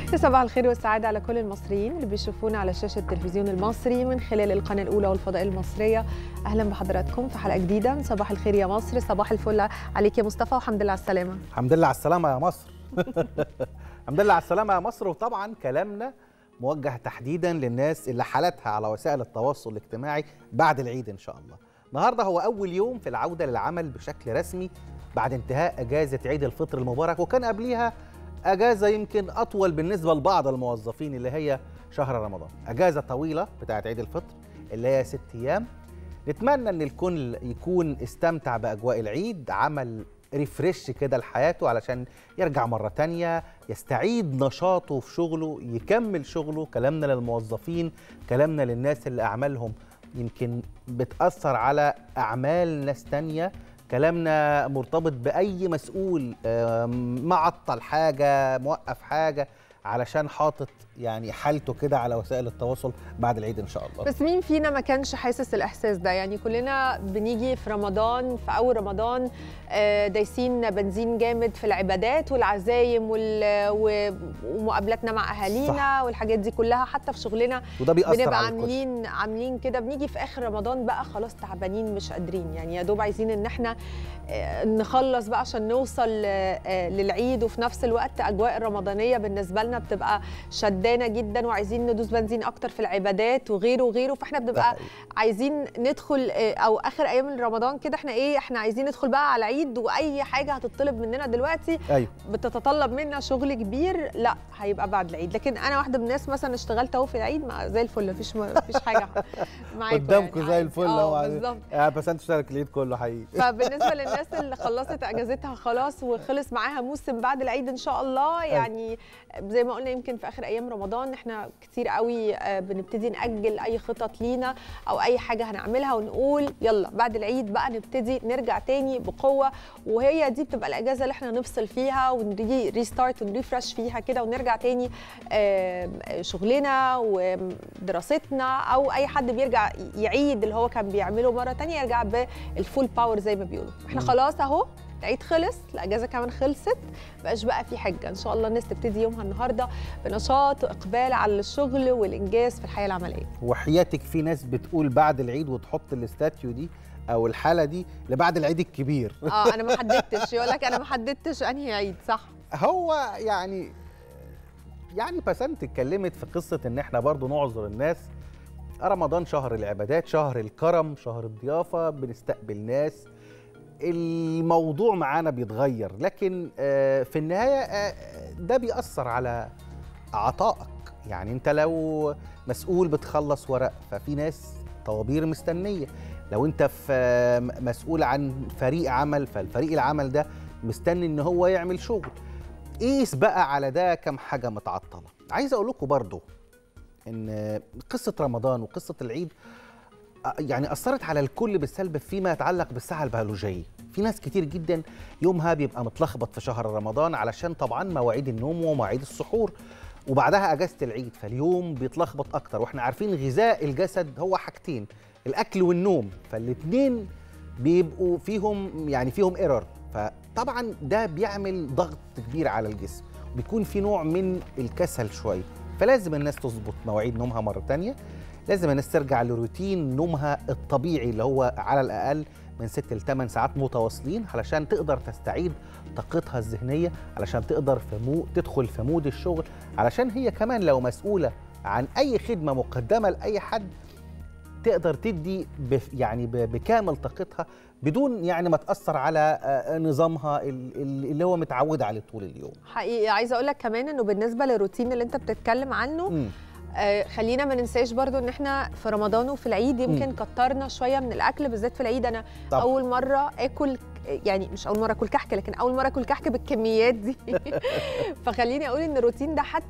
صباح الخير والسعادة على كل المصريين اللي بيشوفونا على شاشة التلفزيون المصري من خلال القناة الأولى والفضائية المصرية أهلا بحضراتكم في حلقة جديدة من صباح الخير يا مصر صباح الفل عليك يا مصطفى والحمد لله على السلامة الحمد لله على السلامة يا مصر الحمد لله على السلامة يا مصر وطبعا كلامنا موجه تحديدا للناس اللي حالتها على وسائل التواصل الاجتماعي بعد العيد إن شاء الله النهارده هو أول يوم في العودة للعمل بشكل رسمي بعد انتهاء أجازة عيد الفطر المبارك وكان قبليها أجازة يمكن أطول بالنسبة لبعض الموظفين اللي هي شهر رمضان أجازة طويلة بتاعت عيد الفطر اللي هي ست أيام نتمنى ان الكل يكون استمتع باجواء العيد عمل ريفرش كده لحياته علشان يرجع مرة تانية يستعيد نشاطه في شغله يكمل شغله كلامنا للموظفين كلامنا للناس اللي أعمالهم يمكن بتأثر على أعمال ناس تانية كلامنا مرتبط بأي مسؤول آم، معطل حاجة موقف حاجة علشان حاطط يعني حالته كده على وسائل التواصل بعد العيد إن شاء الله بس مين فينا ما كانش حاسس الإحساس ده يعني كلنا بنيجي في رمضان في أول رمضان آه، دايسين بنزين جامد في العبادات والعزايم وال- و- ومقابلاتنا مع أهالينا صح. والحاجات دي كلها حتى في شغلنا وده بيأثر بنبقى على الكل عاملين عاملين كده بنيجي في اخر رمضان بقى خلاص تعبانين مش قادرين يعني يا دوب عايزين ان احنا آه، نخلص بقى عشان نوصل آه، آه، للعيد وفي نفس الوقت اجواء الرمضانيه بالنسبه لنا بتبقى شدانه جدا وعايزين ندوس بنزين اكتر في العبادات وغيره وغيره فاحنا ده بنبقى حقيقي. عايزين ندخل آه، او اخر ايام رمضان كده احنا ايه احنا عايزين ندخل بقى على العيد واي حاجه هتطلب مننا دلوقتي أيوه بتتطلب منا شغل كبير لا هيبقى بعد العيد لكن انا واحده من الناس مثلا اشتغلت اهو في العيد مع زي الفل مفيش مفيش حاجه معاكم قدامكم يعني زي عادي. الفل اه اهو عادي. بالظبط آه، بس انت تشترك العيد كله حقيقي فبالنسبه للناس اللي خلصت اجازتها خلاص وخلص معاها موسم بعد العيد ان شاء الله يعني زي ما قلنا يمكن في اخر ايام رمضان احنا كتير قوي آه، بنبتدي ناجل اي خطط لينا او اي حاجه هنعملها ونقول يلا بعد العيد بقى نبتدي نرجع تاني بقوه وهي دي بتبقى الاجازه اللي احنا نفصل فيها ونري ريستارت ونريفرش فيها كده ونرجع تاني آه، شغلنا ودراستنا او اي حد بيرجع يعيد اللي هو كان بيعمله مره تانية يرجع بالفول باور زي ما بيقولوا احنا مم. خلاص اهو العيد خلص الاجازه كمان خلصت بقاش بقى في حجه ان شاء الله الناس تبتدي يومها النهارده بنشاط واقبال على الشغل والانجاز في الحياه العمليه وحياتك في ناس بتقول بعد العيد وتحط الاستاتيو دي او الحاله دي لبعد العيد الكبير اه انا ما حددتش يقول لك انا ما حددتش انهي عيد صح هو يعني يعني بسنت اتكلمت في قصه ان احنا برضو نعذر الناس رمضان شهر العبادات شهر الكرم شهر الضيافه بنستقبل ناس الموضوع معانا بيتغير لكن آه، في النهايه آه، ده بيأثر على عطائك يعني انت لو مسؤول بتخلص ورق ففي ناس طوابير مستنيه لو انت في آه، مسؤول عن فريق عمل فالفريق العمل ده مستني ان هو يعمل شغل قيس بقى على ده كم حاجه متعطله عايز اقول لكم برضو ان قصه رمضان وقصه العيد آه، يعني اثرت على الكل بالسلب فيما يتعلق بالساعه البيولوجيه في ناس كتير جدا يومها بيبقى متلخبط في شهر رمضان علشان طبعا مواعيد النوم ومواعيد السحور وبعدها اجازه العيد فاليوم بيتلخبط اكتر واحنا عارفين غذاء الجسد هو حاجتين الاكل والنوم فالاتنين بيبقوا فيهم يعني فيهم ايرور فطبعا ده بيعمل ضغط كبير على الجسم بيكون في نوع من الكسل شويه فلازم الناس تظبط مواعيد نومها مره تانية لازم الناس ترجع لروتين نومها الطبيعي اللي هو على الاقل من 6 ل 8 ساعات متواصلين علشان تقدر تستعيد طاقتها الذهنيه علشان تقدر في مو تدخل في مود الشغل علشان هي كمان لو مسؤوله عن اي خدمه مقدمه لاي حد تقدر تدي بف يعني ب- بكامل طاقتها بدون يعني ما تاثر على آه، نظامها ال- ال- اللي هو متعود عليه طول اليوم حقيقي عايزه اقول لك كمان انه بالنسبه للروتين اللي انت بتتكلم عنه مم. آه خلينا ما ننساش برضو ان احنا في رمضان وفي العيد يمكن كترنا شويه من الاكل بالذات في العيد انا طبعا. اول مره اكل يعني مش اول مره اكل كحك لكن اول مره اكل كحك بالكميات دي فخليني اقول ان الروتين ده حتى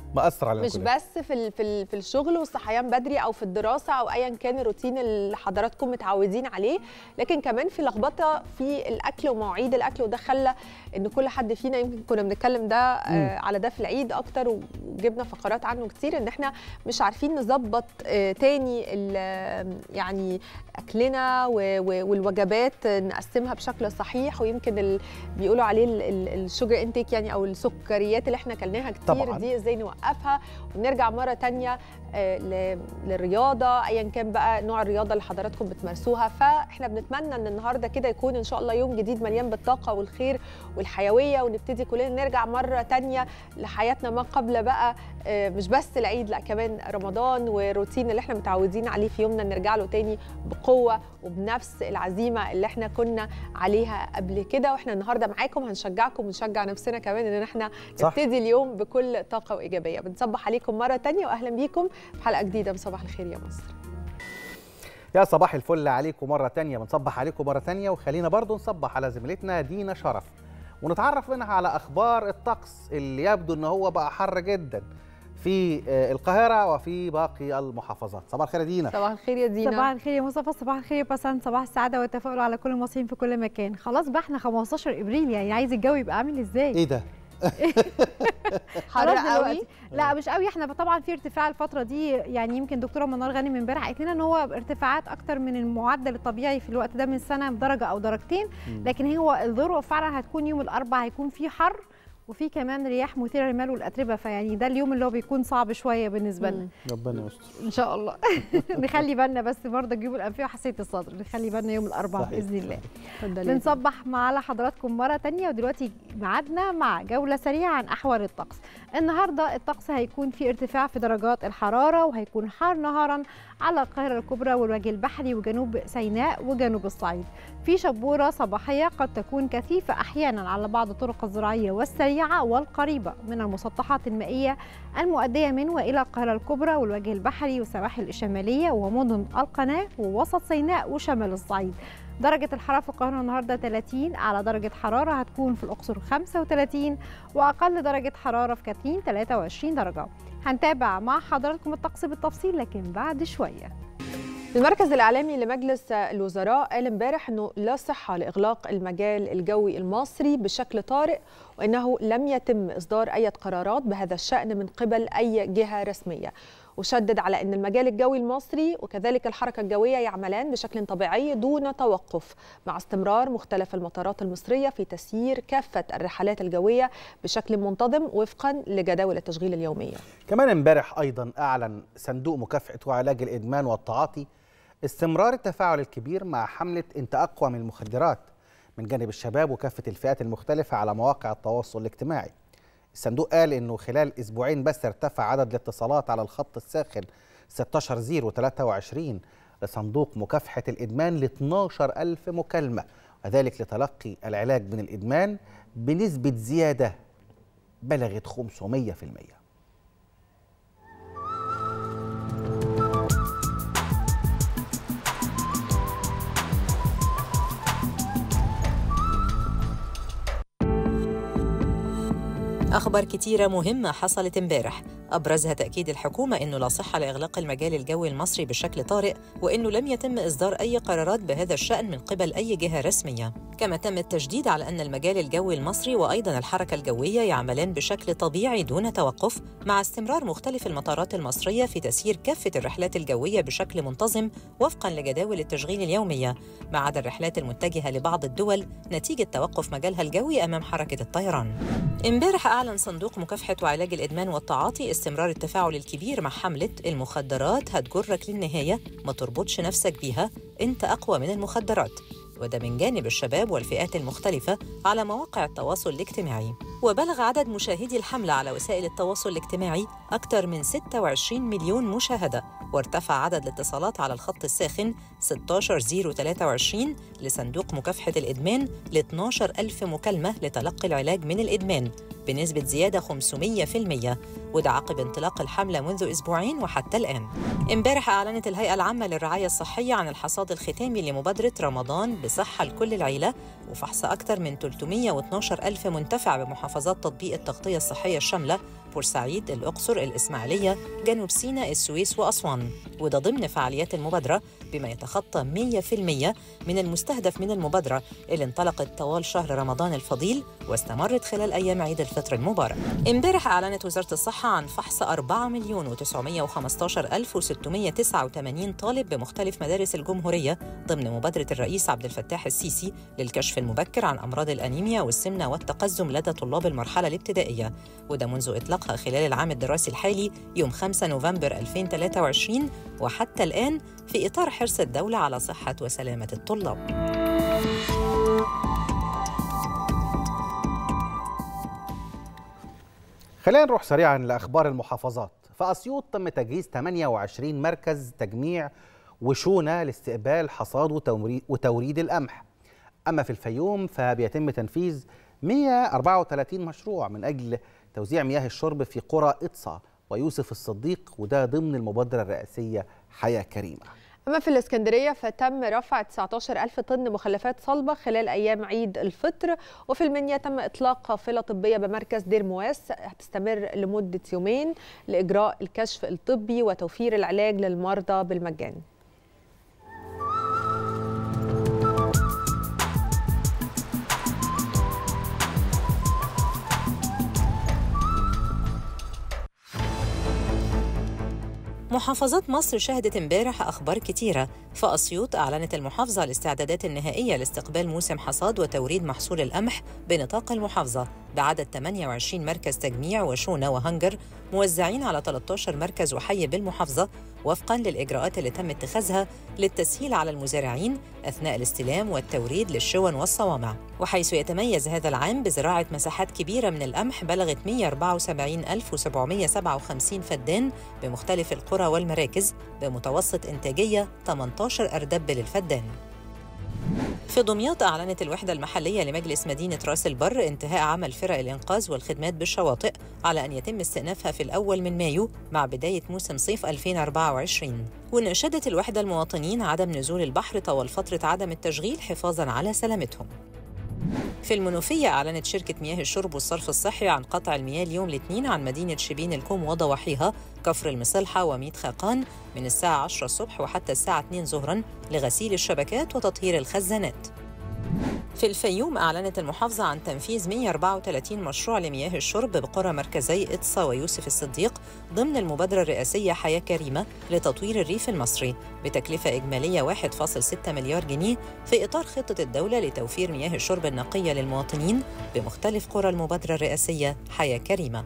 مأثر علينا مش كلنا. بس في ال- في ال- في الشغل والصحيان بدري او في الدراسه او ايا كان الروتين اللي حضراتكم متعودين عليه لكن كمان في لخبطه في الاكل ومواعيد الاكل وده خلى ان كل حد فينا يمكن كنا بنتكلم ده آه على ده في العيد اكتر وجبنا فقرات عنه كتير ان احنا مش عارفين نظبط آه تاني ال- يعني اكلنا و- و- والوجبات نقسمها بشكل صحيح ويمكن ال- بيقولوا عليه الشوجر انتيك يعني او السكريات اللي احنا اكلناها كتير طبعاً. دي ازاي نوقفها ونرجع مره تانية آه، ل- للرياضه ايا كان بقى نوع الرياضه اللي حضراتكم بتمارسوها فاحنا بنتمنى ان النهارده كده يكون ان شاء الله يوم جديد مليان بالطاقه والخير والحيويه ونبتدي كلنا نرجع مره تانية لحياتنا ما قبل بقى آه، مش بس العيد لا كمان رمضان والروتين اللي احنا متعودين عليه في يومنا نرجع له تاني بقوه وبنفس العزيمه اللي احنا كنا عليها قبل كده واحنا النهارده معاكم هنشجعكم ونشجع نفسنا كمان ان احنا صح. نبتدي اليوم بكل طاقه وايجابيه بنصبح عليكم مره تانية واهلا بيكم في حلقه جديده من صباح الخير يا مصر يا صباح الفل عليكم مرة تانية بنصبح عليكم مرة تانية وخلينا برضو نصبح على زميلتنا دينا شرف ونتعرف منها على أخبار الطقس اللي يبدو أنه هو بقى حر جدا في آه، القاهرة وفي باقي المحافظات صباح الخير يا دينا صباح الخير يا دينا صباح الخير يا مصطفى صباح الخير يا بسنت صباح السعاده والتفاؤل على كل المصريين في كل مكان خلاص بقى احنا 15 ابريل يعني عايز الجو يبقى عامل ازاي إيه ده؟ حر خلاص قوي دلوقتي. لا مش قوي احنا طبعا في ارتفاع الفتره دي يعني يمكن دكتوره منار غانم امبارح قالت لنا ان هو ارتفاعات اكتر من المعدل الطبيعي في الوقت ده من السنه بدرجه او درجتين لكن هو الذروه فعلا هتكون يوم الاربعاء هيكون في حر وفي كمان رياح مثيره للمال والاتربه فيعني ده اليوم اللي هو بيكون صعب شويه بالنسبه لنا مم. ربنا يستر ان شاء الله نخلي بالنا بس مرضى الجيوب الانفيه وحساسيه الصدر نخلي بالنا يوم الاربعاء صحيح. باذن الله اتفضلي. بنصبح مع على حضراتكم مرة تانية ودلوقتي ميعادنا مع جولة سريعة عن أحوال الطقس النهاردة الطقس هيكون في ارتفاع في درجات الحرارة وهيكون حار نهارا على القاهرة الكبرى والوجه البحري وجنوب سيناء وجنوب الصعيد في شبورة صباحية قد تكون كثيفة أحيانا على بعض الطرق الزراعية والسريعة والقريبة من المسطحات المائية المؤدية من وإلى القاهرة الكبرى والوجه البحري والسواحل الشمالية ومدن القناة ووسط سيناء وشمال الصعيد درجة الحرارة في القاهرة النهاردة 30 على درجة حرارة هتكون في الأقصر 35 وأقل درجة حرارة في كاترين 23 درجة هنتابع مع حضراتكم الطقس بالتفصيل لكن بعد شوية المركز الإعلامي لمجلس الوزراء قال امبارح أنه لا صحة لإغلاق المجال الجوي المصري بشكل طارئ وأنه لم يتم إصدار أي قرارات بهذا الشأن من قبل أي جهة رسمية وشدد على أن المجال الجوي المصري وكذلك الحركة الجوية يعملان بشكل طبيعي دون توقف مع استمرار مختلف المطارات المصرية في تسيير كافة الرحلات الجوية بشكل منتظم وفقا لجداول التشغيل اليومية كمان امبارح ايضا اعلن صندوق مكافحه وعلاج الادمان والتعاطي استمرار التفاعل الكبير مع حمله انت اقوى من المخدرات من جانب الشباب وكافه الفئات المختلفه على مواقع التواصل الاجتماعي. الصندوق قال انه خلال اسبوعين بس ارتفع عدد الاتصالات على الخط الساخن 16023 لصندوق مكافحه الادمان ل 12000 مكالمه وذلك لتلقي العلاج من الادمان بنسبه زياده بلغت 500%. أخبار كتيرة مهمة حصلت امبارح أبرزها تأكيد الحكومة أنه لا صحة لإغلاق المجال الجوي المصري بشكل طارئ وأنه لم يتم إصدار أي قرارات بهذا الشأن من قبل أي جهة رسمية كما تم التشديد على أن المجال الجوي المصري وأيضا الحركة الجوية يعملان بشكل طبيعي دون توقف مع استمرار مختلف المطارات المصرية في تسيير كافة الرحلات الجوية بشكل منتظم وفقا لجداول التشغيل اليومية ما عدا الرحلات المتجهة لبعض الدول نتيجة توقف مجالها الجوي أمام حركة الطيران امبارح أعلن صندوق مكافحة وعلاج الإدمان والتعاطي استمرار التفاعل الكبير مع حملة المخدرات هتجرك للنهاية ما تربطش نفسك بيها أنت أقوى من المخدرات وده من جانب الشباب والفئات المختلفة على مواقع التواصل الاجتماعي وبلغ عدد مشاهدي الحملة على وسائل التواصل الاجتماعي أكثر من 26 مليون مشاهدة وارتفع عدد الاتصالات على الخط الساخن 16023 لصندوق مكافحة الإدمان ل 12 ألف مكالمة لتلقي العلاج من الإدمان بنسبة زيادة 500% وده عقب انطلاق الحملة منذ أسبوعين وحتى الآن امبارح أعلنت الهيئة العامة للرعاية الصحية عن الحصاد الختامي لمبادرة رمضان بصحة لكل العيلة وفحص أكثر من 312 ألف منتفع بمحافظات تطبيق التغطية الصحية الشاملة بورسعيد، الأقصر، الإسماعيلية، جنوب سيناء، السويس وأسوان وده ضمن فعاليات المبادرة بما يتخطى 100% من المستهدف من المبادرة اللي انطلقت طوال شهر رمضان الفضيل واستمرت خلال أيام عيد الفطر المبارك امبارح أعلنت وزارة الصحة عن فحص 4 مليون و915 ألف و689 طالب بمختلف مدارس الجمهورية ضمن مبادرة الرئيس عبد الفتاح السيسي للكشف المبكر عن أمراض الأنيميا والسمنة والتقزم لدى طلاب المرحلة الابتدائية وده منذ إطلاقها خلال العام الدراسي الحالي يوم 5 نوفمبر 2023 وحتى الآن في إطار حرص الدولة على صحة وسلامة الطلاب. خلينا نروح سريعا لاخبار المحافظات في اسيوط تم تجهيز 28 مركز تجميع وشونه لاستقبال حصاد وتوري- وتوريد القمح اما في الفيوم فبيتم تنفيذ 134 مشروع من اجل توزيع مياه الشرب في قرى اطسا ويوسف الصديق وده ضمن المبادره الرئاسيه حياه كريمه أما في الإسكندرية فتم رفع 19 ألف طن مخلفات صلبة خلال أيام عيد الفطر وفي المنيا تم إطلاق قافلة طبية بمركز دير مواس هتستمر لمدة يومين لإجراء الكشف الطبي وتوفير العلاج للمرضى بالمجان محافظات مصر شهدت امبارح أخبار كتيرة فأسيوط أعلنت المحافظة الاستعدادات النهائية لاستقبال موسم حصاد وتوريد محصول القمح بنطاق المحافظة بعدد 28 مركز تجميع وشونة وهنجر موزعين على 13 مركز وحي بالمحافظة وفقا للإجراءات اللي تم اتخاذها للتسهيل على المزارعين أثناء الاستلام والتوريد للشون والصوامع وحيث يتميز هذا العام بزراعة مساحات كبيرة من القمح بلغت 174757 فدان بمختلف القرى والمراكز بمتوسط إنتاجية 18 أردب للفدان في دمياط أعلنت الوحدة المحلية لمجلس مدينة راس البر انتهاء عمل فرق الإنقاذ والخدمات بالشواطئ على أن يتم استئنافها في الأول من مايو مع بداية موسم صيف 2024 ونشدت الوحدة المواطنين عدم نزول البحر طوال فترة عدم التشغيل حفاظاً على سلامتهم في المنوفية أعلنت شركة مياه الشرب والصرف الصحي عن قطع المياه اليوم الاثنين عن مدينة شبين الكوم وضواحيها كفر المصلحة وميت خاقان من الساعة 10 الصبح وحتى الساعة 2 ظهرا لغسيل الشبكات وتطهير الخزانات في الفيوم أعلنت المحافظة عن تنفيذ 134 مشروع لمياه الشرب بقرى مركزي إطسا ويوسف الصديق ضمن المبادرة الرئاسية حياة كريمة لتطوير الريف المصري بتكلفة إجمالية 1.6 مليار جنيه في إطار خطة الدولة لتوفير مياه الشرب النقية للمواطنين بمختلف قرى المبادرة الرئاسية حياة كريمة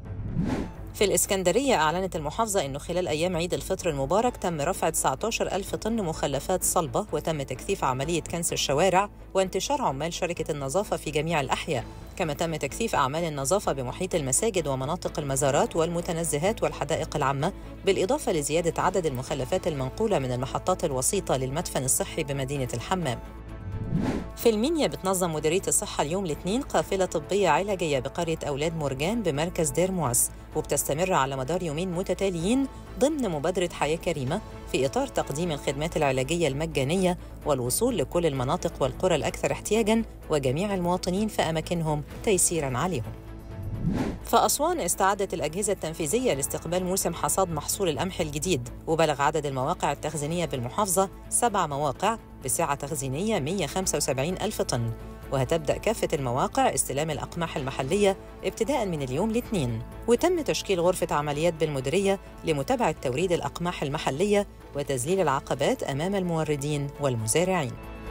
في الإسكندرية أعلنت المحافظة أنه خلال أيام عيد الفطر المبارك تم رفع 19 ألف طن مخلفات صلبة وتم تكثيف عملية كنس الشوارع وانتشار عمال شركة النظافة في جميع الأحياء كما تم تكثيف أعمال النظافة بمحيط المساجد ومناطق المزارات والمتنزهات والحدائق العامة بالإضافة لزيادة عدد المخلفات المنقولة من المحطات الوسيطة للمدفن الصحي بمدينة الحمام في المنيا بتنظم مديرية الصحة اليوم الاثنين قافلة طبية علاجية بقرية أولاد مورجان بمركز دير مواس وبتستمر على مدار يومين متتاليين ضمن مبادرة حياة كريمة في إطار تقديم الخدمات العلاجية المجانية والوصول لكل المناطق والقرى الأكثر احتياجاً وجميع المواطنين في أماكنهم تيسيراً عليهم فأسوان استعدت الأجهزة التنفيذية لاستقبال موسم حصاد محصول القمح الجديد وبلغ عدد المواقع التخزينية بالمحافظة سبع مواقع بسعة تخزينية 175 ألف طن وهتبدأ كافة المواقع استلام الأقماح المحلية ابتداء من اليوم الاثنين وتم تشكيل غرفة عمليات بالمديرية لمتابعة توريد الأقماح المحلية وتذليل العقبات أمام الموردين والمزارعين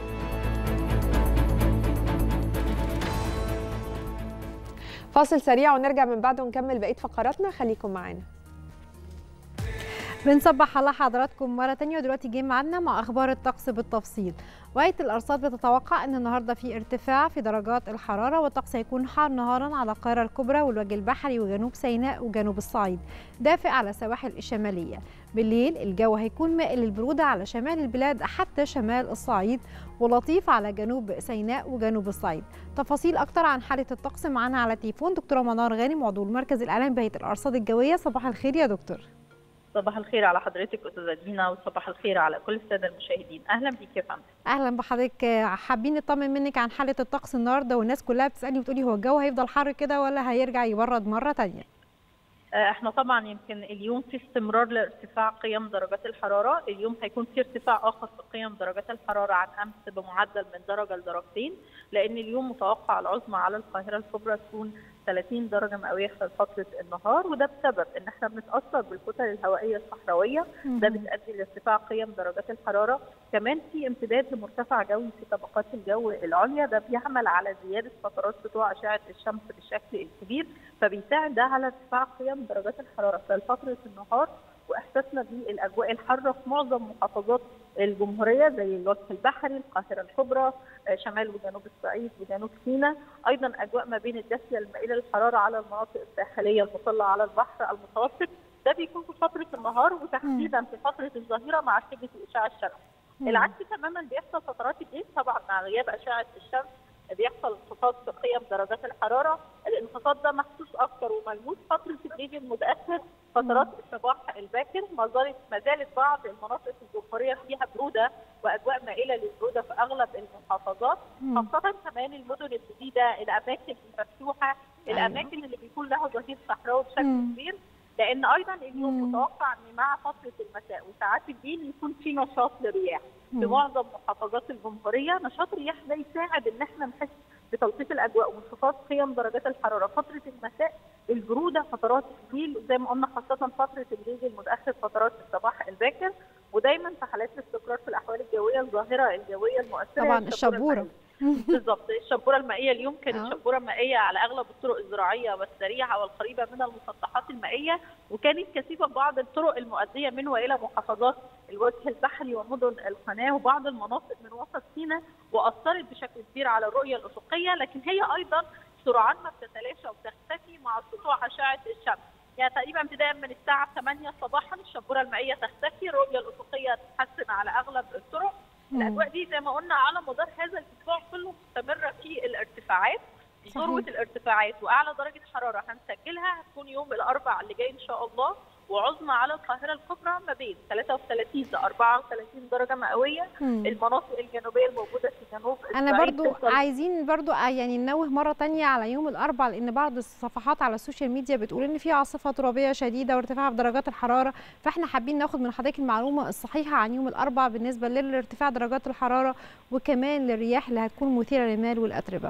فاصل سريع ونرجع من بعده ونكمل بقيه فقراتنا خليكم معانا بنصبح على حضراتكم مرة تانية ودلوقتي جه معانا مع أخبار الطقس بالتفصيل وهيئة الأرصاد بتتوقع أن النهاردة في ارتفاع في درجات الحرارة والطقس هيكون حار نهارا على القاهرة الكبرى والوجه البحري وجنوب سيناء وجنوب الصعيد دافئ على السواحل الشمالية بالليل الجو هيكون مائل للبرودة على شمال البلاد حتى شمال الصعيد ولطيف على جنوب سيناء وجنوب الصعيد تفاصيل أكتر عن حالة الطقس معانا على تليفون دكتورة منار غانم عضو المركز الإعلامي بهيئة الأرصاد الجوية صباح الخير يا دكتور صباح الخير على حضرتك استاذه دينا وصباح الخير على كل الساده المشاهدين اهلا بيك يا فندم اهلا بحضرتك حابين نطمن منك عن حاله الطقس النهارده والناس كلها بتسالني وتقولي هو الجو هيفضل حر كده ولا هيرجع يبرد مره ثانيه احنا طبعا يمكن اليوم في استمرار لارتفاع قيم درجات الحراره، اليوم هيكون في ارتفاع اخر في قيم درجات الحراره عن امس بمعدل من درجه لدرجتين، لان اليوم متوقع العظمى على القاهره الكبرى تكون 30 درجه مئويه خلال فتره النهار وده بسبب ان احنا بنتاثر بالكتل الهوائيه الصحراويه ده بتؤدي لارتفاع قيم درجات الحراره كمان في امتداد لمرتفع جوي في طبقات الجو العليا ده بيعمل على زياده فترات سطوع اشعه الشمس بالشكل الكبير فبيساعد ده على ارتفاع قيم درجات الحراره خلال فتره النهار واحساسنا بالاجواء الحاره في معظم محافظات الجمهوريه زي الوجه البحري، القاهره الكبرى، شمال وجنوب الصعيد وجنوب سيناء، ايضا اجواء ما بين الدافيه المائله للحراره على المناطق الساحليه المطله على البحر المتوسط، ده بيكون في فتره النهار وتحديدا في فتره الظهيره مع شده الاشعاع الشمسي. العكس تماما بيحصل فترات الليل طبعا مع غياب اشعه الشمس بيحصل انخفاض في قيم درجات الحراره، الانخفاض ده محسوس اكثر وملموس فتره الليل المتاخر فترات الصباح الباكر ما زالت ما زالت بعض المناطق الجمهوريه فيها بروده واجواء مائله للبروده في اغلب المحافظات خاصه كمان المدن الجديده الاماكن المفتوحه الاماكن اللي بيكون لها ظهير صحراوي بشكل كبير لان ايضا اليوم متوقع ان مع فتره المساء وساعات الليل يكون في نشاط للرياح في معظم محافظات الجمهوريه نشاط الرياح ده يساعد ان احنا نحس بتلطيف الاجواء وانخفاض قيم درجات الحراره فتره المساء البروده فترات الليل زي ما قلنا خاصه فتره الليل المتاخر فترات الصباح الباكر ودايما في حالات الاستقرار في الاحوال الجويه الظاهره الجويه المؤثره طبعا الشبوره بالظبط الشبوره المائيه اليوم كانت شبوره مائيه على اغلب الطرق الزراعيه والسريعه والقريبه من المسطحات المائيه وكانت كثيفه بعض الطرق المؤديه من والى محافظات الوجه البحري ومدن القناه وبعض المناطق من وسط سيناء واثرت بشكل كبير على الرؤيه الافقيه لكن هي ايضا سرعان ما بتتلاشى وبتختفي مع سطوع اشعه الشمس يعني تقريبا ابتداء من الساعه 8 صباحا الشبوره المائيه تختفي الرؤيه الافقيه تتحسن على اغلب الطرق الاجواء دي زي ما قلنا على مدار هذا الاسبوع كله مستمره في الارتفاعات ذروه الارتفاعات واعلى درجه حراره هنسجلها هتكون يوم الاربعاء اللي جاي ان شاء الله وعظمى على القاهره الكبرى ما بين 33 ل 34 درجه مئويه المناطق الجنوبيه الموجوده في جنوب انا برضو عايزين برضو يعني ننوه مره ثانيه على يوم الاربعاء لان بعض الصفحات على السوشيال ميديا بتقول ان في عاصفه ترابيه شديده وارتفاع في درجات الحراره فاحنا حابين ناخد من حضرتك المعلومه الصحيحه عن يوم الاربعاء بالنسبه لارتفاع درجات الحراره وكمان للرياح اللي هتكون مثيره للمال والاتربه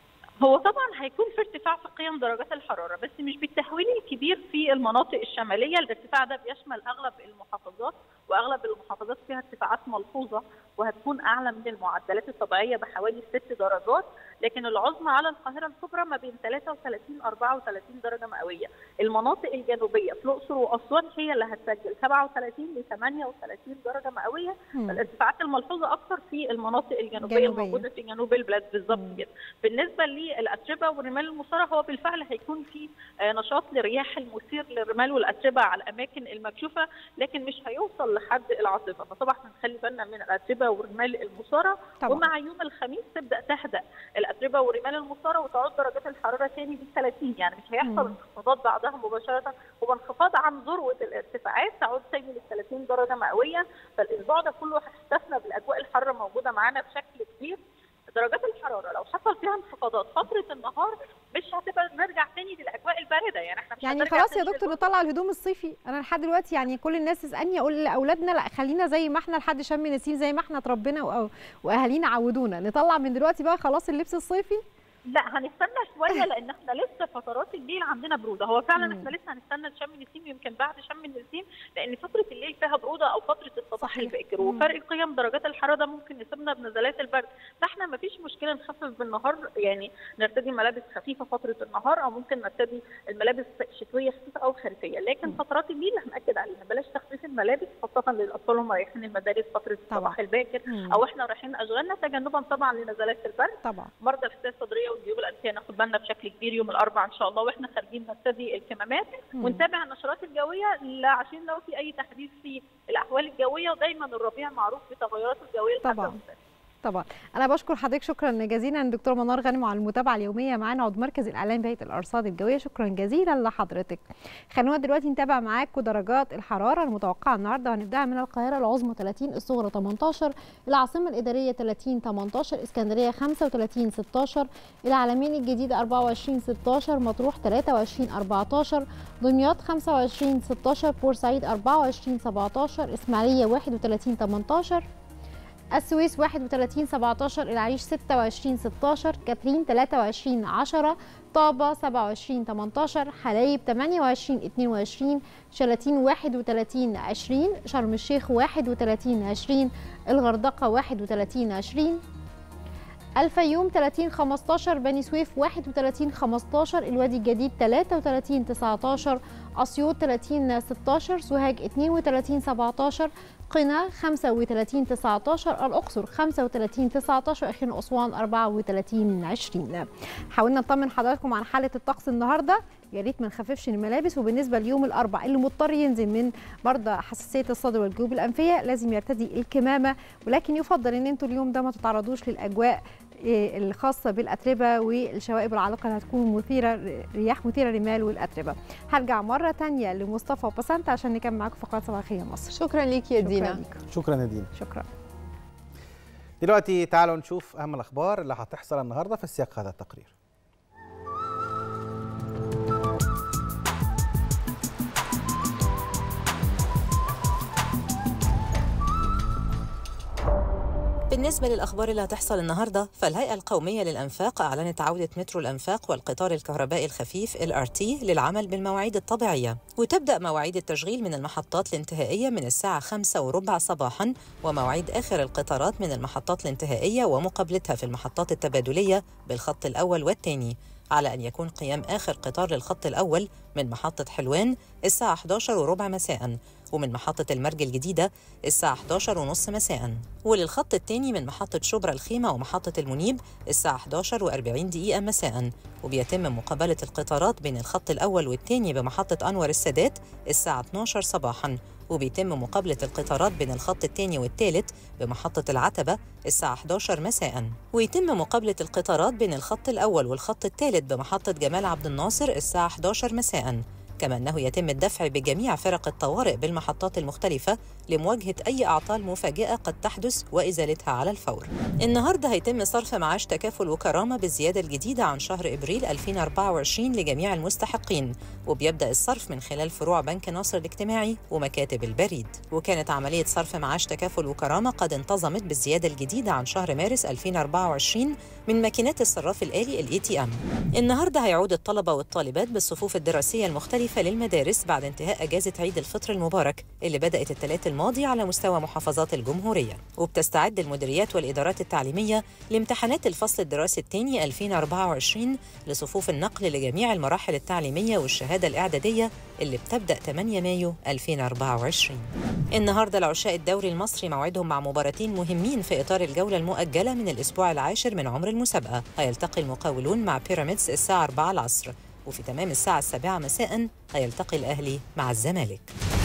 هو طبعا هيكون في ارتفاع في قيم درجات الحراره بس مش بالتهويل الكبير في المناطق الشماليه الارتفاع ده بيشمل اغلب المحافظات واغلب المحافظات فيها ارتفاعات ملحوظه وهتكون اعلى من المعدلات الطبيعيه بحوالي 6 درجات لكن العظمى على القاهره الكبرى ما بين 33 34 درجه مئويه المناطق الجنوبيه في الاقصر واسوان هي اللي هتسجل 37 ل 38 درجه مئويه الارتفاعات الملحوظه اكثر في المناطق الجنوبيه جنوبية. الموجوده في جنوب البلاد بالظبط كده بالنسبه للاتربه والرمال المثاره هو بالفعل هيكون في نشاط للرياح المثير للرمال والاتربه على الاماكن المكشوفه لكن مش هيوصل لحد العاصفه فطبعا هنخلي بالنا من الاتربه والرمال المثاره ومع يوم الخميس تبدا تهدأ الاتربه والرمال المثاره وتعود درجات الحراره ثاني بال 30 يعني مش هيحصل انخفاضات بعدها مباشره هو انخفاض عن ذروه الارتفاعات تعود ثاني لل 30 درجه مئويه فالاسبوع ده كله هيحتفنا بالاجواء الحاره موجوده معانا بشكل كبير درجات الحراره لو حصل فيها انخفاضات فتره النهار مش هتبقى نرجع تاني للاجواء البارده يعني احنا مش يعني خلاص يا دكتور نطلع الهدوم الصيفي انا لحد دلوقتي يعني كل الناس تسالني اقول لاولادنا لا خلينا زي ما احنا لحد شم نسيم زي ما احنا اتربينا واهالينا عودونا نطلع من دلوقتي بقى خلاص اللبس الصيفي لا هنستنى شويه لان احنا لسه فترات الليل عندنا بروده هو فعلا احنا لسه هنستنى شم النسيم يمكن بعد شم النسيم لان فتره الليل فيها بروده او فتره الصباح الباكر وفرق قيم درجات الحراره ده ممكن يسيبنا بنزلات البرد فاحنا ما فيش مشكله نخفف بالنهار يعني نرتدي ملابس خفيفه فتره النهار او ممكن نرتدي الملابس شتويه خفيفه او خريفيه لكن مم. فترات الليل هناكد عليها بلاش تخفيف الملابس خاصه للاطفال هم رايحين المدارس فتره الصباح الباكر مم. او احنا رايحين اشغالنا تجنبا طبعا لنزلات البرد طبعا مرضى الحساسيه الصدريه والجيوب الانفيه ناخد بالنا بشكل كبير يوم الاربعاء ان شاء الله واحنا خارجين نرتدي الكمامات ونتابع النشرات الجويه عشان لو في اي تحديث في الاحوال الجويه ودايما الربيع معروف بتغيراته الجويه طبعا طبعا انا بشكر حضرتك شكرا جزيلا دكتور منار غانم على المتابعه اليوميه معانا عضو مركز الاعلام بهيئه الارصاد الجويه شكرا جزيلا لحضرتك خلونا دلوقتي نتابع معاكم درجات الحراره المتوقعه النهارده وهنبداها من القاهره العظمى 30 الصغرى 18 العاصمه الاداريه 30 18 اسكندريه 35 16 العلمين الجديده 24 16 مطروح 23 14 دمياط 25 16 بورسعيد 24 17 اسماعيليه 31 18 السويس 31 17 العريش 26 16 كاترين 23 10 طابة 27 18 حلايب 28 22 شلاتين 31 20 شرم الشيخ 31 20 الغردقة 31 20 الفيوم 30 15 بني سويف 31 15 الوادي الجديد 33 19 اسيوط 30 16 سوهاج 32 17 قنا 35 19 الاقصر 35 19 واخيرا اسوان 34 20 حاولنا نطمن حضراتكم عن حاله الطقس النهارده يا ريت ما نخففش الملابس وبالنسبه ليوم الاربع اللي مضطر ينزل من مرضى حساسيه الصدر والجيوب الانفيه لازم يرتدي الكمامه ولكن يفضل ان انتوا اليوم ده ما تتعرضوش للاجواء الخاصه بالاتربه والشوائب العالقه اللي هتكون مثيره رياح مثيره رمال والاتربه هرجع مره ثانيه لمصطفى وبسنت عشان نكمل معاكم فقرات صباحيه مصر شكرا ليكي يا شكرا دينا ليكم. شكرا يا دينا شكرا دلوقتي تعالوا نشوف اهم الاخبار اللي هتحصل النهارده في سياق هذا التقرير بالنسبة للأخبار اللي هتحصل النهاردة فالهيئة القومية للأنفاق أعلنت عودة مترو الأنفاق والقطار الكهربائي الخفيف LRT للعمل بالمواعيد الطبيعية وتبدأ مواعيد التشغيل من المحطات الانتهائية من الساعة خمسة وربع صباحا ومواعيد آخر القطارات من المحطات الانتهائية ومقابلتها في المحطات التبادلية بالخط الأول والثاني على أن يكون قيام آخر قطار للخط الأول من محطة حلوان الساعة 11 وربع مساء ومن محطة المرج الجديدة الساعة 11 ونص مساء وللخط الثاني من محطة شبرا الخيمة ومحطة المنيب الساعة 11 و40 دقيقة مساء وبيتم مقابلة القطارات بين الخط الأول والثاني بمحطة أنور السادات الساعة 12 صباحاً وبيتم مقابلة القطارات بين الخط الثاني والثالث بمحطة العتبة الساعة 11 مساء ويتم مقابلة القطارات بين الخط الأول والخط الثالث بمحطة جمال عبد الناصر الساعة 11 مساء كما أنه يتم الدفع بجميع فرق الطوارئ بالمحطات المختلفة لمواجهة أي أعطال مفاجئة قد تحدث وإزالتها على الفور النهاردة هيتم صرف معاش تكافل وكرامة بالزيادة الجديدة عن شهر إبريل 2024 لجميع المستحقين وبيبدأ الصرف من خلال فروع بنك ناصر الاجتماعي ومكاتب البريد وكانت عملية صرف معاش تكافل وكرامة قد انتظمت بالزيادة الجديدة عن شهر مارس 2024 من ماكينات الصراف الآلي الاي تي ام النهارده هيعود الطلبة والطالبات بالصفوف الدراسية المختلفة للمدارس بعد انتهاء أجازة عيد الفطر المبارك اللي بدأت الثلاث الماضي على مستوى محافظات الجمهورية وبتستعد المديريات والإدارات التعليمية لامتحانات الفصل الدراسي الثاني 2024 لصفوف النقل لجميع المراحل التعليمية والشهادة الإعدادية اللي بتبدأ 8 مايو 2024 النهارده العشاء الدوري المصري موعدهم مع مباراتين مهمين في إطار الجولة المؤجلة من الأسبوع العاشر من عمر المسابقة هيلتقي المقاولون مع بيراميدز الساعة 4 العصر وفي تمام الساعة السابعة مساء هيلتقي الأهلي مع الزمالك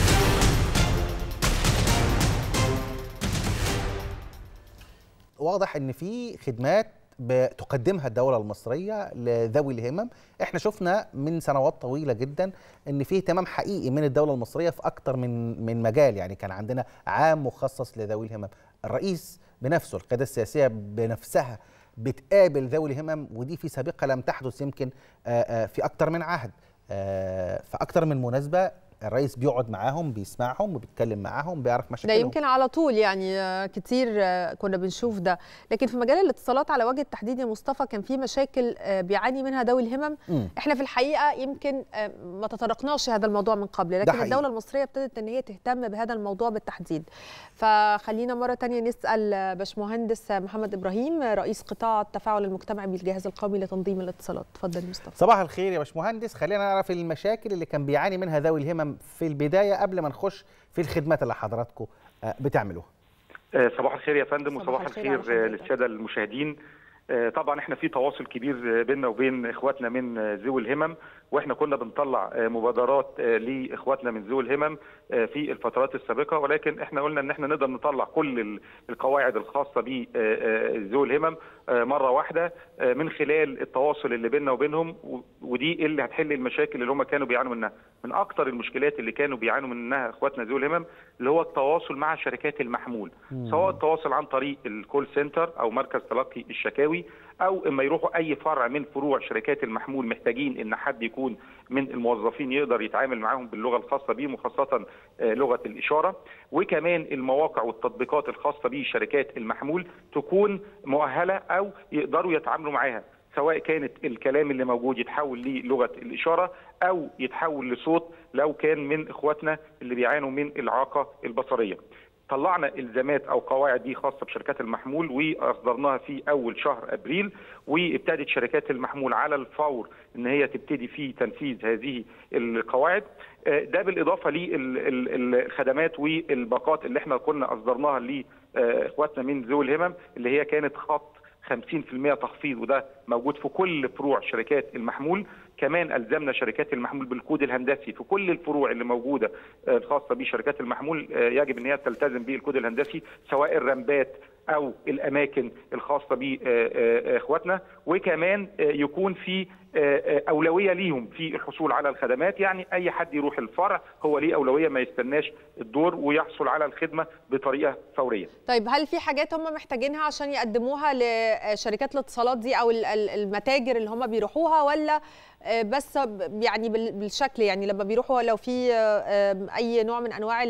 واضح ان في خدمات بتقدمها الدولة المصرية لذوي الهمم احنا شفنا من سنوات طويلة جدا ان في اهتمام حقيقي من الدولة المصرية في اكتر من من مجال يعني كان عندنا عام مخصص لذوي الهمم الرئيس بنفسه القيادة السياسية بنفسها بتقابل ذوي الهمم ودي في سابقة لم تحدث يمكن آه، آه، في اكتر من عهد آه، في اكتر من مناسبة الرئيس بيقعد معاهم بيسمعهم وبيتكلم معاهم بيعرف ده مشاكلهم يمكن على طول يعني آه، كتير آه، كنا بنشوف ده لكن في مجال الاتصالات على وجه التحديد يا مصطفى كان في مشاكل آه، بيعاني منها ذوي الهمم مم. احنا في الحقيقه يمكن آه، ما تطرقناش هذا الموضوع من قبل لكن حقيقي. الدوله المصريه ابتدت ان هي تهتم بهذا الموضوع بالتحديد فخلينا مره تانية نسال آه، باشمهندس محمد ابراهيم آه، رئيس قطاع التفاعل المجتمعي بالجهاز القومي لتنظيم الاتصالات اتفضل يا مصطفى صباح الخير يا باشمهندس خلينا نعرف المشاكل اللي كان بيعاني منها ذوي الهمم في البدايه قبل ما نخش في الخدمات اللي حضراتكم آه، بتعملوها آه، صباح الخير يا فندم صباح وصباح الخير الخير على آه، حضرتك. للساده المشاهدين آه، طبعا احنا في تواصل كبير آه، بيننا وبين اخواتنا من آه، ذوي الهمم واحنا كنا بنطلع مبادرات لاخواتنا من ذوي الهمم في الفترات السابقه ولكن احنا قلنا ان احنا نقدر نطلع كل القواعد الخاصه بذوي الهمم مره واحده من خلال التواصل اللي بيننا وبينهم ودي اللي هتحل المشاكل اللي هم كانوا بيعانوا منها من اكثر المشكلات اللي كانوا بيعانوا منها اخواتنا ذوي الهمم اللي هو التواصل مع شركات المحمول مم. سواء التواصل عن طريق الكول سنتر او مركز تلقي الشكاوي او اما يروحوا اي فرع من فروع شركات المحمول محتاجين ان حد يكون من الموظفين يقدر يتعامل معاهم باللغه الخاصه بيهم وخاصه لغه الاشاره وكمان المواقع والتطبيقات الخاصه بشركات المحمول تكون مؤهله او يقدروا يتعاملوا معاها سواء كانت الكلام اللي موجود يتحول للغه الاشاره او يتحول لصوت لو كان من اخواتنا اللي بيعانوا من الاعاقه البصريه. طلعنا الزامات او قواعد دي خاصه بشركات المحمول واصدرناها في اول شهر ابريل وابتدت شركات المحمول على الفور ان هي تبتدي في تنفيذ هذه القواعد ده بالاضافه للخدمات والباقات اللي احنا كنا اصدرناها لاخواتنا من ذوي الهمم اللي هي كانت خط 50% تخفيض وده موجود في كل فروع شركات المحمول كمان الزمنا شركات المحمول بالكود الهندسي في كل الفروع اللي موجوده الخاصه بشركات المحمول يجب ان هي تلتزم بالكود الهندسي سواء الرمبات او الاماكن الخاصه باخواتنا وكمان يكون في اولويه ليهم في الحصول على الخدمات يعني اي حد يروح الفرع هو ليه اولويه ما يستناش الدور ويحصل على الخدمه بطريقه فوريه. طيب هل في حاجات هم محتاجينها عشان يقدموها لشركات الاتصالات دي او المتاجر اللي هم بيروحوها ولا بس يعني بالشكل يعني لما بيروحوا لو في اي نوع من انواع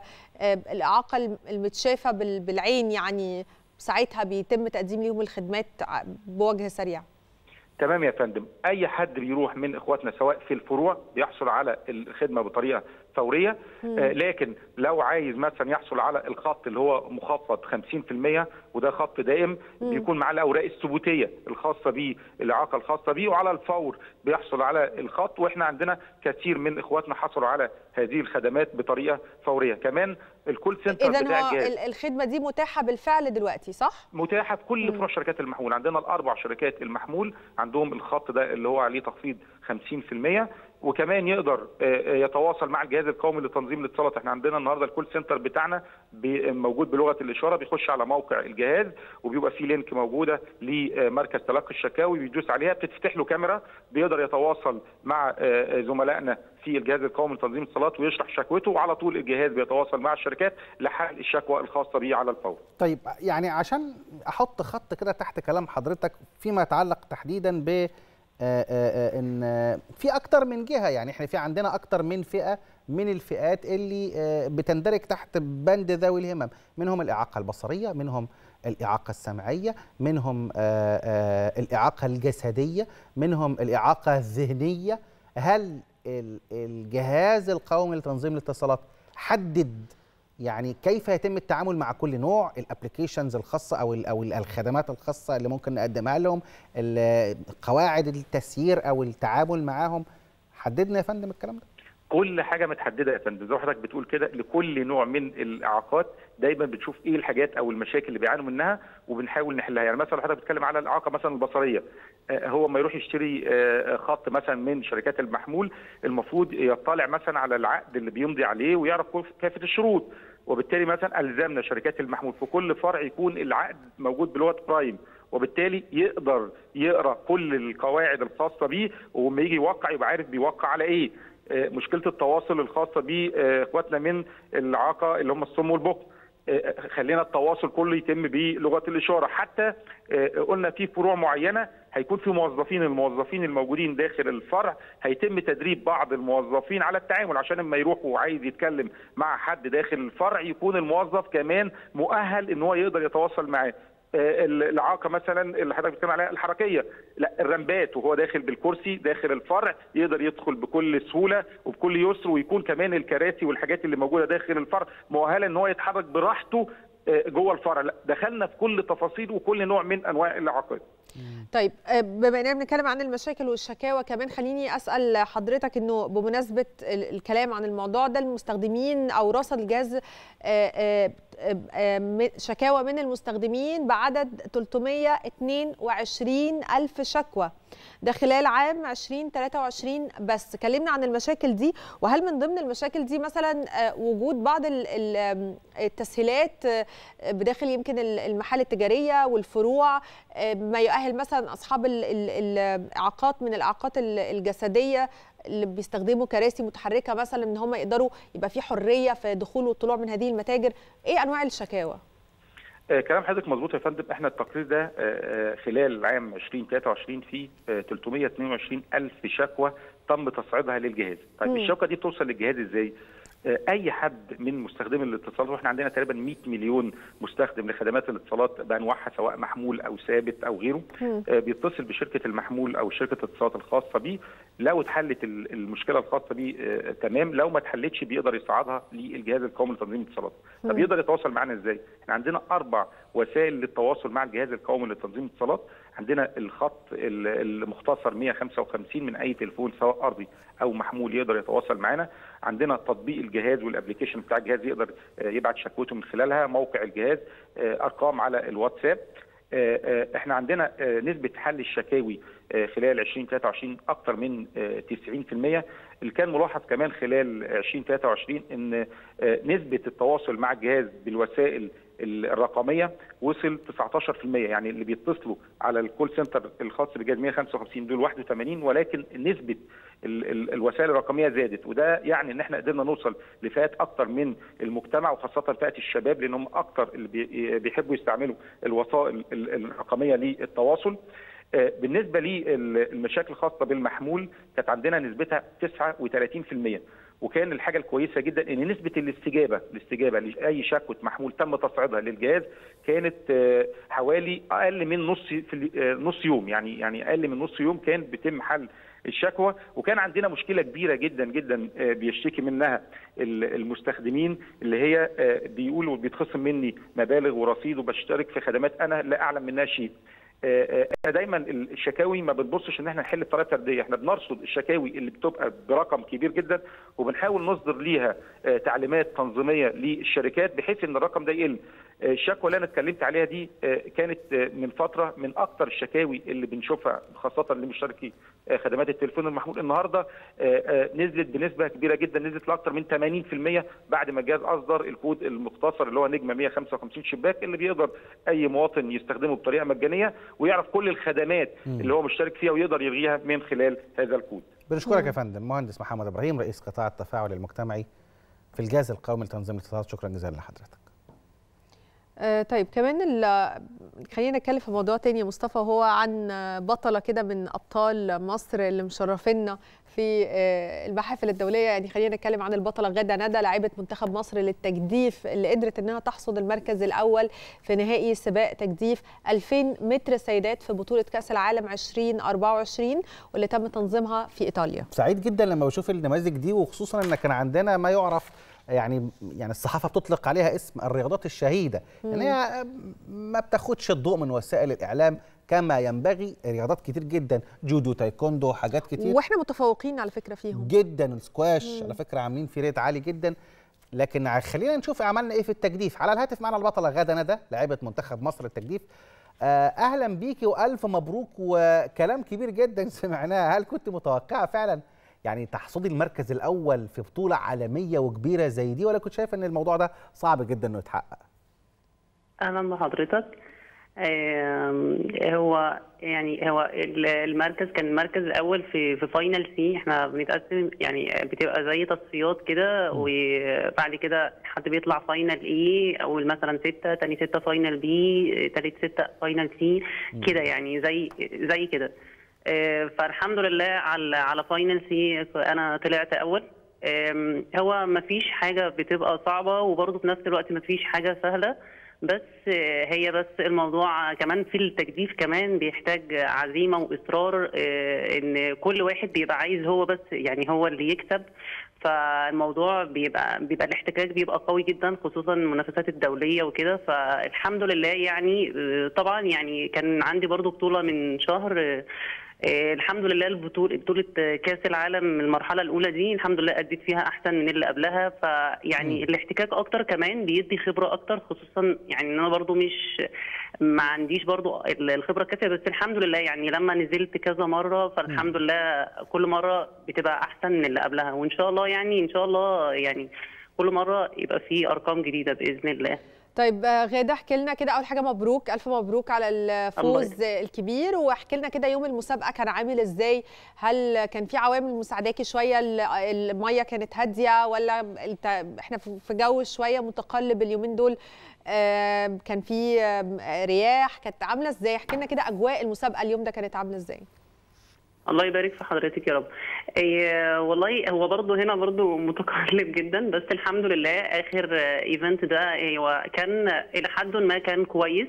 الاعاقه المتشافه بالعين يعني ساعتها بيتم تقديم لهم الخدمات بوجه سريع تمام يا فندم اي حد بيروح من اخواتنا سواء في الفروع بيحصل على الخدمه بطريقه فوريه آه لكن لو عايز مثلا يحصل على الخط اللي هو مخفض 50% وده خط دائم مم. بيكون معاه الاوراق الثبوتيه الخاصه بيه الاعاقه الخاصه بيه وعلى الفور بيحصل على الخط واحنا عندنا كثير من اخواتنا حصلوا على هذه الخدمات بطريقه فوريه كمان الكول سنتر اذا هو الخدمه دي متاحه بالفعل دلوقتي صح متاحه في كل فروع شركات المحمول عندنا الاربع شركات المحمول عندهم الخط ده اللي هو عليه تخفيض 50% وكمان يقدر يتواصل مع الجهاز القومي لتنظيم الاتصالات احنا عندنا النهارده الكول سنتر بتاعنا موجود بلغه الاشاره بيخش على موقع الجهاز وبيبقى فيه لينك موجوده لمركز تلقي الشكاوي بيدوس عليها بتتفتح له كاميرا بيقدر يتواصل مع زملائنا في الجهاز القومي لتنظيم الاتصالات ويشرح شكوته وعلى طول الجهاز بيتواصل مع الشركات لحل الشكوى الخاصه به على الفور. طيب يعني عشان احط خط كده تحت كلام حضرتك فيما يتعلق تحديدا ب آآ آآ ان في اكتر من جهه يعني احنا في عندنا اكتر من فئه من الفئات اللي بتندرج تحت بند ذوي الهمم منهم الاعاقه البصريه منهم الاعاقه السمعيه منهم آآ الاعاقه الجسديه منهم الاعاقه الذهنيه هل الجهاز القومي لتنظيم الاتصالات حدد يعني كيف يتم التعامل مع كل نوع الابلكيشنز الخاصه او او الخدمات الخاصه اللي ممكن نقدمها لهم قواعد التسيير او التعامل معاهم حددنا يا فندم الكلام ده كل حاجه متحدده يا فندم زي حضرتك بتقول كده لكل نوع من الاعاقات دايما بنشوف ايه الحاجات او المشاكل اللي بيعانوا منها وبنحاول نحلها يعني مثلا حضرتك بتتكلم على الاعاقه مثلا البصريه هو ما يروح يشتري خط مثلا من شركات المحمول المفروض يطلع مثلا على العقد اللي بيمضي عليه ويعرف كافه الشروط وبالتالي مثلا الزمنا شركات المحمول في كل فرع يكون العقد موجود بلغه برايم وبالتالي يقدر يقرا كل القواعد الخاصه بيه ولما يجي يوقع يبقى عارف بيوقع على ايه مشكله التواصل الخاصه باخواتنا من الاعاقه اللي هم الصم والبكم خلينا التواصل كله يتم بلغه الاشاره حتى قلنا في فروع معينه هيكون في موظفين الموظفين الموجودين داخل الفرع هيتم تدريب بعض الموظفين على التعامل عشان لما يروح وعايز يتكلم مع حد داخل الفرع يكون الموظف كمان مؤهل ان هو يقدر يتواصل معاه الاعاقه مثلا اللي حضرتك بتتكلم عليها الحركيه لا الرمبات وهو داخل بالكرسي داخل الفرع يقدر يدخل بكل سهوله وبكل يسر ويكون كمان الكراسي والحاجات اللي موجوده داخل الفرع مؤهله ان هو يتحرك براحته جوه الفرع لا دخلنا في كل تفاصيل وكل نوع من انواع الاعاقات طيب آه، بما اننا بنتكلم عن المشاكل والشكاوى كمان خليني اسال حضرتك انه بمناسبه ال- الكلام عن الموضوع ده المستخدمين او رصد الجهاز آه، آه، آه، م- شكاوى من المستخدمين بعدد 322 الف شكوى ده خلال عام 2023 بس كلمنا عن المشاكل دي وهل من ضمن المشاكل دي مثلا آه، وجود بعض ال- ال- آم، التسهيلات آه، بداخل يمكن ال- المحال التجاريه والفروع آه، ما يؤهل مثلا اصحاب ال- ال- الاعاقات من الاعاقات ال- الجسديه اللي بيستخدموا كراسي متحركه مثلا ان هم يقدروا يبقى في حريه في دخول والطلوع من هذه المتاجر ايه انواع الشكاوى آه، كلام حضرتك مظبوط يا فندم احنا التقرير ده آه، آه، خلال عام 2023 فيه آه، 322 الف شكوى تم تصعيدها للجهاز طيب مم. الشكوى دي بتوصل للجهاز ازاي آه، اي حد من مستخدمي الاتصالات واحنا عندنا تقريبا 100 مليون مستخدم لخدمات الاتصالات بانواعها سواء محمول او ثابت او غيره مم. آه، بيتصل بشركه المحمول او شركه الاتصالات الخاصه بيه لو اتحلت ال- المشكله الخاصه بيه آه، تمام لو ما اتحلتش بيقدر يصعدها للجهاز القومي لتنظيم الاتصالات طب يقدر يتواصل معانا ازاي احنا عندنا اربع وسائل للتواصل مع الجهاز القومي لتنظيم الاتصالات عندنا الخط ال- المختصر 155 من اي تليفون سواء ارضي او محمول يقدر يتواصل معانا عندنا تطبيق الجهاز والابلكيشن بتاع الجهاز يقدر آه، يبعت شكوته من خلالها موقع الجهاز آه، ارقام على الواتساب آه، آه، احنا عندنا آه، نسبه حل الشكاوي آه، خلال 2023 اكثر من آه، 90% اللي كان ملاحظ كمان خلال 2023 ان آه، نسبه التواصل مع الجهاز بالوسائل الرقميه وصل 19% يعني اللي بيتصلوا على الكول سنتر الخاص بجهاز 155 دول 81 ولكن نسبه ال- ال- الوسائل الرقميه زادت وده يعني ان احنا قدرنا نوصل لفئات اكتر من المجتمع وخاصه فئه الشباب لانهم اكتر اللي بي- بيحبوا يستعملوا الوسائل ال- الرقميه للتواصل آه، بالنسبه للمشاكل الخاصه بالمحمول كانت عندنا نسبتها 39% وكان الحاجه الكويسه جدا ان نسبه الاستجابه الاستجابه لاي شكوى محمول تم تصعيدها للجهاز كانت آه، حوالي اقل من نص في ال- آه، نص يوم يعني يعني اقل من نص يوم كان بيتم حل الشكوى وكان عندنا مشكله كبيره جدا جدا آه، بيشتكي منها ال- المستخدمين اللي هي آه، بيقولوا بيتخصم مني مبالغ ورصيد وبشترك في خدمات انا لا اعلم منها شيء آه، آه، احنا دايما الشكاوي ما بنبصش ان احنا نحل بطريقه فرديه احنا بنرصد الشكاوي اللي بتبقى برقم كبير جدا وبنحاول نصدر ليها آه، تعليمات تنظيميه للشركات بحيث ان الرقم ده يقل آه، الشكوى اللي انا اتكلمت عليها دي آه، كانت آه، من فتره من اكتر الشكاوي اللي بنشوفها خاصه لمشتركي آه، خدمات التليفون المحمول النهارده آه، آه، نزلت بنسبه كبيره جدا نزلت لاكثر من 80% بعد ما الجهاز اصدر الكود المختصر اللي هو نجمه 155 شباك اللي بيقدر اي مواطن يستخدمه بطريقه مجانيه ويعرف كل الخدمات اللي هو مشترك فيها ويقدر يلغيها من خلال هذا الكود بنشكرك يا فندم مهندس محمد ابراهيم رئيس قطاع التفاعل المجتمعي في الجهاز القومي لتنظيم الاتصالات شكرا جزيلا لحضرتك آه، طيب كمان ال- خلينا نتكلم في موضوع تاني يا مصطفى وهو عن بطلة كده من أبطال مصر اللي مشرفينا في آه، المحافل الدولية يعني خلينا نتكلم عن البطلة غادة ندى لاعبة منتخب مصر للتجديف اللي قدرت إنها تحصد المركز الأول في نهائي سباق تجديف 2000 متر سيدات في بطولة كأس العالم 2024 واللي تم تنظيمها في إيطاليا سعيد جدا لما بشوف النماذج دي وخصوصا ان كان عندنا ما يعرف يعني يعني الصحافه بتطلق عليها اسم الرياضات الشهيده يعني هي ما بتاخدش الضوء من وسائل الاعلام كما ينبغي رياضات كتير جدا جودو تايكوندو حاجات كتير واحنا متفوقين على فكرة فيهم جدا السكواش على فكره عاملين فيه ريت عالي جدا لكن ع- خلينا نشوف عملنا ايه في التجديف على الهاتف معنا البطله غاده ندى لاعبه منتخب مصر للتجديف آه، اهلا بيكي والف مبروك وكلام كبير جدا سمعناه هل كنت متوقعه فعلا يعني تحصدي المركز الاول في بطوله عالميه وكبيره زي دي ولا كنت شايفه ان الموضوع ده صعب جدا انه يتحقق اهلا بحضرتك آم، هو يعني هو ال- المركز كان المركز الاول في في فاينل سي احنا بنتقسم يعني بتبقى زي تصفيات كده وبعد كده حد بيطلع فاينل ايه اول مثلا ستة تاني ستة فاينل بي تالت ستة فاينل سي كده يعني زي زي كده آه، فالحمد لله على على فاينل سي انا طلعت اول آم، هو ما فيش حاجه بتبقى صعبه وبرضه في نفس الوقت ما فيش حاجه سهله بس آه، هي بس الموضوع كمان في التجديف كمان بيحتاج عزيمه واصرار آه، ان كل واحد بيبقى عايز هو بس يعني هو اللي يكسب فالموضوع بيبقى بيبقى الاحتكاك بيبقى قوي جدا خصوصا المنافسات الدوليه وكده فالحمد لله يعني آه، طبعا يعني كان عندي برضو بطوله من شهر آه، آه، الحمد لله البطولة بطولة آه، كأس العالم المرحلة الأولى دي الحمد لله أديت فيها أحسن من اللي قبلها فيعني الاحتكاك أكتر كمان بيدي خبرة أكتر خصوصا يعني إن أنا برضو مش ما عنديش برضو ال- الخبرة الكافية بس الحمد لله يعني لما نزلت كذا مرة فالحمد لله كل مرة بتبقى أحسن من اللي قبلها وإن شاء الله يعني إن شاء الله يعني كل مرة يبقى في أرقام جديدة بإذن الله طيب آه، غاده احكي لنا كده اول حاجه مبروك الف مبروك على الفوز الكبير واحكي لنا كده يوم المسابقه كان عامل ازاي هل كان في عوامل مساعداكي شويه ال- الميه كانت هاديه ولا الت- احنا في في جو شويه متقلب اليومين دول آه، كان في آه، رياح كانت عامله ازاي احكي لنا كده اجواء المسابقه اليوم ده كانت عامله ازاي الله يبارك في حضرتك يا رب إيه والله هو برضه هنا برضه متقلب جدا بس الحمد لله اخر ايفنت ده هو كان الى حد ما كان كويس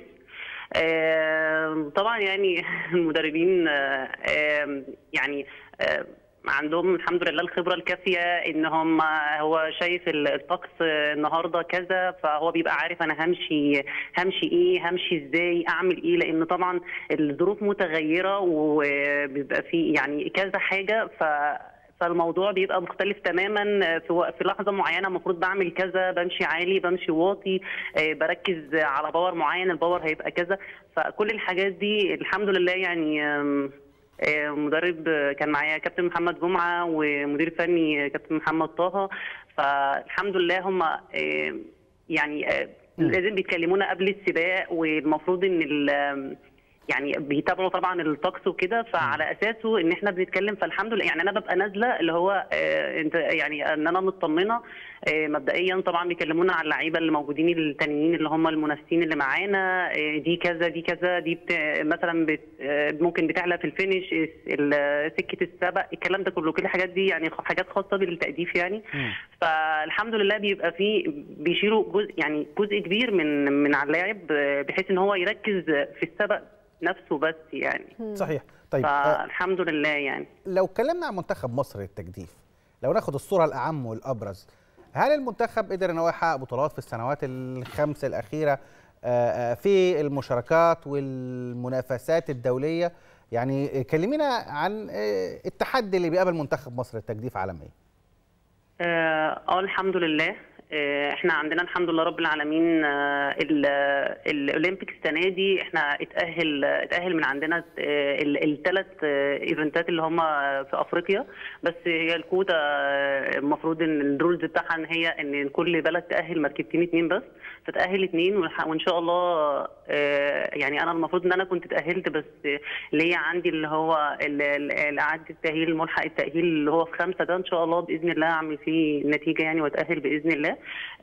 آه، طبعا يعني المدربين آه، آه، يعني آه، عندهم الحمد لله الخبره الكافيه ان هم هو شايف الطقس النهارده كذا فهو بيبقى عارف انا همشي همشي ايه همشي ازاي اعمل ايه لان طبعا الظروف متغيره وبيبقى في يعني كذا حاجه ف فالموضوع بيبقى مختلف تماما في و- في لحظه معينه المفروض بعمل كذا بمشي عالي بمشي واطي آه، بركز على باور معين الباور هيبقى كذا فكل الحاجات دي الحمد لله يعني آم، آه، مدرب آه، كان معايا كابتن محمد جمعه ومدير فني كابتن محمد طه فالحمد لله هم آه، يعني آه، لازم بيتكلمونا قبل السباق والمفروض ان ال- آم، يعني بيتابعوا طبعا الطقس وكده فعلى اساسه ان احنا بنتكلم فالحمد لله يعني انا ببقى نازله اللي هو آه انت يعني ان انا مطمنه آه مبدئيا طبعا بيكلمونا على اللعيبه اللي موجودين التانيين اللي هم المنافسين اللي معانا آه دي كذا دي كذا دي بت مثلا بت آه ممكن بتعلى في الفينش ال- سكه السبق الكلام ده كله كل الحاجات دي يعني حاجات خاصه بالتأديف يعني فالحمد لله بيبقى في بيشيلوا جزء يعني جزء كبير من من على اللاعب آه، بحيث ان هو يركز في السبق نفسه بس يعني صحيح طيب آه، فالحمد لله يعني لو اتكلمنا عن منتخب مصر للتجديف لو ناخد الصوره الاعم والابرز هل المنتخب قدر ان هو يحقق بطولات في السنوات الخمس الاخيره آه، آه، في المشاركات والمنافسات الدوليه يعني كلمينا عن آه، التحدي اللي بيقابل منتخب مصر للتجديف عالميا اه آه، الحمد لله آه، احنا عندنا الحمد لله رب العالمين آه، ال- الاولمبيك السنه دي احنا اتاهل اتاهل من عندنا الثلاث ايفنتات اللي هم في افريقيا بس هي الكوتا آه، المفروض ان الرولز بتاعها ان هي ان كل بلد تاهل مركبتين اتنين بس فتاهل اتنين والح- وان شاء الله آه، يعني انا المفروض ان انا كنت اتاهلت بس ليا عندي اللي هو ال- ال- اعاده التاهيل ملحق التاهيل اللي هو في خمسه ده ان شاء الله باذن الله اعمل فيه نتيجه يعني واتاهل باذن الله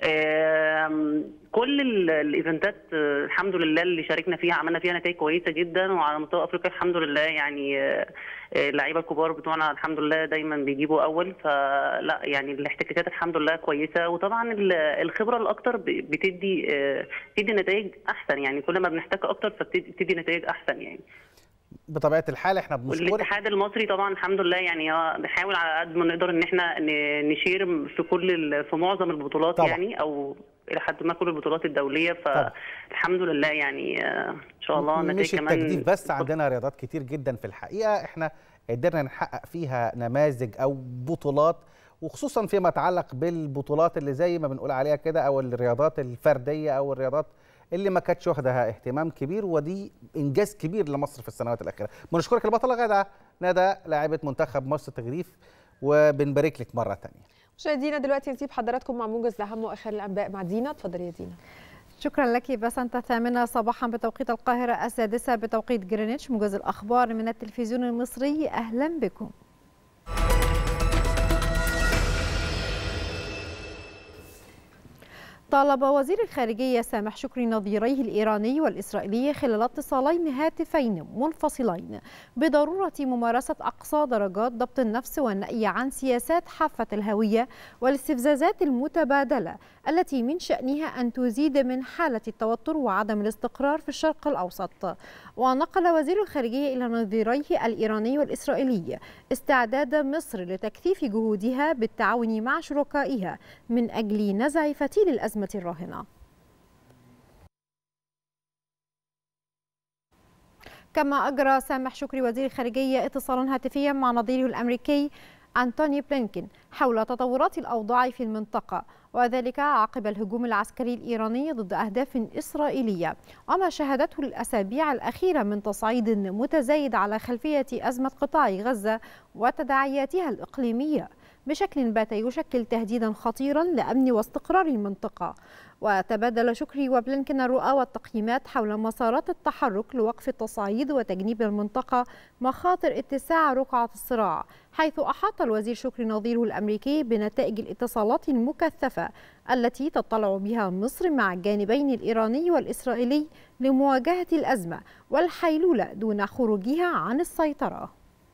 آم، كل ال- الايفنتات آه، الحمد لله اللي شاركنا فيها عملنا فيها نتائج كويسه جدا وعلى مستوى افريقيا الحمد لله يعني آه، آه، اللعيبه الكبار بتوعنا الحمد لله دايما بيجيبوا اول فلا يعني الاحتكاكات الحمد لله كويسه وطبعا ال- الخبره الاكتر ب- بتدي آه، بتدي نتائج احسن يعني كل ما بنحتك اكتر فبتدي نتائج احسن يعني بطبيعه الحال احنا بنشكرك والاتحاد المصري طبعا الحمد لله يعني هو بنحاول على قد ما نقدر ان احنا ن- نشير في كل ال- في معظم البطولات طبعا. يعني او الى حد ما كل البطولات الدوليه طبعا. فالحمد لله يعني آه، ان شاء الله مش نتائج كمان التجديف بس عندنا رياضات كتير جدا في الحقيقه احنا قدرنا نحقق فيها نماذج او بطولات وخصوصا فيما يتعلق بالبطولات اللي زي ما بنقول عليها كده او الرياضات الفرديه او الرياضات اللي ما كانتش واخدها اهتمام كبير ودي انجاز كبير لمصر في السنوات الاخيره بنشكرك البطله غاده ندى لاعبه منتخب مصر التجريف وبنبارك لك مره ثانيه مشاهدينا دلوقتي نسيب حضراتكم مع موجز لاهم واخر الانباء مع دينا اتفضلي يا دينا شكرا لك بسنت الثامنة صباحا بتوقيت القاهرة السادسة بتوقيت جرينتش موجز الأخبار من التلفزيون المصري أهلا بكم طالب وزير الخارجية سامح شكري نظيريه الإيراني والإسرائيلي خلال اتصالين هاتفين منفصلين بضرورة ممارسة أقصى درجات ضبط النفس والنأي عن سياسات حافة الهوية والاستفزازات المتبادلة التي من شأنها أن تزيد من حالة التوتر وعدم الاستقرار في الشرق الأوسط ونقل وزير الخارجية إلى نظيريه الإيراني والإسرائيلي استعداد مصر لتكثيف جهودها بالتعاون مع شركائها من أجل نزع فتيل الأزمة الراهنة كما أجرى سامح شكري وزير الخارجية اتصالا هاتفيا مع نظيره الأمريكي أنتوني بلينكين حول تطورات الأوضاع في المنطقة وذلك عقب الهجوم العسكري الإيراني ضد أهداف إسرائيلية وما شهدته الأسابيع الأخيرة من تصعيد متزايد على خلفية أزمة قطاع غزة وتداعياتها الإقليمية بشكل بات يشكل تهديدا خطيرا لأمن واستقرار المنطقة وتبادل شكري وبلينكين الرؤى والتقييمات حول مسارات التحرك لوقف التصعيد وتجنيب المنطقة مخاطر اتساع رقعة الصراع حيث أحاط الوزير شكري نظيره الأمريكي بنتائج الاتصالات المكثفة التي تطلع بها مصر مع الجانبين الإيراني والإسرائيلي لمواجهة الأزمة والحيلولة دون خروجها عن السيطرة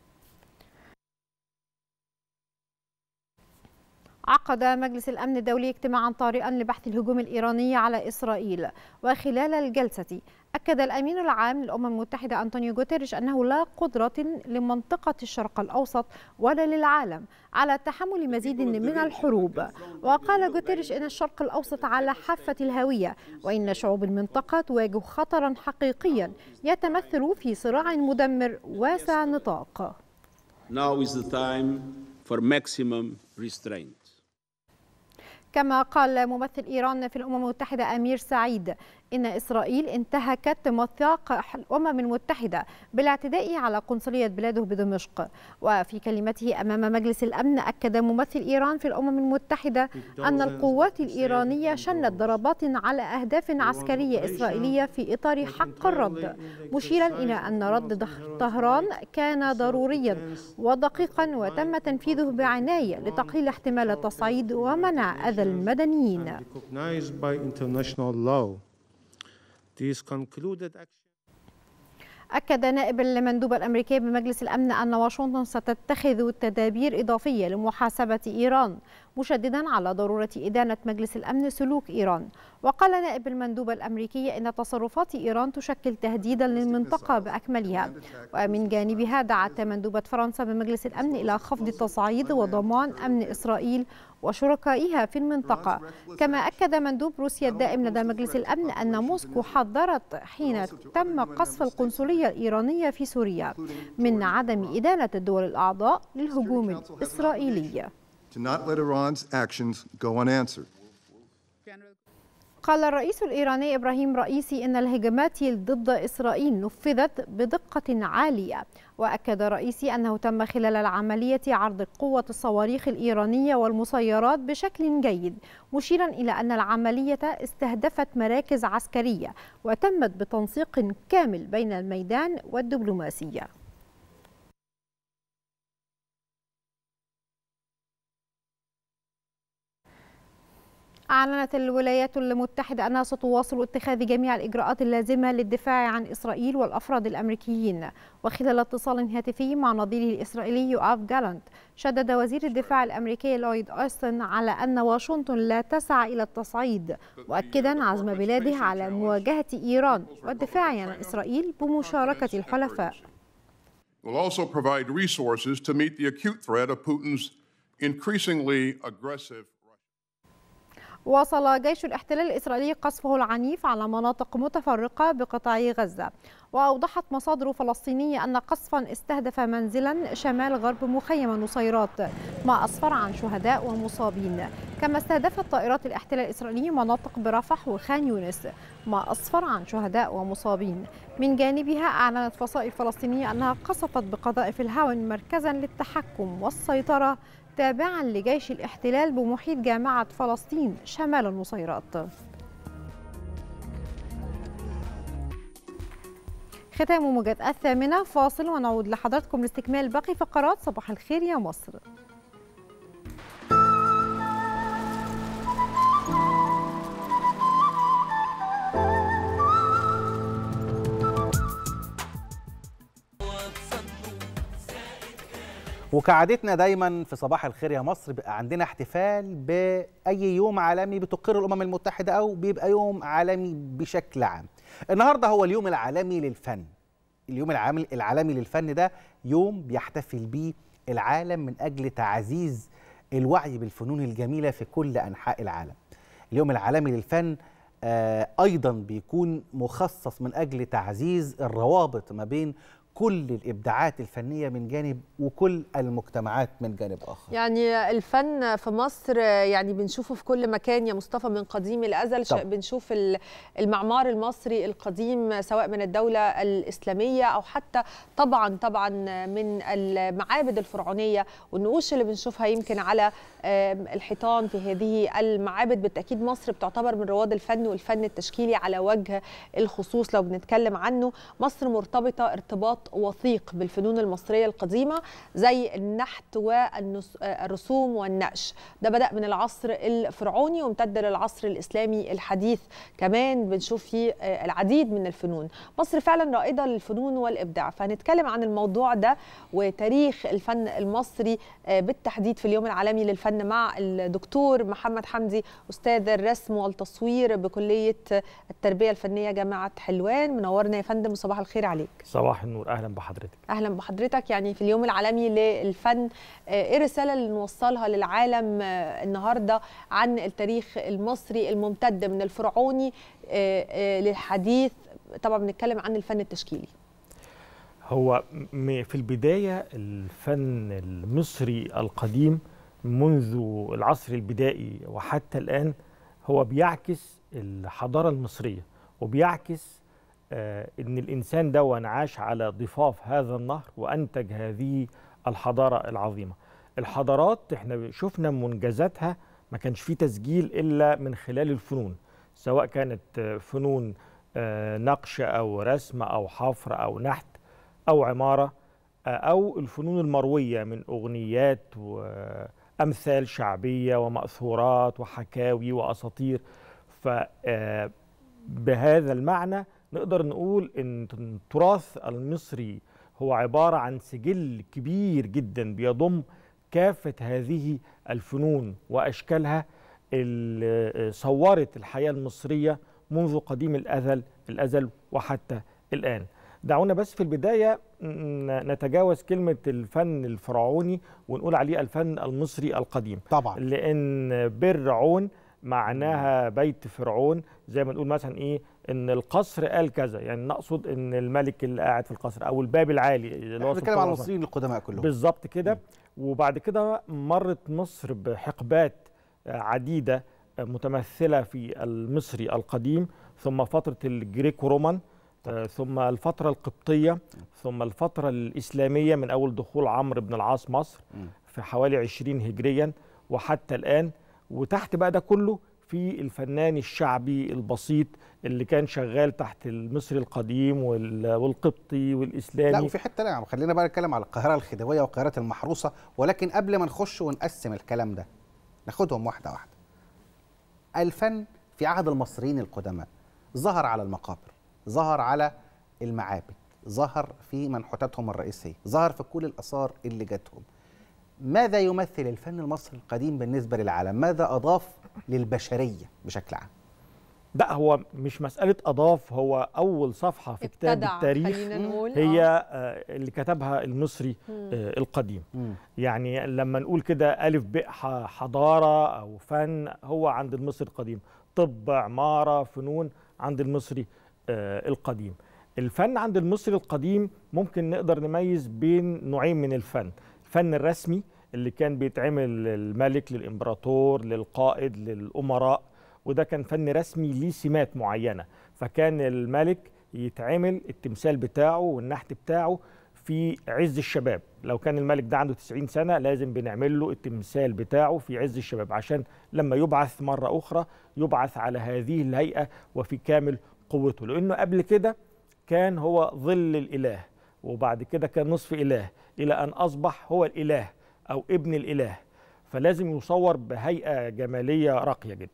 عقد مجلس الأمن الدولي اجتماعا طارئا لبحث الهجوم الإيراني على إسرائيل وخلال الجلسة أكد الأمين العام للأمم المتحدة أنطونيو غوتيريش أنه لا قدرة لمنطقة الشرق الأوسط ولا للعالم على تحمل مزيد من الحروب وقال غوتيريش أن الشرق الأوسط على حافة الهوية وإن شعوب المنطقة تواجه خطرا حقيقيا يتمثل في صراع مدمر واسع النطاق Now is the time for maximum restraint. كما قال ممثل إيران في الأمم المتحدة أمير سعيد إن إسرائيل انتهكت ميثاق الأمم المتحدة بالاعتداء على قنصلية بلاده بدمشق وفي كلمته أمام مجلس الأمن أكد ممثل إيران في الأمم المتحدة أن القوات الإيرانية شنت ضربات على أهداف عسكرية إسرائيلية في إطار حق الرد مشيرا إلى أن رد طهران كان ضروريا ودقيقا وتم تنفيذه بعناية لتقليل احتمال التصعيد ومنع أذى المدنيين These concluded أكد نائب المندوب الأمريكي بمجلس الأمن أن واشنطن ستتخذ تدابير إضافية لمحاسبة إيران مشددا على ضرورة إدانة مجلس الأمن سلوك إيران وقال نائب المندوب الأمريكي أن تصرفات إيران تشكل تهديدا للمنطقة بأكملها ومن جانبها دعت مندوبة فرنسا بمجلس الأمن إلى خفض التصعيد وضمان أمن إسرائيل وشركائها في المنطقة كما أكد مندوب روسيا الدائم لدى مجلس الأمن أن موسكو حذرت حين تم قصف القنصلية الإيرانية في سوريا من عدم إدانة الدول الأعضاء للهجوم الإسرائيلي to not let Iran's actions go unanswered. قال الرئيس الإيراني إبراهيم رئيسي أن الهجمات ضد إسرائيل نفذت بدقة عالية وأكد رئيسي أنه تم خلال العملية عرض قوة الصواريخ الإيرانية والمسيرات بشكل جيد مشيرا إلى أن العملية استهدفت مراكز عسكرية وتمت بتنسيق كامل بين الميدان والدبلوماسية أعلنت الولايات المتحدة أنها ستواصل اتخاذ جميع الإجراءات اللازمة للدفاع عن إسرائيل والأفراد الأمريكيين وخلال اتصال هاتفي مع نظيره الإسرائيلي يوآف جالانت شدد وزير الدفاع الأمريكي لويد أوستن على أن واشنطن لا تسعى إلى التصعيد مؤكدا عزم بلاده على مواجهة إيران والدفاع عن إسرائيل بمشاركة الحلفاء will also provide resources to meet the acute threat of Putin's increasingly aggressive واصل جيش الاحتلال الإسرائيلي قصفه العنيف على مناطق متفرقة بقطاع غزة وأوضحت مصادر فلسطينية أن قصفا استهدف منزلا شمال غرب مخيم نصيرات ما أسفر عن شهداء ومصابين كما استهدفت طائرات الاحتلال الإسرائيلي مناطق برفح وخان يونس ما أسفر عن شهداء ومصابين من جانبها أعلنت فصائل فلسطينية أنها قصفت بقذائف الهاون مركزا للتحكم والسيطرة تابعا لجيش الاحتلال بمحيط جامعة فلسطين شمال النصيرات ختام موجة الثامنة فاصل ونعود لحضراتكم لاستكمال باقي فقرات صباح الخير يا مصر وكعادتنا دايما في صباح الخير يا مصر بيبقى عندنا احتفال باي يوم عالمي بتقر الامم المتحده او بيبقى يوم عالمي بشكل عام النهارده هو اليوم العالمي للفن اليوم العالمي العالمي للفن ده يوم بيحتفل بيه العالم من اجل تعزيز الوعي بالفنون الجميله في كل انحاء العالم اليوم العالمي للفن آه ايضا بيكون مخصص من اجل تعزيز الروابط ما بين كل الابداعات الفنيه من جانب وكل المجتمعات من جانب اخر يعني الفن في مصر يعني بنشوفه في كل مكان يا مصطفى من قديم الازل طبعا. بنشوف المعمار المصري القديم سواء من الدوله الاسلاميه او حتى طبعا طبعا من المعابد الفرعونيه والنقوش اللي بنشوفها يمكن على الحيطان في هذه المعابد بالتاكيد مصر بتعتبر من رواد الفن والفن التشكيلي على وجه الخصوص لو بنتكلم عنه مصر مرتبطه ارتباط وثيق بالفنون المصريه القديمه زي النحت والرسوم والنقش ده بدا من العصر الفرعوني وامتد للعصر الاسلامي الحديث كمان بنشوف فيه العديد من الفنون مصر فعلا رائده للفنون والابداع فهنتكلم عن الموضوع ده وتاريخ الفن المصري بالتحديد في اليوم العالمي للفن مع الدكتور محمد حمدي استاذ الرسم والتصوير بكليه التربيه الفنيه جامعه حلوان منورنا يا فندم وصباح الخير عليك صباح النور اهلا بحضرتك اهلا بحضرتك يعني في اليوم العالمي للفن ايه الرساله اللي نوصلها للعالم النهارده عن التاريخ المصري الممتد من الفرعوني للحديث طبعا بنتكلم عن الفن التشكيلي هو في البدايه الفن المصري القديم منذ العصر البدائي وحتى الان هو بيعكس الحضاره المصريه وبيعكس آه ان الانسان ده عاش على ضفاف هذا النهر وانتج هذه الحضاره العظيمه الحضارات احنا شفنا منجزاتها ما كانش فيه تسجيل الا من خلال الفنون سواء كانت فنون آه نقش او رسم او حفر او نحت او عماره آه او الفنون المرويه من اغنيات وامثال شعبيه وماثورات وحكاوي واساطير ف بهذا المعنى نقدر نقول ان التراث المصري هو عباره عن سجل كبير جدا بيضم كافه هذه الفنون واشكالها اللي صورت الحياه المصريه منذ قديم الازل الازل وحتى الان. دعونا بس في البدايه نتجاوز كلمه الفن الفرعوني ونقول عليه الفن المصري القديم. طبعا لان برعون معناها بيت فرعون زي ما نقول مثلا ايه ان القصر قال كذا يعني نقصد ان الملك اللي قاعد في القصر او الباب العالي اللي هو بنتكلم عن المصريين القدماء كلهم بالظبط كده وبعد كده مرت مصر بحقبات عديده متمثله في المصري القديم ثم فتره الجريكو رومان ثم الفتره القبطيه ثم الفتره الاسلاميه من اول دخول عمرو بن العاص مصر في حوالي 20 هجريا وحتى الان وتحت بقى ده كله في الفنان الشعبي البسيط اللي كان شغال تحت المصري القديم والقبطي والاسلامي لا وفي حته لا خلينا بقى نتكلم على القاهره الخديويه والقاهره المحروسه ولكن قبل ما نخش ونقسم الكلام ده ناخدهم واحده واحده الفن في عهد المصريين القدماء ظهر على المقابر ظهر على المعابد ظهر في منحوتاتهم الرئيسيه ظهر في كل الاثار اللي جاتهم ماذا يمثل الفن المصري القديم بالنسبه للعالم ماذا اضاف للبشريه بشكل عام لا هو مش مسألة أضاف هو أول صفحة في كتاب التاريخ هي آه. اللي كتبها المصري آه القديم مم. يعني لما نقول كده ألف ب حضارة أو فن هو عند المصري القديم طب عمارة فنون عند المصري آه القديم الفن عند المصري القديم ممكن نقدر نميز بين نوعين من الفن الفن الرسمي اللي كان بيتعمل للملك للإمبراطور للقائد للأمراء وده كان فن رسمي ليه سمات معينه فكان الملك يتعمل التمثال بتاعه والنحت بتاعه في عز الشباب لو كان الملك ده عنده 90 سنه لازم بنعمل له التمثال بتاعه في عز الشباب عشان لما يبعث مره اخرى يبعث على هذه الهيئه وفي كامل قوته لانه قبل كده كان هو ظل الاله وبعد كده كان نصف اله الى ان اصبح هو الاله او ابن الاله فلازم يصور بهيئه جماليه راقيه جدا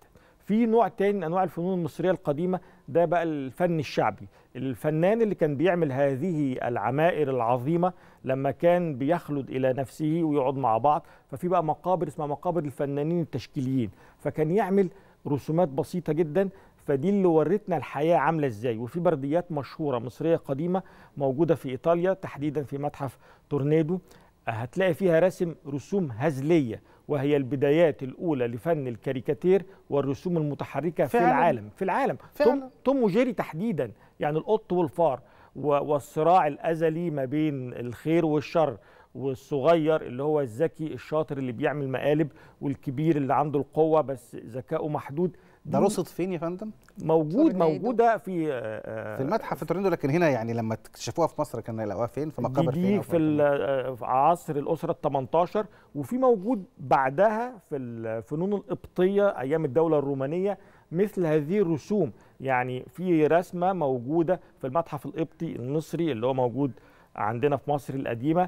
في نوع تاني من انواع الفنون المصريه القديمه ده بقى الفن الشعبي الفنان اللي كان بيعمل هذه العمائر العظيمه لما كان بيخلد الى نفسه ويقعد مع بعض ففي بقى مقابر اسمها مقابر الفنانين التشكيليين فكان يعمل رسومات بسيطه جدا فدي اللي ورتنا الحياه عامله ازاي وفي برديات مشهوره مصريه قديمه موجوده في ايطاليا تحديدا في متحف تورنيدو هتلاقي فيها رسم رسوم هزليه وهي البدايات الاولى لفن الكاريكاتير والرسوم المتحركه فعلاً. في العالم في العالم فعلاً. توم, توم وجيري تحديدا يعني القط والفار و- والصراع الازلي ما بين الخير والشر والصغير اللي هو الذكي الشاطر اللي بيعمل مقالب والكبير اللي عنده القوه بس ذكائه محدود ده دي رصد فين يا فندم؟ موجود تورنيدو. موجوده في آه، في المتحف في تورنيدو لكن هنا يعني لما اكتشفوها في مصر كانوا يلاقوها فين؟ في دي, مقابر فين؟ دي أو في ال- آه، في عصر الاسره ال 18 وفي موجود بعدها في الفنون القبطيه ايام الدوله الرومانيه مثل هذه الرسوم يعني في رسمه موجوده في المتحف القبطي المصري اللي هو موجود عندنا في مصر القديمه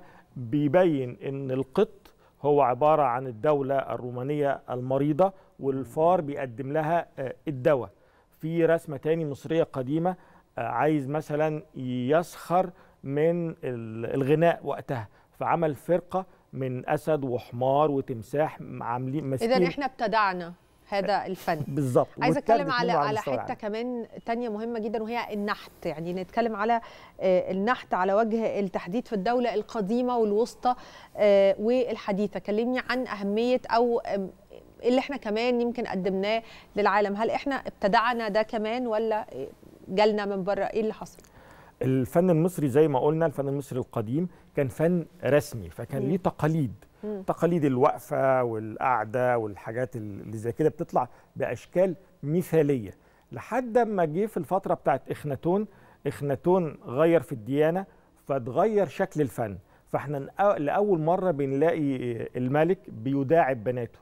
بيبين ان القط هو عباره عن الدوله الرومانيه المريضه والفار بيقدم لها آه، الدواء في رسمه تاني مصريه قديمه آه، عايز مثلا يسخر من ال- الغناء وقتها فعمل فرقه من اسد وحمار وتمساح عاملين ماسكين اذا احنا ابتدعنا هذا الفن بالظبط عايزه اتكلم واتاخدت على منه على مستوى حته العالم. كمان تانية مهمه جدا وهي النحت يعني نتكلم على آه، النحت على وجه التحديد في الدوله القديمه والوسطى آه، والحديثه كلمني عن اهميه او آم، إيه اللي احنا كمان يمكن قدمناه للعالم هل احنا ابتدعنا ده كمان ولا جالنا من بره ايه اللي حصل الفن المصري زي ما قلنا الفن المصري القديم كان فن رسمي فكان مم. ليه تقاليد مم. تقاليد الوقفه والقعده والحاجات اللي زي كده بتطلع باشكال مثاليه لحد ما جه في الفتره بتاعت اخناتون اخناتون غير في الديانه فتغير شكل الفن فاحنا نأ- لاول مره بنلاقي الملك بيداعب بناته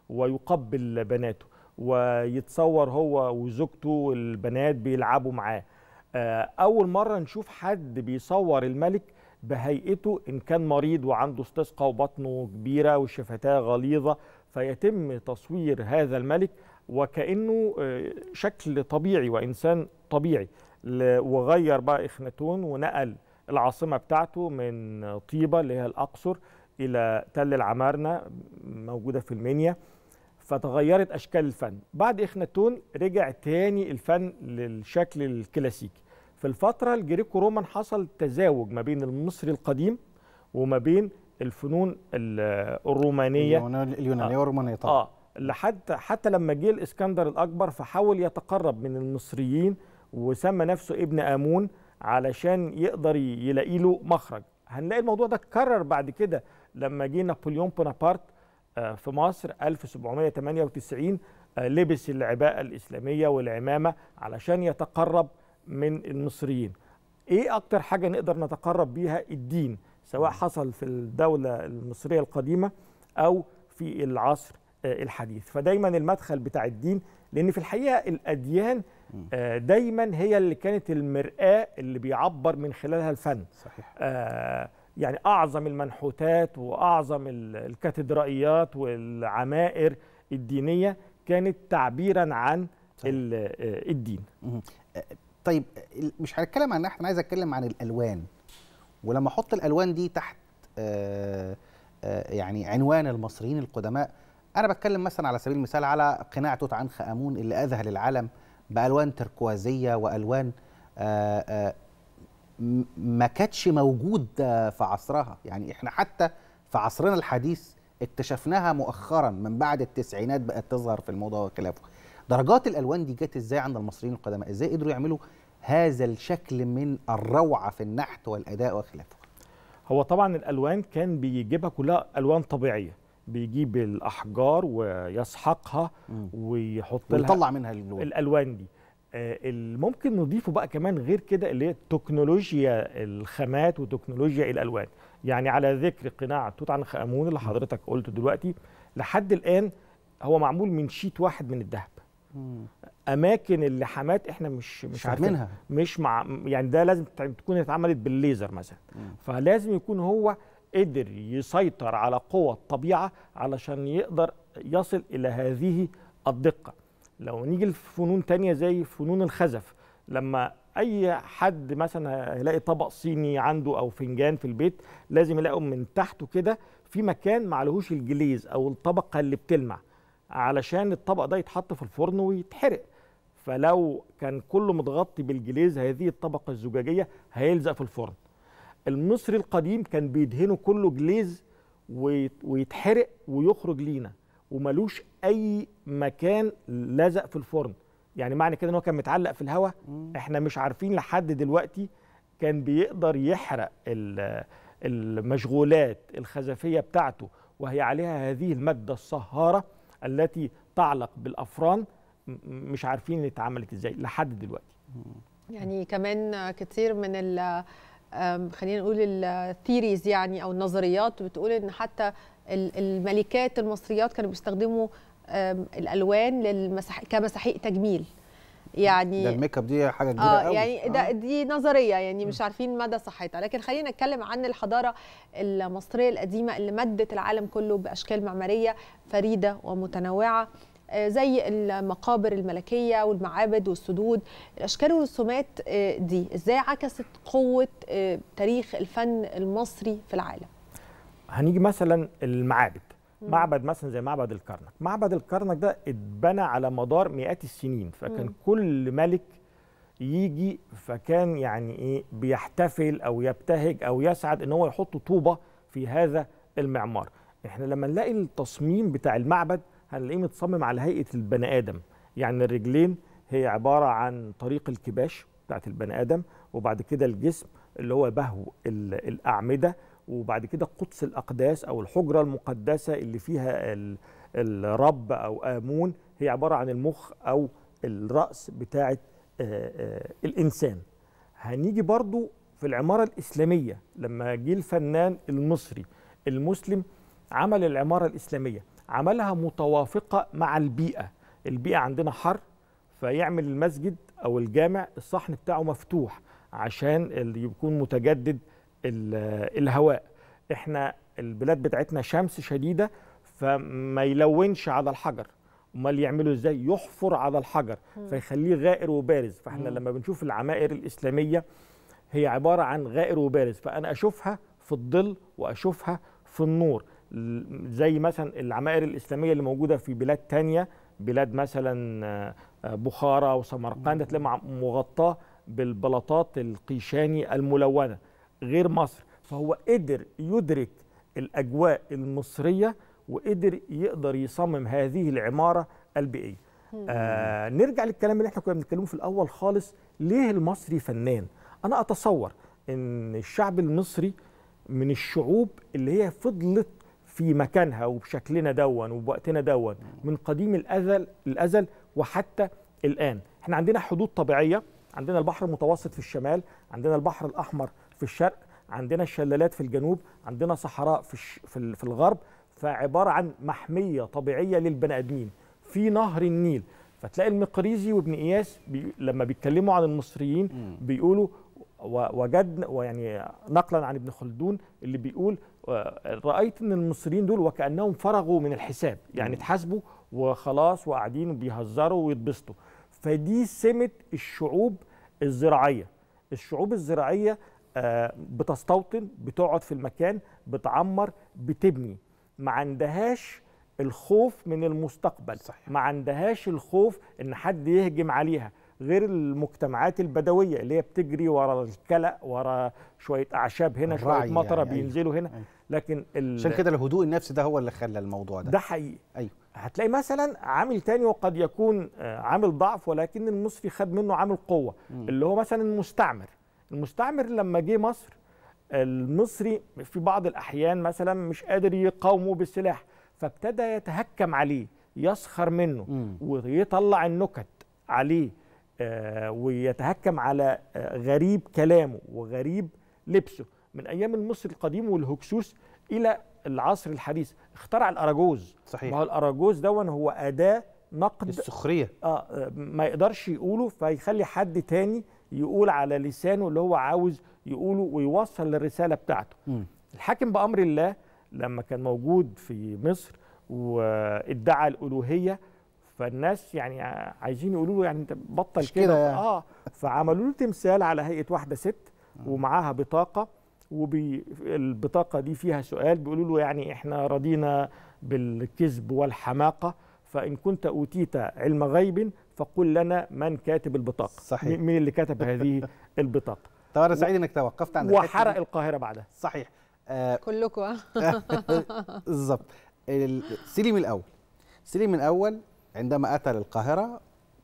ويقبل بناته ويتصور هو وزوجته والبنات بيلعبوا معاه آه، اول مره نشوف حد بيصور الملك بهيئته ان كان مريض وعنده استسقاء وبطنه كبيره وشفتاه غليظه فيتم تصوير هذا الملك وكانه آه، شكل طبيعي وانسان طبيعي ل- وغير بقى اخناتون ونقل العاصمه بتاعته من طيبه اللي هي الاقصر الى تل العمارنه موجوده في المنيا فتغيرت اشكال الفن بعد اخناتون رجع تاني الفن للشكل الكلاسيكي في الفتره الجريكو رومان حصل تزاوج ما بين المصري القديم وما بين الفنون ال- الرومانيه اليونانية- اليونانية والرومانية طبعا اه لحد حتى لما جه الاسكندر الاكبر فحاول يتقرب من المصريين وسمى نفسه ابن امون علشان يقدر ي- يلاقي له مخرج هنلاقي الموضوع ده اتكرر بعد كده لما جه نابليون بونابرت آه، في مصر 1798 آه، لبس العباءة الإسلامية والعمامة علشان يتقرب من المصريين ايه اكتر حاجة نقدر نتقرب بيها الدين سواء حصل في الدولة المصرية القديمة او في العصر آه، الحديث فدايما المدخل بتاع الدين لان في الحقيقة الاديان آه، دايما هي اللي كانت المرآة اللي بيعبر من خلالها الفن صحيح آه، يعني اعظم المنحوتات واعظم ال- الكاتدرائيات والعمائر الدينيه كانت تعبيرا عن ال- آه، الدين مهم. آه، طيب ال- مش هنتكلم عن احنا عايز اتكلم عن الالوان ولما احط الالوان دي تحت آه، آه، يعني عنوان المصريين القدماء انا بتكلم مثلا على سبيل المثال على قناع توت عنخ امون اللي اذهل العالم بالوان تركوازيه والوان آه، آه، م- ما كانتش موجوده في عصرها يعني احنا حتى في عصرنا الحديث اكتشفناها مؤخرا من بعد التسعينات بقت تظهر في الموضه وخلافه درجات الالوان دي جت ازاي عند المصريين القدماء ازاي قدروا يعملوا هذا الشكل من الروعه في النحت والاداء وخلافه هو طبعا الالوان كان بيجيبها كلها الوان طبيعيه بيجيب الاحجار ويسحقها ويحط لها ويطلع منها اللون الالوان دي آه، اللي ممكن نضيفه بقى كمان غير كده اللي هي تكنولوجيا الخامات وتكنولوجيا الالوان يعني على ذكر قناع توت عنخ امون اللي حضرتك قلته دلوقتي لحد الان هو معمول من شيت واحد من الذهب اماكن اللحامات احنا مش مش مش عارفين فاهمينها. مش مع يعني ده لازم تع- تكون اتعملت بالليزر مثلا فلازم يكون هو قدر يسيطر على قوى الطبيعه علشان يقدر يصل الى هذه الدقه لو نيجي لفنون تانية زي فنون الخزف لما اي حد مثلا هيلاقي طبق صيني عنده او فنجان في البيت لازم يلاقوا من تحته كده في مكان معلهوش الجليز او الطبقه اللي بتلمع علشان الطبق ده يتحط في الفرن ويتحرق فلو كان كله متغطي بالجليز هذه الطبقه الزجاجيه هيلزق في الفرن المصري القديم كان بيدهنه كله جليز ويت- ويتحرق ويخرج لينا وملوش اي مكان لزق في الفرن يعني معنى كده ان هو كان متعلق في الهواء احنا مش عارفين لحد دلوقتي كان بيقدر يحرق ال- المشغولات الخزفيه بتاعته وهي عليها هذه الماده الصهاره التي تعلق بالافران م- مش عارفين اتعملت ازاي لحد دلوقتي يعني كمان كتير من ال آم، خلينا نقول الثيريز يعني او النظريات بتقول ان حتى ال- الملكات المصريات كانوا بيستخدموا آم، الالوان للمسح كمساحيق تجميل يعني ده الميك اب دي حاجه كبيره اه قوي يعني ده دي نظريه يعني مش عارفين مدى صحتها لكن خلينا نتكلم عن الحضاره المصريه القديمه اللي مدت العالم كله باشكال معماريه فريده ومتنوعه آه، زي المقابر الملكيه والمعابد والسدود الاشكال والرسومات آه، دي ازاي عكست قوه آه، تاريخ الفن المصري في العالم هنيجي مثلا المعابد مم. معبد مثلا زي معبد الكرنك معبد الكرنك ده اتبنى على مدار مئات السنين فكان مم. كل ملك يجي فكان يعني ايه بيحتفل او يبتهج او يسعد ان هو يحط طوبه في هذا المعمار احنا لما نلاقي التصميم بتاع المعبد هنلاقيه متصمم على هيئه البني ادم يعني الرجلين هي عباره عن طريق الكباش بتاعت البني ادم وبعد كده الجسم اللي هو بهو ال- الاعمده وبعد كده قدس الاقداس او الحجره المقدسه اللي فيها ال- الرب او امون هي عباره عن المخ او الراس بتاعت آه، آه، الانسان هنيجي برضو في العماره الاسلاميه لما جه الفنان المصري المسلم عمل العماره الاسلاميه عملها متوافقه مع البيئه البيئه عندنا حر فيعمل المسجد او الجامع الصحن بتاعه مفتوح عشان اللي يكون متجدد ال- الهواء احنا البلاد بتاعتنا شمس شديده فما يلونش على الحجر امال يعملوا ازاي يحفر على الحجر مم. فيخليه غائر وبارز فاحنا مم. لما بنشوف العمائر الاسلاميه هي عباره عن غائر وبارز فانا اشوفها في الظل واشوفها في النور ل- زي مثلا العمائر الاسلاميه اللي موجوده في بلاد تانية بلاد مثلا آه، آه، بخارى وسمرقند تلاقي مع- مغطاه بالبلاطات القيشاني الملونه غير مصر فهو قدر يدرك الاجواء المصريه وقدر يقدر يصمم هذه العماره البيئيه آه نرجع للكلام اللي احنا كنا بنتكلمه في الاول خالص ليه المصري فنان انا اتصور ان الشعب المصري من الشعوب اللي هي فضلت في مكانها وبشكلنا دون وبوقتنا دون من قديم الازل الازل وحتى الان احنا عندنا حدود طبيعيه عندنا البحر المتوسط في الشمال عندنا البحر الاحمر في الشرق عندنا الشلالات في الجنوب عندنا صحراء في الش- في ال- في الغرب فعباره عن محميه طبيعيه للبني ادمين في نهر النيل فتلاقي المقريزي وابن اياس بي لما بيتكلموا عن المصريين بيقولوا و- وجدنا ويعني نقلا عن ابن خلدون اللي بيقول آه، رايت ان المصريين دول وكانهم فرغوا من الحساب يعني اتحاسبوا وخلاص وقاعدين بيهزروا ويتبسطوا فدي سمه الشعوب الزراعيه الشعوب الزراعيه آه، بتستوطن بتقعد في المكان بتعمر بتبني ما عندهاش الخوف من المستقبل صحيح. ما عندهاش الخوف ان حد يهجم عليها غير المجتمعات البدويه اللي هي بتجري ورا الكلأ ورا شويه اعشاب هنا شويه الرعي مطره يعني، أيوة. بينزلوا هنا لكن ال- عشان كده الهدوء النفسي ده هو اللي خلى الموضوع ده ده حقيقي ايوه هتلاقي مثلا عامل تاني وقد يكون آه، عامل ضعف ولكن المصري خد منه عامل قوه مم. اللي هو مثلا المستعمر المستعمر لما جه مصر المصري في بعض الاحيان مثلا مش قادر يقاومه بالسلاح فابتدى يتهكم عليه يسخر منه ويطلع النكت عليه آه، ويتهكم على آه، غريب كلامه وغريب لبسه من ايام المصري القديم والهكسوس الى العصر الحديث اخترع الاراجوز صحيح. ما هو الاراجوز دون هو اداه نقد السخريه اه آه، ما يقدرش يقوله فيخلي حد تاني يقول على لسانه اللي هو عاوز يقوله ويوصل الرساله بتاعته الحاكم بامر الله لما كان موجود في مصر وادعى الالوهيه فالناس يعني عايزين يقولوا له يعني انت بطل مش كده كده يعني. اه فعملوا له تمثال على هيئه واحده ست ومعاها بطاقه والبطاقه دي فيها سؤال بيقولوا له يعني احنا رضينا بالكذب والحماقه فان كنت اوتيت علم غيب فقل لنا من كاتب البطاقه صحيح. مين اللي كتب هذه البطاقه طب انا سعيد انك توقفت عند الحتة وحرق دي. القاهره بعدها صحيح آه كلكم بالظبط ال- سليم الاول سليم الاول عندما اتى للقاهره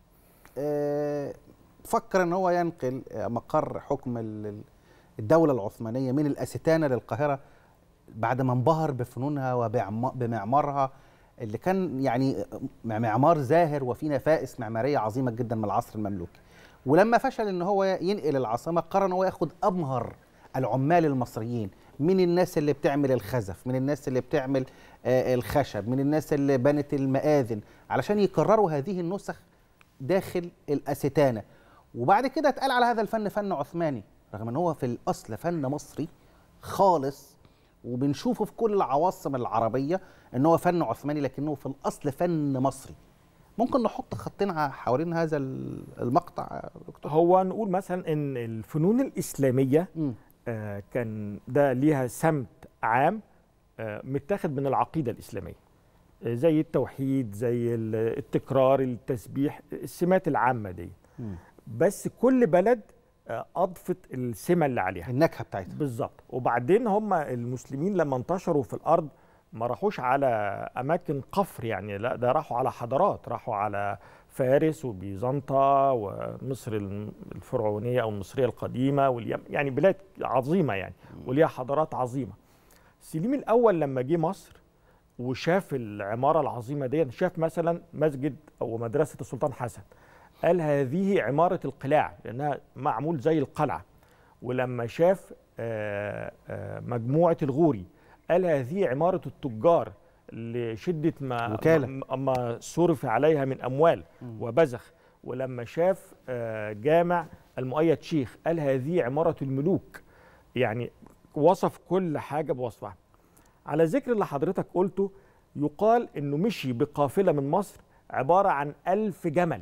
آه، فكر ان هو ينقل آه، مقر حكم ال- ال- الدوله العثمانيه من الاستانه للقاهره بعد ما انبهر بفنونها وبمعمارها اللي كان يعني مع- معمار زاهر وفي نفائس معماريه عظيمه جدا من العصر المملوكي ولما فشل ان هو ينقل العاصمه قرر ان هو ياخد امهر العمال المصريين من الناس اللي بتعمل الخزف من الناس اللي بتعمل آه، الخشب من الناس اللي بنت المآذن علشان يكرروا هذه النسخ داخل الأستانة وبعد كده اتقال على هذا الفن فن عثماني رغم ان هو في الأصل فن مصري خالص وبنشوفه في كل العواصم العربية ان هو فن عثماني لكنه في الأصل فن مصري ممكن نحط خطين ع- حوالين هذا ال- المقطع يا دكتور هو نقول مثلا ان الفنون الاسلاميه مم. آه كان ده ليها سمت عام آه متاخد من العقيده الاسلاميه آه زي التوحيد زي ال- التكرار التسبيح السمات العامه دي مم. بس كل بلد آه اضفت السمه اللي عليها النكهه بتاعتها بالظبط وبعدين هم المسلمين لما انتشروا في الارض ما راحوش على اماكن قفر يعني لا ده راحوا على حضارات راحوا على فارس وبيزنطة ومصر الفرعونية أو المصرية القديمة واليمن يعني بلاد عظيمة يعني وليها حضارات عظيمة سليم الأول لما جه مصر وشاف العمارة العظيمة دي شاف مثلا مسجد أو مدرسة السلطان حسن قال هذه عمارة القلاع لأنها معمول زي القلعة ولما شاف آه، آه، مجموعة الغوري قال هذه عمارة التجار لشدة ما وكالة. ما- ما صرف عليها من أموال وبزخ ولما شاف آه، جامع المؤيد شيخ قال هذه عمارة الملوك يعني وصف كل حاجة بوصفها على ذكر اللي حضرتك قلته يقال انه مشي بقافلة من مصر عبارة عن ألف جمل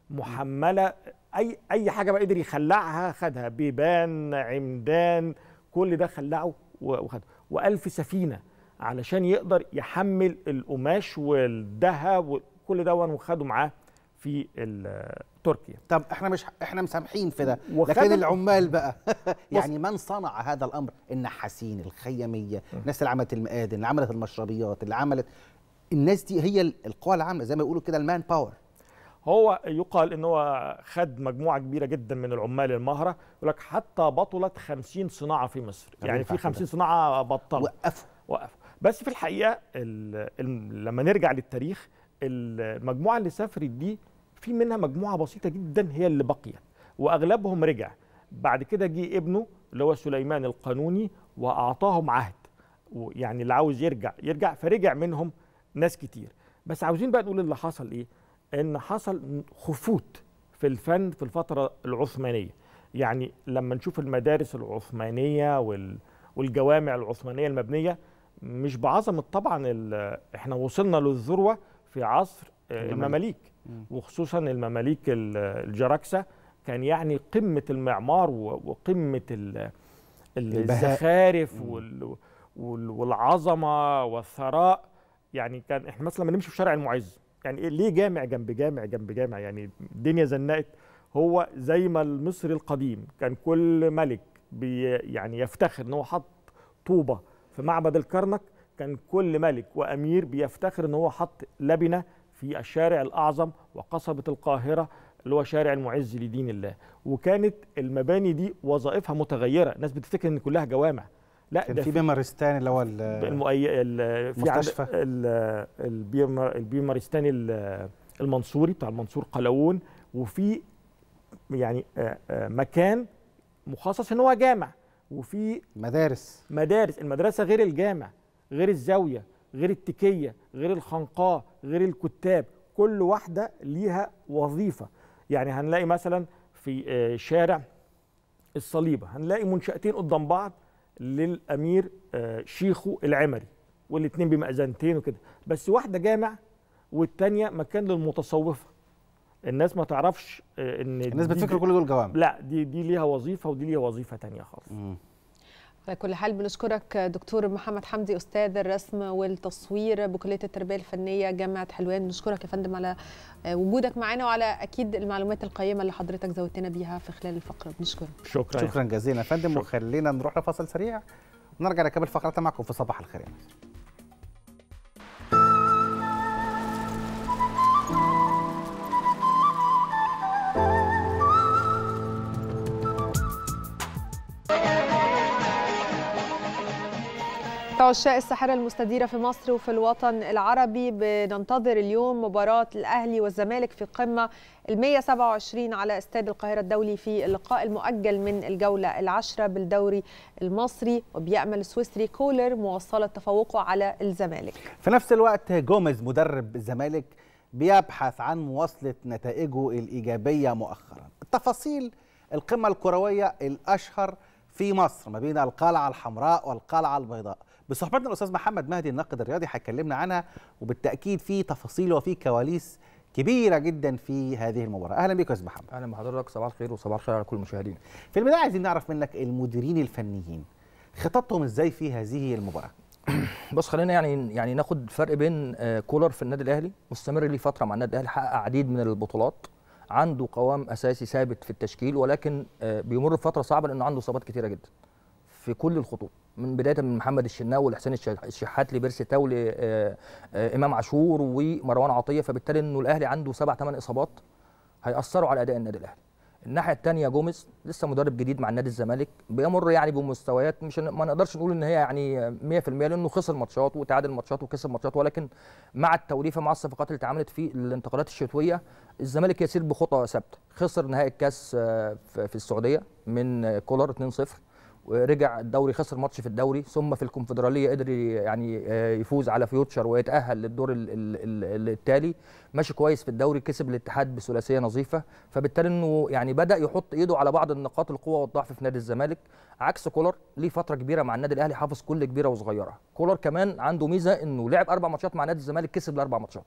محملة أي أي حاجة بقى قدر يخلعها خدها بيبان عمدان كل ده خلعه و- وخده وألف سفينة علشان يقدر يحمل القماش والذهب وكل ده وخده معاه في ال- تركيا طب احنا مش احنا مسامحين في ده وخد لكن ال- العمال بقى يعني من صنع هذا الامر النحاسين الخياميه الناس اللي عملت المآذن اللي عملت المشربيات اللي عملت الناس دي هي ال- القوى العامله زي ما يقولوا كده المان باور هو يقال ان هو خد مجموعه كبيره جدا من العمال المهره يقول لك حتى بطلت 50 صناعه في مصر طب يعني ينفع في 50 كده؟ صناعه بطلوا وقفوا وقفوا بس في الحقيقه ال ال لما نرجع للتاريخ المجموعه اللي سافرت دي في منها مجموعه بسيطه جدا هي اللي بقيت واغلبهم رجع بعد كده جه ابنه اللي هو سليمان القانوني واعطاهم عهد يعني اللي عاوز يرجع يرجع فرجع منهم ناس كتير بس عاوزين بقى نقول اللي حصل ايه ان حصل خفوت في الفن في الفتره العثمانيه يعني لما نشوف المدارس العثمانيه وال والجوامع العثمانيه المبنيه مش بعظمه طبعا ال- احنا وصلنا للذروه في عصر آه، المماليك. المماليك مم. وخصوصا المماليك ال- الجراكسه كان يعني قمه المعمار و- وقمه ال- ال- البهاء. الزخارف وال- وال- والعظمه والثراء يعني كان احنا مثلا لما نمشي في شارع المعز يعني إيه ليه جامع جنب جامع جنب جامع يعني الدنيا زنقت هو زي ما المصري القديم كان كل ملك بي يعني يفتخر ان هو حط طوبه في معبد الكرنك كان كل ملك وامير بيفتخر ان هو حط لبنه في الشارع الاعظم وقصبه القاهره اللي هو شارع المعز لدين الله وكانت المباني دي وظائفها متغيره الناس بتفتكر ان كلها جوامع لا كان ده في بيمارستان اللي هو ال- المؤي... ال... في عند مستشفى. ال... البيمر... البيمارستاني ال- المنصوري بتاع المنصور قلاوون وفي يعني آه، آه، مكان مخصص ان هو جامع وفي مدارس مدارس المدرسه غير الجامع غير الزاويه غير التكيه غير الخنقاه غير الكتاب كل واحده ليها وظيفه يعني هنلاقي مثلا في آه، شارع الصليبه هنلاقي منشاتين قدام بعض للامير آه، شيخو العمري والاثنين بمأذنتين وكده بس واحده جامع والتانيه مكان للمتصوفه الناس ما تعرفش آه، ان الناس دي- بتفكر كل دول جوامع لا دي دي ليها وظيفه ودي ليها وظيفه تانية خالص على كل حال بنشكرك دكتور محمد حمدي استاذ الرسم والتصوير بكليه التربيه الفنيه جامعه حلوان بنشكرك يا فندم على آه، وجودك معانا وعلى اكيد المعلومات القيمه اللي حضرتك زودتنا بيها في خلال الفقره بنشكرك شكرا شكرا جزيلا يا فندم وخلينا نروح لفاصل سريع ونرجع نكمل فقرتنا معكم في صباح الخير يا مصر. عشاق الساحرة المستديرة في مصر وفي الوطن العربي بننتظر اليوم مباراة الأهلي والزمالك في القمة ال 127 على استاد القاهرة الدولي في اللقاء المؤجل من الجولة العشرة بالدوري المصري وبيأمل السويسري كولر مواصلة تفوقه على الزمالك في نفس الوقت جوميز مدرب الزمالك بيبحث عن مواصلة نتائجه الإيجابية مؤخرا التفاصيل القمة الكروية الأشهر في مصر ما بين القلعة الحمراء والقلعة البيضاء بصحبتنا الأستاذ محمد مهدي الناقد الرياضي هيكلمنا عنها وبالتأكيد في تفاصيل وفي كواليس كبيرة جدا في هذه المباراة أهلا بك يا أستاذ محمد اهلا بحضرتك صباح الخير وصباح الخير على كل المشاهدين في البداية عايزين نعرف منك المديرين الفنيين خططهم ازاي في هذه المباراة بص خلينا يعني يعني ناخد فرق بين آه، كولر في النادي الاهلي مستمر ليه فتره مع النادي الاهلي حقق عديد من البطولات عنده قوام اساسي ثابت في التشكيل ولكن آه، بيمر بفتره صعبه لانه عنده اصابات كتيره جدا في كل الخطوط من بدايه من محمد الشناوي لحسين الش- الشحات لبيرسي تاو لامام عاشور ومروان عطيه فبالتالي انه الاهلي عنده سبع ثمان اصابات هيأثروا على اداء النادي الاهلي الناحيه الثانيه جوميز لسه مدرب جديد مع النادي الزمالك بيمر يعني بمستويات مش ما نقدرش نقول ان هي يعني 100% لانه خسر ماتشات وتعادل ماتشات وكسب ماتشات ولكن مع التوليفه مع الصفقات اللي اتعملت في الانتقالات الشتويه الزمالك يسير بخطى ثابته خسر نهائي الكاس آه، في في السعوديه من آه، كولر 2-0 ورجع الدوري خسر ماتش في الدوري ثم في الكونفدراليه قدر ي- يعني آه، يفوز على فيوتشر ويتاهل للدور ال- ال- ال- التالي ماشي كويس في الدوري كسب الاتحاد بثلاثيه نظيفه فبالتالي انه يعني بدا يحط ايده على بعض النقاط القوه والضعف في نادي الزمالك عكس كولر ليه فتره كبيره مع النادي الاهلي حافظ كل كبيره وصغيره كولر كمان عنده ميزه انه لعب اربع ماتشات مع نادي الزمالك كسب الاربع ماتشات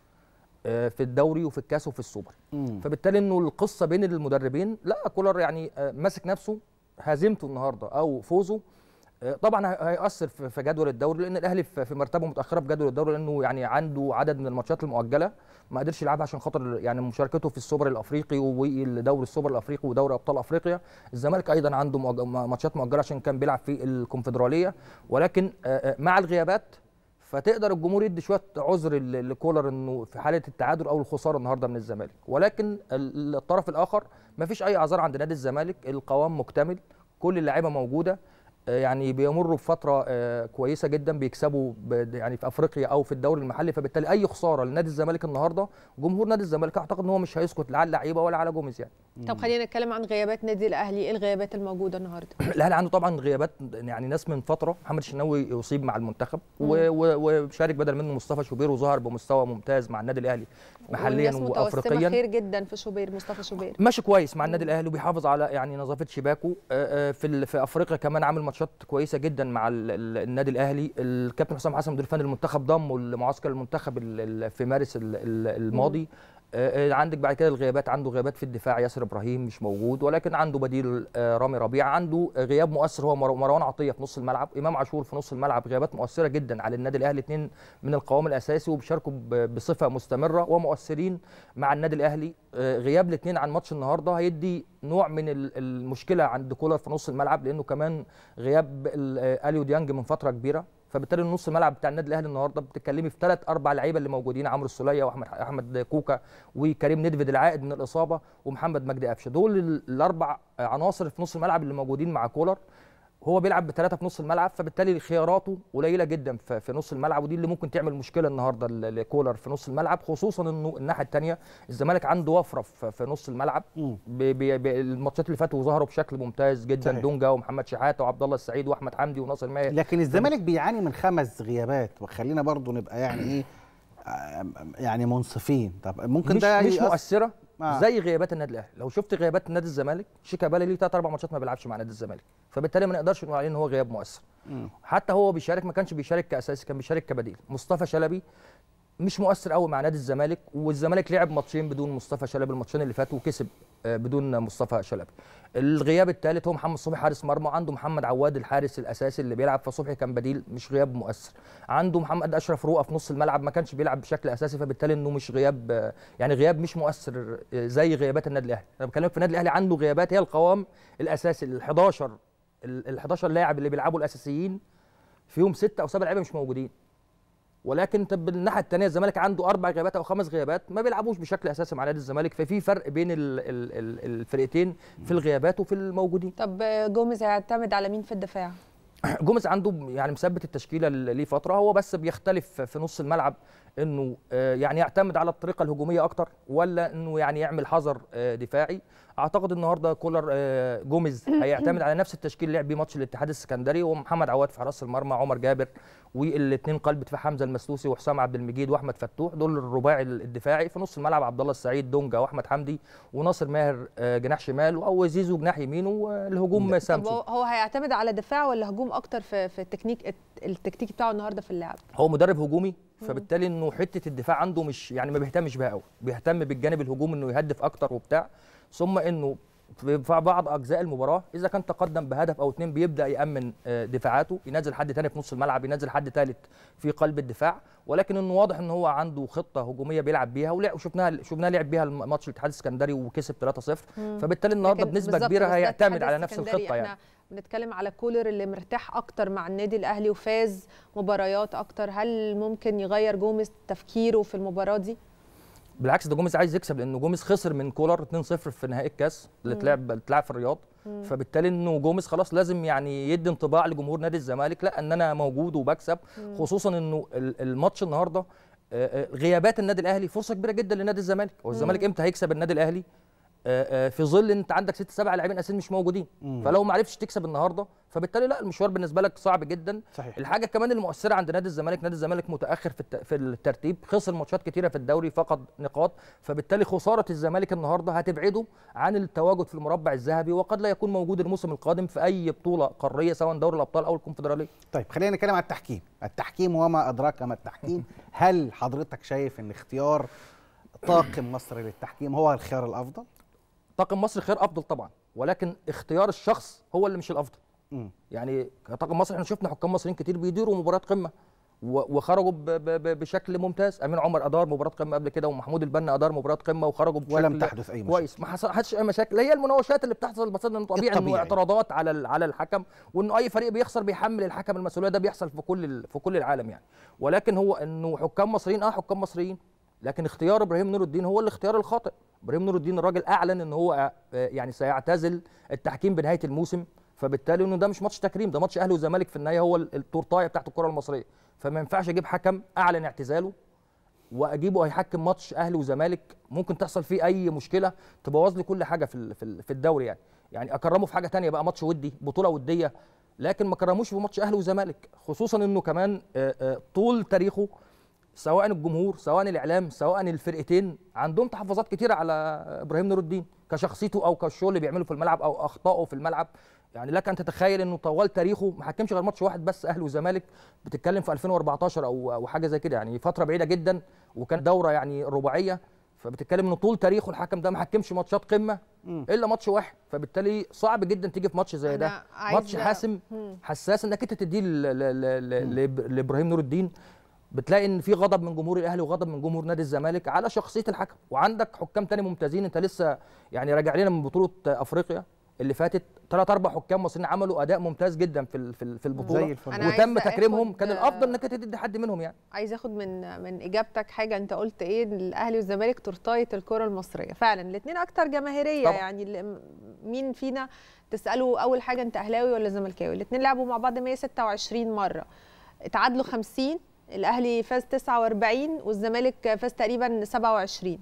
آه، في الدوري وفي الكاس وفي السوبر فبالتالي انه القصه بين المدربين لا كولر يعني آه، ماسك نفسه هزيمته النهارده او فوزه آه، طبعا هي- هيأثر في في جدول الدوري لان الاهلي في في مرتبه متاخره في جدول الدوري لانه يعني عنده عدد من الماتشات المؤجله ما قدرش يلعبها عشان خاطر يعني مشاركته في السوبر الافريقي والدوري السوبر الافريقي ودوري ابطال افريقيا الزمالك ايضا عنده مؤج- ماتشات مؤجله عشان كان بيلعب في الكونفدراليه ولكن آه، آه، مع الغيابات فتقدر الجمهور يدي شويه عذر ل- لكولر انه في حاله التعادل او الخساره النهارده من الزمالك ولكن ال- الطرف الاخر ما فيش اي اعذار عند نادي الزمالك القوام مكتمل كل اللعيبه موجوده آه، يعني بيمروا بفتره آه، كويسه جدا بيكسبوا ب- يعني في افريقيا او في الدوري المحلي فبالتالي اي خساره لنادي الزمالك النهارده جمهور نادي الزمالك اعتقد ان هو مش هيسكت لا على اللعيبه ولا على جوميز يعني طب خلينا نتكلم عن غيابات نادي الأهلي إيه الغيابات الموجودة النهاردة الاهلي عنده طبعا غيابات يعني ناس من فتره محمد الشناوي اصيب مع المنتخب مم. و- و- وشارك بدل منه مصطفى شوبير وظهر بمستوى ممتاز مع النادي الاهلي محليا والناس متوسمة وافريقيا خير جدا في شوبير مصطفى شوبير ماشي كويس مع النادي الاهلي وبيحافظ على يعني نظافه شباكه آه، آه، في ال- في افريقيا كمان عامل ماتشات كويسه جدا مع ال- ال- النادي الاهلي الكابتن حسام حسن مدير فني المنتخب ضمه لمعسكر المنتخب ال- ال- في مارس ال- ال- الماضي آه، آه، عندك بعد كده الغيابات عنده غيابات في الدفاع ياسر ابراهيم مش موجود ولكن عنده بديل آه، رامي ربيعه عنده غياب مؤثر هو مر- مروان عطيه في نص الملعب امام عاشور في نص الملعب غيابات مؤثره جدا على النادي الاهلي اثنين من القوام الاساسي وبيشاركوا ب- بصفه مستمره ومؤثرين مع النادي الاهلي آه، غياب الاثنين عن ماتش النهارده هيدي نوع من ال- المشكله عند كولر في نص الملعب لانه كمان غياب ال- آه، اليو ديانج من فتره كبيره فبالتالي النص الملعب بتاع النادي الاهلي النهارده بتتكلمي في ثلاث اربع لعيبه اللي موجودين عمرو السوليه واحمد احمد كوكا وكريم ندفد العائد من الاصابه ومحمد مجدي قفشه دول ال- الاربع عناصر في نص الملعب اللي موجودين مع كولر هو بيلعب بثلاثه في نص الملعب فبالتالي خياراته قليله جدا في في نص الملعب ودي اللي ممكن تعمل مشكله النهارده ل- لكولر في نص الملعب خصوصا انه الناحيه الثانيه الزمالك عنده وفره في في نص الملعب بي بي بي الماتشات اللي فاتوا ظهروا بشكل ممتاز جدا صحيح. دونجا ومحمد شحاته وعبد الله السعيد واحمد حمدي وناصر ماهر لكن الزمالك بيعاني من خمس غيابات وخلينا برضو نبقى يعني ايه آه، يعني منصفين طب ممكن مش ده مش يأث- مؤثره آه. زي غيابات النادي الاهلي لو شفت غيابات نادي الزمالك شيكابالا ليه ثلاث اربع ماتشات ما بيلعبش مع نادي الزمالك فبالتالي ما نقدرش نقول عليه ان هو غياب مؤثر مم. حتى هو بيشارك ما كانش بيشارك كاساسي كان بيشارك كبديل مصطفى شلبي مش مؤثر قوي مع نادي الزمالك والزمالك لعب ماتشين بدون مصطفى شلبي الماتشين اللي فاتوا وكسب آه، بدون مصطفى شلبي الغياب الثالث هو محمد صبحي حارس مرمى عنده محمد عواد الحارس الاساسي اللي بيلعب فصبحي كان بديل مش غياب مؤثر عنده محمد اشرف رؤى في نص الملعب ما كانش بيلعب بشكل اساسي فبالتالي انه مش غياب آه، يعني غياب مش مؤثر آه، زي غيابات النادي الاهلي انا بكلمك في النادي الاهلي عنده غيابات هي القوام الاساسي ال 11 ال 11 لاعب اللي بيلعبوا الاساسيين فيهم ستة او سبعة لعيبه مش موجودين ولكن طب الناحيه الثانيه الزمالك عنده اربع غيابات او خمس غيابات ما بيلعبوش بشكل اساسي مع نادي الزمالك ففي فرق بين ال ال ال الفرقتين في الغيابات وفي الموجودين طب جوميز هيعتمد على مين في الدفاع جوميز عنده يعني مثبت التشكيله اللي ليه فتره هو بس بيختلف في نص الملعب انه آه، يعني يعتمد على الطريقه الهجوميه اكتر ولا انه يعني يعمل حذر آه، دفاعي اعتقد النهارده كولر آه، جوميز هيعتمد على نفس التشكيل اللي لعب بيه ماتش الاتحاد السكندري ومحمد عواد في حراس المرمى عمر جابر والاثنين قلب دفاع حمزه المسلوسي وحسام عبد المجيد واحمد فتوح دول الرباعي الدفاعي في نص الملعب عبد الله السعيد دونجا واحمد حمدي وناصر ماهر آه، جناح شمال او زيزو جناح يمين والهجوم طب سامسون هو هو هيعتمد على دفاع ولا هجوم اكتر في في التكنيك التكتيك بتاعه النهارده في اللعب هو مدرب هجومي فبالتالي انه حته الدفاع عنده مش يعني ما بيهتمش بيها قوي بيهتم بالجانب الهجومي انه يهدف اكتر وبتاع ثم انه في بعض اجزاء المباراه اذا كان تقدم بهدف او اتنين بيبدا يامن آه، دفاعاته ينزل حد تاني في نص الملعب ينزل حد ثالث في قلب الدفاع ولكن انه واضح ان هو عنده خطه هجوميه بيلعب بيها ولع- وشفناها شفناها لعب بيها ماتش الاتحاد السكندري وكسب 3-0 مم. فبالتالي النهارده لكن بنسبه بالظبط، كبيره بس ده هيعتمد الاتحاد على نفس السكندري الخطه يعني احنا بنتكلم على كولر اللي مرتاح اكتر مع النادي الاهلي وفاز مباريات اكتر هل ممكن يغير جوميز تفكيره في المباراه دي بالعكس ده جوميز عايز يكسب لانه جوميز خسر من كولر 2-0 في نهائي الكاس اللي مم. اتلعب اتلعب في الرياض مم. فبالتالي انه جوميز خلاص لازم يعني يدي انطباع لجمهور نادي الزمالك لا ان انا موجود وبكسب مم. خصوصا انه ال- الماتش النهارده آه، آه، غيابات النادي الاهلي فرصه كبيره جدا لنادي الزمالك هو الزمالك مم. امتى هيكسب النادي الاهلي آه، آه، في ظل ان انت عندك ست سبع لاعبين اساسيين مش موجودين مم. فلو ما عرفتش تكسب النهارده فبالتالي لا المشوار بالنسبه لك صعب جدا صحيح. الحاجه كمان المؤثره عند نادي الزمالك نادي الزمالك متاخر في الت- في الترتيب خسر ماتشات كتيره في الدوري فقد نقاط فبالتالي خساره الزمالك النهارده هتبعده عن التواجد في المربع الذهبي وقد لا يكون موجود الموسم القادم في اي بطوله قاريه سواء دوري الابطال او الكونفدراليه طيب خلينا نتكلم عن التحكيم التحكيم وما أدراك ما التحكيم هل حضرتك شايف أن اختيار طاقم مصر للتحكيم هو الخيار الأفضل؟ طاقم مصر خير افضل طبعا ولكن اختيار الشخص هو اللي مش الافضل مم. يعني كطاقم مصر احنا شفنا حكام مصريين كتير بيديروا مباريات قمه و- وخرجوا ب- ب- ب- بشكل ممتاز امين عمر ادار مباراه قمه قبل كده ومحمود البنا ادار مباراه قمه وخرجوا بشكل ولم تحدث أي مشاكل. كويس ما حصلش اي مشاكل هي المناوشات اللي بتحصل بس انه طبيعي انه الطبيعي. اعتراضات على ال- على الحكم وانه اي فريق بيخسر بيحمل الحكم المسؤوليه ده بيحصل في كل ال- في كل العالم يعني ولكن هو انه حكام مصريين اه حكام مصريين لكن اختيار ابراهيم نور الدين هو الاختيار الخاطئ ابراهيم نور الدين الراجل اعلن ان هو آه، يعني سيعتزل التحكيم بنهايه الموسم فبالتالي انه ده مش ماتش تكريم ده ماتش اهلي وزمالك في النهايه هو ال- التورتايه بتاعت الكره المصريه فما ينفعش اجيب حكم اعلن اعتزاله واجيبه هيحكم ماتش اهلي وزمالك ممكن تحصل فيه اي مشكله تبوظ لي كل حاجه في ال- في ال- في الدوري يعني يعني اكرمه في حاجه تانية بقى ماتش ودي بطوله وديه لكن ما كرموش في ماتش اهلي وزمالك خصوصا انه كمان آه، آه، طول تاريخه سواء الجمهور سواء الاعلام سواء الفرقتين عندهم تحفظات كتيره على ابراهيم نور الدين كشخصيته او كالشغل اللي بيعمله في الملعب او اخطائه في الملعب يعني لك ان تتخيل انه طوال تاريخه ما حكمش غير ماتش واحد بس اهلي وزمالك بتتكلم في 2014 او او حاجه زي كده يعني فتره بعيده جدا وكان دوره يعني رباعيه فبتتكلم انه طول تاريخه الحكم ده ما حكمش ماتشات قمه الا ماتش واحد فبالتالي صعب جدا تيجي في ماتش زي ده أنا عايزة- ماتش حاسم مم. حساس انك انت تديه ل- ل- ل- ل- لإب- لابراهيم نور الدين بتلاقي ان في غضب من جمهور الاهلي وغضب من جمهور نادي الزمالك على شخصيه الحكم وعندك حكام تاني ممتازين انت لسه يعني راجع لنا من بطوله افريقيا اللي فاتت ثلاث اربع حكام مصريين عملوا اداء ممتاز جدا في ال- في ال- في البطوله زي الفل. أنا وتم عايزة تكريمهم آخد- كان الافضل انك انت تدي حد منهم يعني عايز اخد من من اجابتك حاجه انت قلت ايه إن الاهلي والزمالك تورتايه الكره المصريه فعلا الاثنين اكتر جماهيريه طبعا. يعني اللي- مين فينا تساله اول حاجه انت اهلاوي ولا زملكاوي الاثنين لعبوا مع بعض 126 مره اتعادلوا 50 الاهلي فاز 49 والزمالك فاز تقريبا 27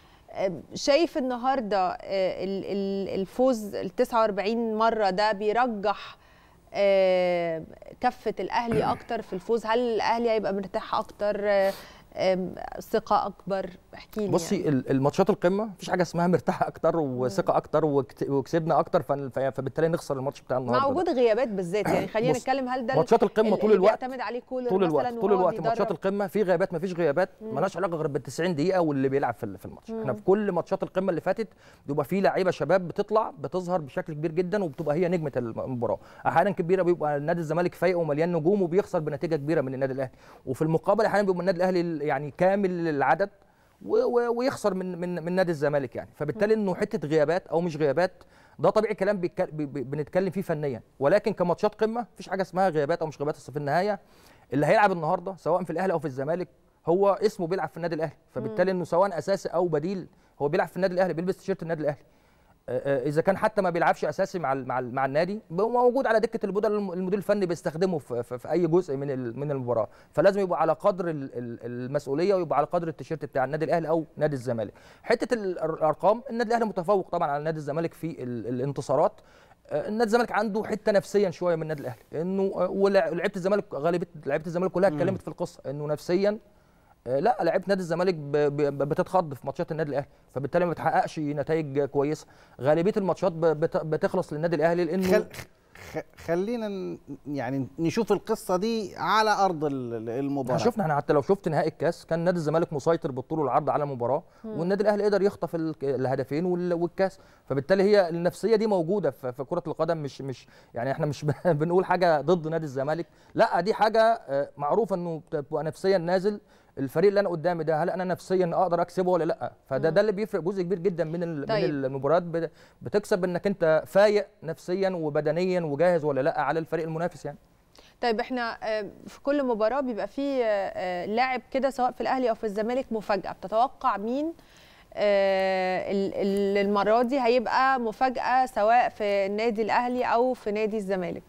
أم، شايف النهارده آه، ال- ال- الفوز ال 49 مره ده بيرجح آه، كفه الاهلي اكتر في الفوز هل الاهلي هيبقى مرتاح اكتر آه، آم، ثقه اكبر احكي لي بصي يعني. ال- الماتشات القمه مفيش حاجه اسمها مرتاح اكتر وثقه اكتر وكت- وكسبنا اكتر فن- ف- فبالتالي نخسر الماتش بتاع النهارده مع ده. وجود غيابات بالذات يعني خلينا بص، نتكلم هل ده ماتشات القمه ال- طول اللي الوقت بيعتمد عليه كولر طول الوقت مثلا طول وهو الوقت ماتشات بيدرب؟ القمه في غيابات مفيش غيابات مم. مالهاش علاقه غير بال 90 دقيقه واللي بيلعب في ال- في الماتش مم. احنا في كل ماتشات القمه اللي فاتت بيبقى في لعيبه شباب بتطلع بتظهر بشكل كبير جدا وبتبقى هي نجمه المباراه احيانا كبيره بيبقى نادي الزمالك فايق ومليان نجوم وبيخسر بنتيجه كبيره من النادي الاهلي وفي المقابل احيانا بيبقى النادي الاهلي يعني كامل العدد و- و- ويخسر من من من نادي الزمالك يعني فبالتالي انه حته غيابات او مش غيابات ده طبيعي كلام بيتك- بي- بي- بنتكلم فيه فنيا ولكن كماتشات قمه مفيش حاجه اسمها غيابات او مش غيابات اصل في النهايه اللي هيلعب النهارده سواء في الاهلي او في الزمالك هو اسمه بيلعب في النادي الاهلي فبالتالي انه سواء اساسي او بديل هو بيلعب في النادي الاهلي بيلبس تيشيرت النادي الاهلي آه، آه، اذا كان حتى ما بيلعبش اساسي مع ال- مع ال- مع النادي بيبقى موجود على دكه البدل الم- المدير الفني بيستخدمه في, في, في اي جزء من ال- من المباراه فلازم يبقى على قدر ال- ال- المسؤوليه ويبقى على قدر التيشيرت بتاع النادي الاهلي او نادي الزمالك حته ال- الارقام النادي الاهلي متفوق طبعا على نادي الزمالك في ال- الانتصارات آه، النادي الزمالك عنده حته نفسيا شويه من النادي الاهلي انه آه، ولع- ولعيبه الزمالك غالبيه لعيبه الزمالك كلها اتكلمت في القصه انه نفسيا آه، لا لعيبه نادي الزمالك ب- ب- بتتخض في ماتشات النادي الاهلي فبالتالي ما بتحققش نتائج كويسه غالبيه الماتشات ب- بت- بتخلص للنادي الاهلي لانه خل... خ- خلينا ن- يعني نشوف القصه دي على ارض ال- احنا المباراه شفنا احنا حتى لو شفت نهائي الكاس كان نادي الزمالك مسيطر بالطول والعرض على المباراه مم. والنادي الاهلي قدر يخطف ال- الهدفين وال- والكاس فبالتالي هي النفسيه دي موجوده في في كره القدم مش مش يعني احنا مش بنقول حاجه ضد نادي الزمالك لا دي حاجه آه، معروفه انه بتبقى نفسيا نازل الفريق اللي انا قدامي ده هل انا نفسيا اقدر اكسبه ولا لا فده ده اللي بيفرق جزء كبير جدا من ال- طيب. من المباريات بت- بتكسب انك انت فايق نفسيا وبدنيا وجاهز ولا لا على الفريق المنافس يعني طيب احنا آه، في كل مباراه بيبقى فيه آه، آه، لاعب كده سواء في الاهلي او في الزمالك مفاجاه بتتوقع مين آه، ال- ال- المره دي هيبقى مفاجاه سواء في النادي الاهلي او في نادي الزمالك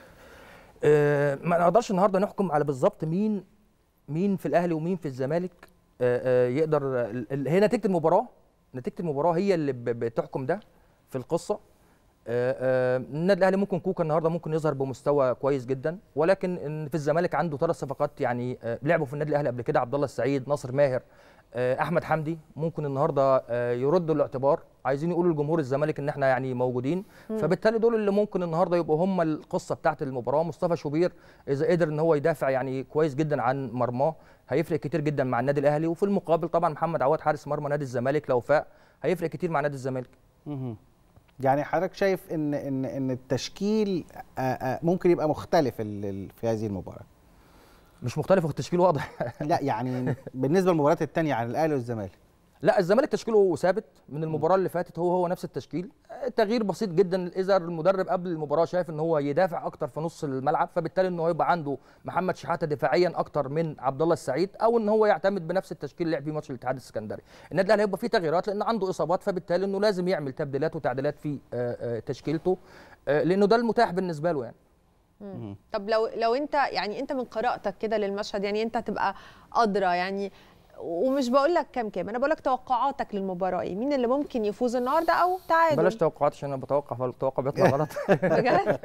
آه، ما نقدرش النهارده نحكم على بالظبط مين مين في الاهلي ومين في الزمالك آه، آه، يقدر ال- ال- هي نتيجه المباراه نتيجه المباراه هي اللي ب- بتحكم ده في القصه آه، آه، النادي الاهلي ممكن كوكا النهارده ممكن يظهر بمستوى كويس جدا ولكن إن في الزمالك عنده ثلاث صفقات يعني آه، لعبوا في النادي الاهلي قبل كده عبد الله السعيد ناصر ماهر آه، احمد حمدي ممكن النهارده آه، يردوا الاعتبار عايزين يقولوا لجمهور الزمالك ان احنا يعني موجودين مم. فبالتالي دول اللي ممكن النهارده يبقوا هم القصه بتاعت المباراه مصطفى شوبير اذا قدر ان هو يدافع يعني كويس جدا عن مرماه هيفرق كتير جدا مع النادي الاهلي وفي المقابل طبعا محمد عواد حارس مرمى نادي الزمالك لو فاق هيفرق كتير مع نادي الزمالك مهم. يعني حضرتك شايف ان ان ان التشكيل آه، آه، ممكن يبقى مختلف ال- ال- في هذه المباراه مش مختلف والتشكيل واضح لا يعني بالنسبه للمباريات الثانيه عن الاهلي والزمالك لا الزمالك تشكيله ثابت من المباراه اللي فاتت هو هو نفس التشكيل آه، تغيير بسيط جدا اذا المدرب قبل المباراه شايف ان هو يدافع اكتر في نص الملعب فبالتالي ان هو يبقى عنده محمد شحاته دفاعيا اكتر من عبد الله السعيد او ان هو يعتمد بنفس التشكيل اللي لعب بيه ماتش الاتحاد السكندري النادي الاهلي هيبقى فيه تغييرات لان عنده اصابات فبالتالي انه لازم يعمل تبديلات وتعديلات في آه، آه، تشكيلته آه، لانه ده المتاح بالنسبه له يعني مم. طب لو لو انت يعني انت من قراءتك كده للمشهد يعني انت هتبقى ادرى يعني ومش بقول لك كام كام انا بقول لك توقعاتك للمباراه ايه مين اللي ممكن يفوز النهارده او تعادل بلاش توقعات عشان انا بتوقع فالتوقع بيطلع غلط بجد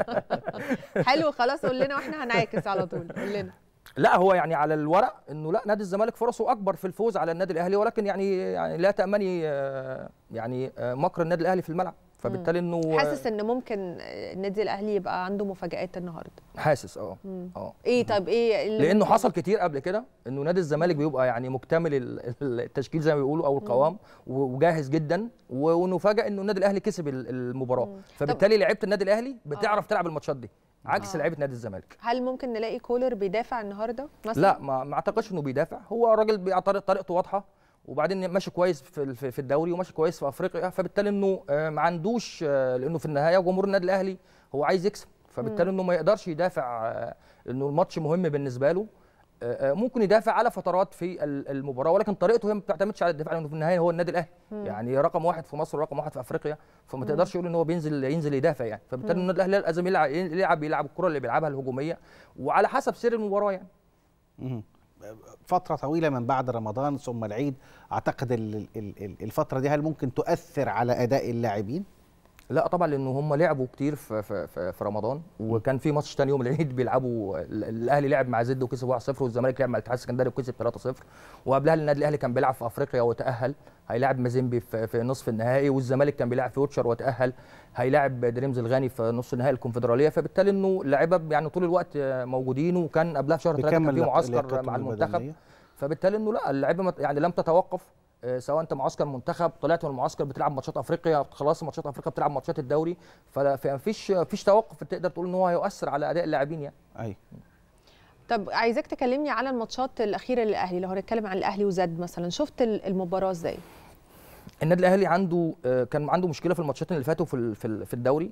حلو خلاص قول لنا واحنا هنعاكس على طول قول لنا لا هو يعني على الورق انه لا نادي الزمالك فرصه اكبر في الفوز على النادي الاهلي ولكن يعني يعني لا تامني آه، يعني آه، مكر النادي الاهلي في الملعب فبالتالي انه حاسس ان ممكن النادي الاهلي يبقى عنده مفاجآت النهارده حاسس اه مم. اه ايه طب ايه اللي لانه ممكن- حصل كتير قبل كده انه نادي الزمالك بيبقى يعني مكتمل ال- ال- التشكيل زي ما بيقولوا او القوام و- وجاهز جدا و- ونفاجئ انه النادي الاهلي كسب ال- المباراه فبالتالي لعيبه النادي الاهلي بتعرف تلعب الماتشات دي عكس آه. لعيبه نادي الزمالك هل ممكن نلاقي كولر بيدافع النهارده مثلا لا ما, ما اعتقدش انه بيدافع هو راجل بيع- طريق- طريقته واضحه وبعدين ماشي كويس في ال- في في الدوري وماشي كويس في افريقيا فبالتالي انه آه، ما عندوش آه، لانه في النهايه جمهور النادي الاهلي هو عايز يكسب فبالتالي انه ما يقدرش يدافع آه، انه الماتش مهم بالنسبه له آه، آه، ممكن يدافع على فترات في ال- المباراه ولكن طريقته هي ما بتعتمدش على الدفاع لانه في النهايه هو النادي الاهلي مم. يعني رقم واحد في مصر ورقم واحد في افريقيا فما مم. تقدرش تقول ان هو بينزل ينزل يدافع يعني فبالتالي مم. النادي الاهلي لازم يلعب يلعب يلعب الكره اللي بيلعبها الهجوميه وعلى حسب سير المباراه يعني مهم. فترة طويلة من بعد رمضان ثم العيد أعتقد ال- ال- ال- الفترة دي هل ممكن تؤثر على أداء اللاعبين؟ لا طبعا لانه هم لعبوا كتير في في في, في رمضان وكان في ماتش تاني يوم العيد بيلعبوا ال- الاهلي لعب مع زد وكسب 1-0 والزمالك لعب مع الاتحاد السكندري وكسب 3-0 وقبلها النادي الاهلي كان بيلعب في افريقيا وتاهل هيلاعب مازيمبي في, في نصف النهائي والزمالك كان بيلعب في ووتشر وتاهل هيلاعب دريمز الغاني في نص نهائي الكونفدراليه فبالتالي انه اللعيبه يعني طول الوقت موجودين وكان قبلها في شهر 3 كان بيكمل في لق- معسكر لياقته مع المنتخب البدنية. فبالتالي انه لا اللعيبه مت- يعني لم تتوقف آه، سواء انت معسكر منتخب طلعت من المعسكر بتلعب ماتشات افريقيا خلاص ماتشات افريقيا بتلعب ماتشات الدوري فلا- فمفيش مفيش توقف تقدر تقول ان هو هيؤثر على اداء اللاعبين يعني ايوه طب عايزاك تكلمني على الماتشات الاخيره للاهلي لو هنتكلم عن الاهلي وزد مثلا شفت ال- المباراه ازاي النادي الاهلي عنده آه، كان عنده مشكله في الماتشاتين اللي فاتوا في ال- في ال- في الدوري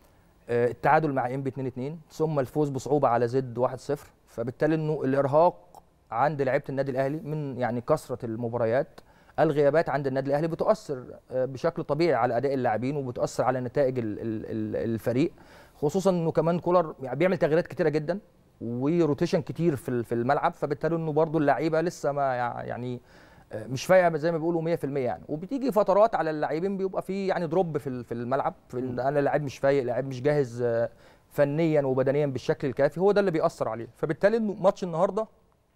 آه، التعادل مع انبي 2 2 ثم الفوز بصعوبه على زد 1 0 فبالتالي انه الارهاق عند لعيبه النادي الاهلي من يعني كثره المباريات الغيابات عند النادي الاهلي بتؤثر آه، بشكل طبيعي على اداء اللاعبين وبتؤثر على نتائج ال- ال- ال- الفريق خصوصا انه كمان كولر يعني بيعمل تغييرات كتيره جدا وروتيشن كتير في ال- في الملعب فبالتالي انه برضو اللعيبه لسه ما يع- يعني آه، مش فايقه زي ما بيقولوا 100% يعني وبتيجي فترات على اللاعبين بيبقى في يعني دروب في ال- في الملعب في ال- انا لاعب مش فايق لاعب مش جاهز آه، فنيا وبدنيا بالشكل الكافي هو ده اللي بيأثر عليه فبالتالي انه ماتش النهارده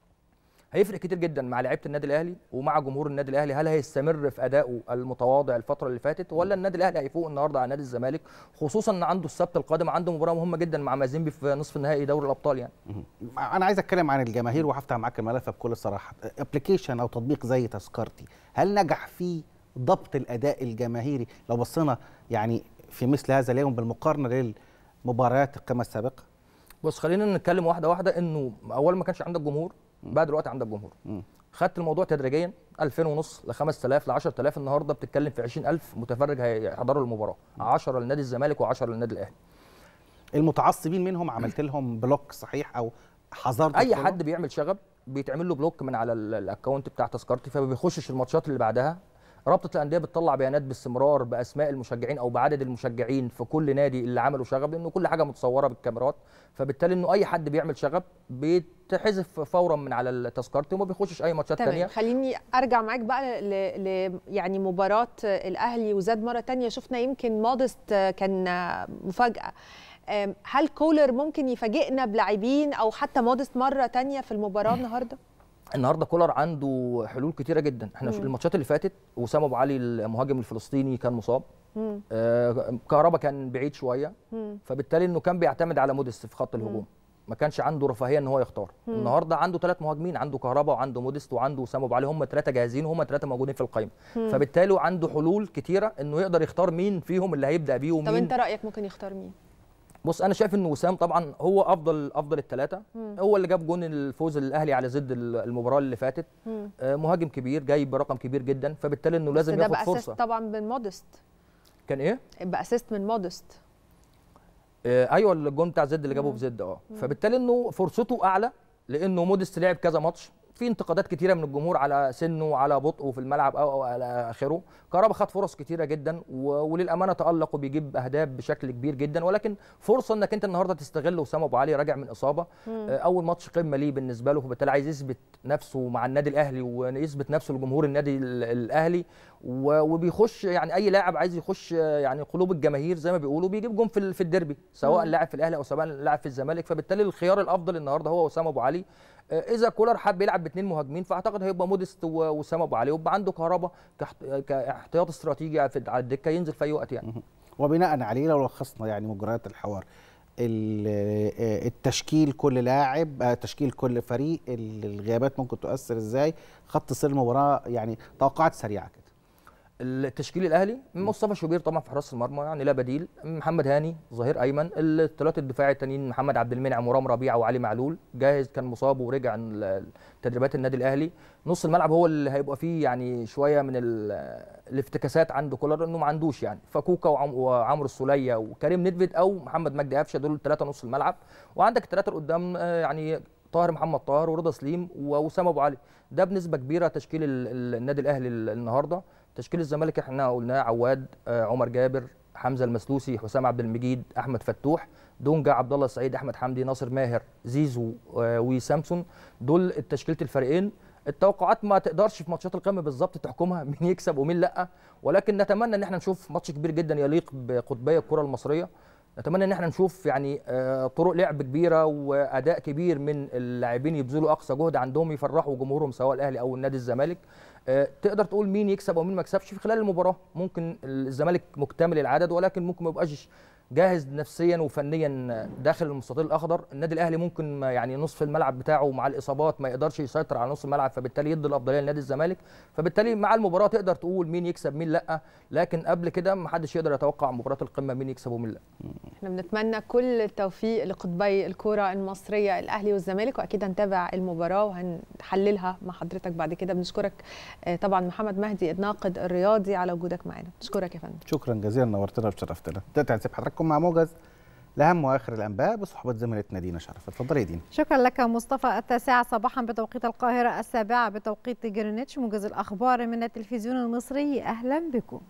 هيفرق كتير جدا مع لعيبه النادي الاهلي ومع جمهور النادي الاهلي هل هيستمر في ادائه المتواضع الفتره اللي فاتت ولا النادي الاهلي هيفوق النهارده على نادي الزمالك خصوصا ان عنده السبت القادم عنده مباراه مهمه جدا مع مازيمبي في نصف النهائي دوري الابطال يعني انا عايز اتكلم عن الجماهير وهفتح معاك الملف بكل صراحه ابلكيشن او تطبيق زي تذكرتي هل نجح فيه ضبط الاداء الجماهيري لو بصينا يعني في مثل هذا اليوم بالمقارنه للمباريات القمه السابقه بص خلينا نتكلم واحده واحده انه اول ما كانش عندك جمهور بقى دلوقتي عندك جمهور خدت الموضوع تدريجيا 2000 ونص ل 5000 ل 10000 النهارده بتتكلم في 20000 متفرج هيحضروا المباراه 10 لنادي الزمالك و10 للنادي الاهلي المتعصبين منهم عملت لهم بلوك صحيح او حذرت اي الكرة؟ حد بيعمل شغب بيتعمل له بلوك من على ال- الاكونت بتاع تذكرتي فما بيخشش الماتشات اللي بعدها رابطه الانديه بتطلع بيانات باستمرار باسماء المشجعين او بعدد المشجعين في كل نادي اللي عملوا شغب لانه كل حاجه متصوره بالكاميرات فبالتالي انه اي حد بيعمل شغب بيتحذف فورا من على التذكرتي وما بيخشش اي ماتشات تمام ثانيه خليني ارجع معاك بقى ل... ل... يعني مباراه الاهلي وزاد مره تانية شفنا يمكن مودست كان مفاجاه أم، هل كولر ممكن يفاجئنا بلاعبين او حتى مودست مره تانية في المباراه النهارده النهارده كولر عنده حلول كتيره جدا احنا مم. الماتشات اللي فاتت وسام ابو علي المهاجم الفلسطيني كان مصاب مم. آه كهربا كان بعيد شويه مم. فبالتالي انه كان بيعتمد على موديست في خط الهجوم ما كانش عنده رفاهيه ان هو يختار مم. النهارده عنده ثلاث مهاجمين عنده كهربا وعنده موديست وعنده وسام ابو علي هم ثلاثه جاهزين وهم ثلاثه موجودين في القائمه مم. فبالتالي عنده حلول كتيره انه يقدر يختار مين فيهم اللي هيبدا بيه طب ومين انت رايك ممكن يختار مين بص انا شايف ان وسام طبعا هو افضل افضل الثلاثه مم. هو اللي جاب جون الفوز الاهلي على زد المباراه اللي فاتت مم. آه، مهاجم كبير جاي برقم كبير جدا فبالتالي انه لازم بس ده ياخد باسيست فرصه طبعا من مودست كان ايه باسيست من مودست آه، ايوه الجون بتاع زد اللي جابه مم. في زد اه مم. فبالتالي انه فرصته اعلى لانه موديست لعب كذا ماتش في انتقادات كتيره من الجمهور على سنه وعلى بطئه في الملعب او او على اخره كهربا خد فرص كتيره جدا و- وللامانه تالق وبيجيب اهداف بشكل كبير جدا ولكن فرصه انك انت النهارده تستغل وسام ابو علي راجع من اصابه مم. آه، اول ماتش قمه ليه بالنسبه له فبالتالي عايز يثبت نفسه مع النادي الاهلي ويثبت نفسه لجمهور النادي ال- الاهلي و- وبيخش يعني اي لاعب عايز يخش آه، يعني قلوب الجماهير زي ما بيقولوا بيجيب جون في ال- في الديربي سواء مم. لاعب في الاهلي او سواء لاعب في الزمالك فبالتالي الخيار الافضل النهارده هو وسام ابو علي آه، اذا كولر حب يلعب باثنين مهاجمين فاعتقد هيبقى موديست و- وسام ابو علي ويبقى عنده كهربا كاحت- كاحتياط استراتيجي في- على الدكه ينزل في اي وقت يعني وبناء عليه لو لخصنا يعني مجريات الحوار ال- آه، التشكيل كل لاعب آه، تشكيل كل فريق ال- الغيابات ممكن تؤثر ازاي خط سير المباراه يعني توقعات سريعه كده التشكيل الاهلي مصطفى شوبير طبعا في حراس المرمى يعني لا بديل محمد هاني ظهير ايمن الثلاثه الدفاعي التانيين محمد عبد المنعم ورام ربيعه وعلي معلول جاهز كان مصاب ورجع ال- تدريبات النادي الاهلي نص الملعب هو اللي هيبقى فيه يعني شويه من ال- الافتكاسات عند كولر انه ما عندوش يعني فكوكا وعم- وعمرو السوليه وكريم ندفد او محمد مجدي قفشه دول الثلاثه نص الملعب وعندك الثلاثه اللي قدام آه، يعني طاهر محمد طاهر ورضا سليم ووسام ابو علي ده بنسبه كبيره تشكيل ال- ال- النادي الاهلي ال- النهارده تشكيل الزمالك احنا قلناه عواد آه، عمر جابر حمزه المسلوسي حسام عبد المجيد احمد فتوح دونجا عبد الله السعيد احمد حمدي ناصر ماهر زيزو آه، وسامسون دول تشكيله الفريقين التوقعات ما تقدرش في ماتشات القمه بالظبط تحكمها مين يكسب ومين لا ولكن نتمنى ان احنا نشوف ماتش كبير جدا يليق بقطبي الكره المصريه نتمنى ان احنا نشوف يعني آه، طرق لعب كبيره واداء كبير من اللاعبين يبذلوا اقصى جهد عندهم يفرحوا جمهورهم سواء الاهلي او النادي الزمالك آه، تقدر تقول مين يكسب ومين ما يكسبش في خلال المباراه ممكن الزمالك مكتمل العدد ولكن ممكن ما يبقاش جاهز نفسيا وفنيا داخل المستطيل الاخضر النادي الاهلي ممكن ما يعني نصف الملعب بتاعه مع الاصابات ما يقدرش يسيطر على نص الملعب فبالتالي يدي الافضليه لنادي الزمالك فبالتالي مع المباراه تقدر تقول مين يكسب مين لا لكن قبل كده ما حدش يقدر يتوقع مباراه القمه مين يكسب ومين لا احنا بنتمنى كل التوفيق لقطبي الكرة المصرية الأهلي والزمالك وأكيد هنتابع المباراة وهنحللها مع حضرتك بعد كده بنشكرك آه، طبعا محمد مهدي الناقد الرياضي على وجودك معنا بنشكرك يا فندم شكرا جزيلا نورتنا وشرفتنا دلوقتي هنسيب حضراتكم مع موجز لاهم واخر الانباء بصحبه زميلتنا دينا شرف اتفضلي يا دينا شكرا لك مصطفى التاسعة صباحا بتوقيت القاهرة السابعة بتوقيت جرينتش موجز الأخبار من التلفزيون المصري أهلا بكم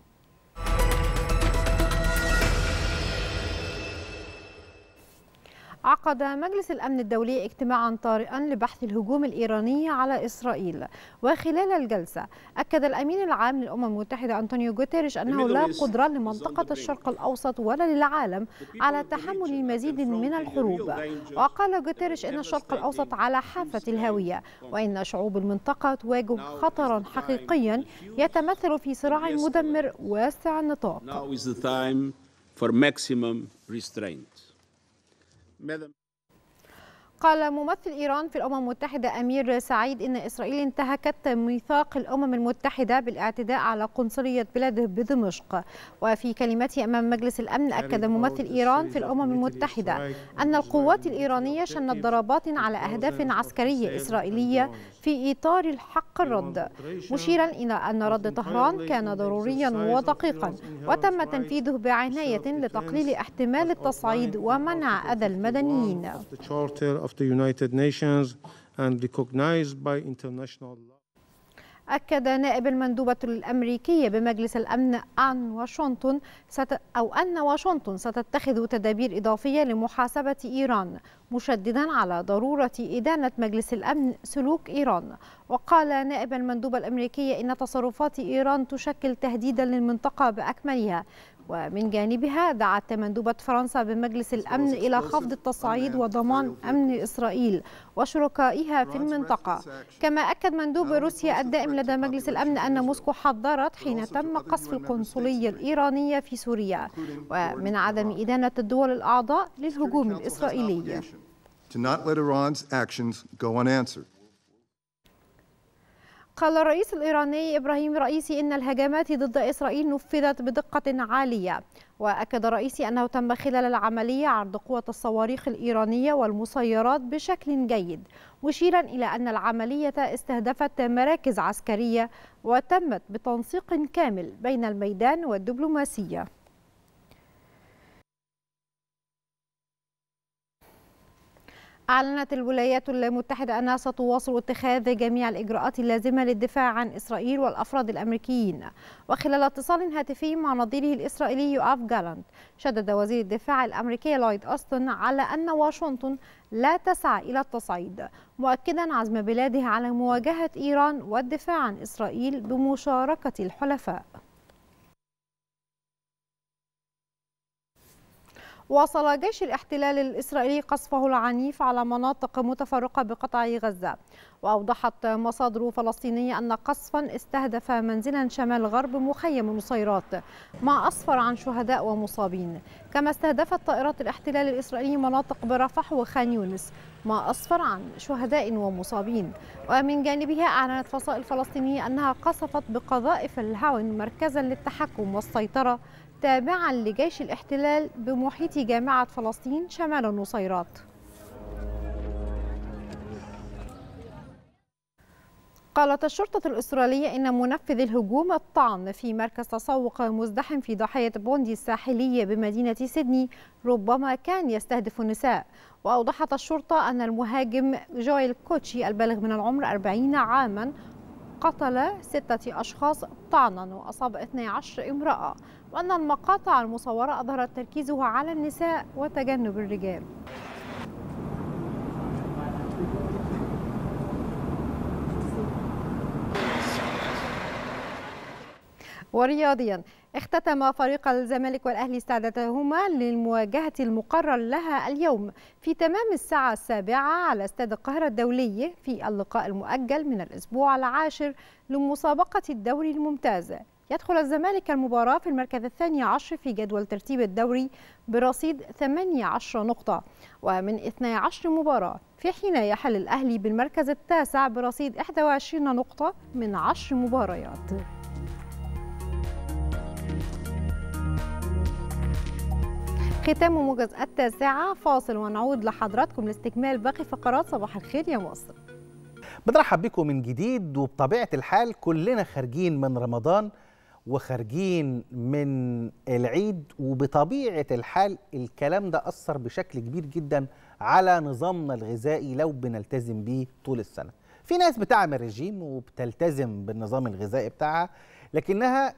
عقد مجلس الأمن الدولي اجتماعا طارئا لبحث الهجوم الإيراني على إسرائيل وخلال الجلسة أكد الأمين العام للأمم المتحدة أنطونيو جوتيريش أنه لا قدرة لمنطقة الشرق الأوسط ولا للعالم على تحمل مزيد من الحروب وقال جوتيريش أن الشرق الأوسط على حافة الهاوية وأن شعوب المنطقة تواجه خطرا حقيقيا يتمثل في صراع مدمر واسع النطاق Now is the time for maximum restraint. Madam قال ممثل إيران في الأمم المتحدة أمير سعيد إن إسرائيل انتهكت ميثاق الأمم المتحدة بالاعتداء على قنصلية بلاده بدمشق وفي كلمته أمام مجلس الأمن أكد ممثل إيران في الأمم المتحدة أن القوات الإيرانية شنت ضربات على أهداف عسكرية إسرائيلية في إطار الحق الرد مشيرا إلى أن رد طهران كان ضروريا ودقيقا وتم تنفيذه بعناية لتقليل احتمال التصعيد ومنع أذى المدنيين the Charter of the United Nations and recognized by international law. أكد نائب المندوبة الأمريكية بمجلس الأمن عن واشنطن ست أو أن واشنطن ستتخذ تدابير إضافية لمحاسبة إيران مشددا على ضرورة إدانة مجلس الأمن سلوك إيران وقال نائب المندوبة الأمريكية إن تصرفات إيران تشكل تهديدا للمنطقة بأكملها ومن جانبها دعت مندوبة فرنسا بمجلس الأمن إلى خفض التصعيد وضمان أمن إسرائيل وشركائها في المنطقة كما أكد مندوب روسيا الدائم لدى مجلس الأمن أن موسكو حذرت حين تم قصف القنصلية الإيرانية في سوريا ومن عدم إدانة الدول الأعضاء للهجوم الإسرائيلي to not let Iran's actions go unanswered. قال الرئيس الإيراني إبراهيم رئيسي إن الهجمات ضد إسرائيل نفذت بدقة عالية وأكد الرئيسي أنه تم خلال العملية عرض قوة الصواريخ الإيرانية والمسيرات بشكل جيد مشيرا إلى أن العملية استهدفت مراكز عسكرية وتمت بتنسيق كامل بين الميدان والدبلوماسية أعلنت الولايات المتحدة أنها ستواصل اتخاذ جميع الإجراءات اللازمة للدفاع عن إسرائيل والأفراد الأمريكيين وخلال اتصال هاتفي مع نظيره الإسرائيلي يوآف جالانت شدد وزير الدفاع الأمريكي لويد أوستن على أن واشنطن لا تسعى إلى التصعيد مؤكدا عزم بلاده على مواجهة إيران والدفاع عن إسرائيل بمشاركة الحلفاء واصل جيش الاحتلال الإسرائيلي قصفه العنيف على مناطق متفرقة بقطاع غزة وأوضحت مصادر فلسطينية أن قصفا استهدف منزلا شمال غرب مخيم نصيرات ما أسفر عن شهداء ومصابين كما استهدفت طائرات الاحتلال الإسرائيلي مناطق برفح وخان يونس ما أسفر عن شهداء ومصابين ومن جانبها أعلنت فصائل فلسطينية أنها قصفت بقذائف الهاون مركزا للتحكم والسيطرة تابعا لجيش الاحتلال بمحيط جامعة فلسطين شمال النصيرات قالت الشرطة الأسترالية إن منفذ الهجوم الطعن في مركز تسوق مزدحم في ضاحية بوندي الساحلية بمدينة سيدني ربما كان يستهدف النساء وأوضحت الشرطة أن المهاجم جويل كوتشي البالغ من العمر 40 عاما قتل ستة أشخاص طعنا وأصاب 12 امرأة وأن المقاطع المصورة أظهرت تركيزه على النساء وتجنب الرجال ورياضيا اختتم فريق الزمالك والاهلي استعداداتهما للمواجهه المقرر لها اليوم في تمام الساعه السابعه على استاد القاهره الدولي في اللقاء المؤجل من الاسبوع العاشر لمسابقه الدوري الممتاز يدخل الزمالك المباراة في المركز الثاني عشر في جدول ترتيب الدوري برصيد 18 نقطة ومن 12 مباراة في حين يحل الأهلي بالمركز التاسع برصيد 21 نقطة من 10 مباريات ختام موجز التاسعة فاصل ونعود لحضراتكم لاستكمال باقي فقرات صباح الخير يا مصر بنرحب بكم من جديد وبطبيعة الحال كلنا خارجين من رمضان وخارجين من العيد وبطبيعة الحال الكلام ده أثر بشكل كبير جدا على نظامنا الغذائي لو بنلتزم بيه طول السنة في ناس بتعمل رجيم وبتلتزم بالنظام الغذائي بتاعها لكنها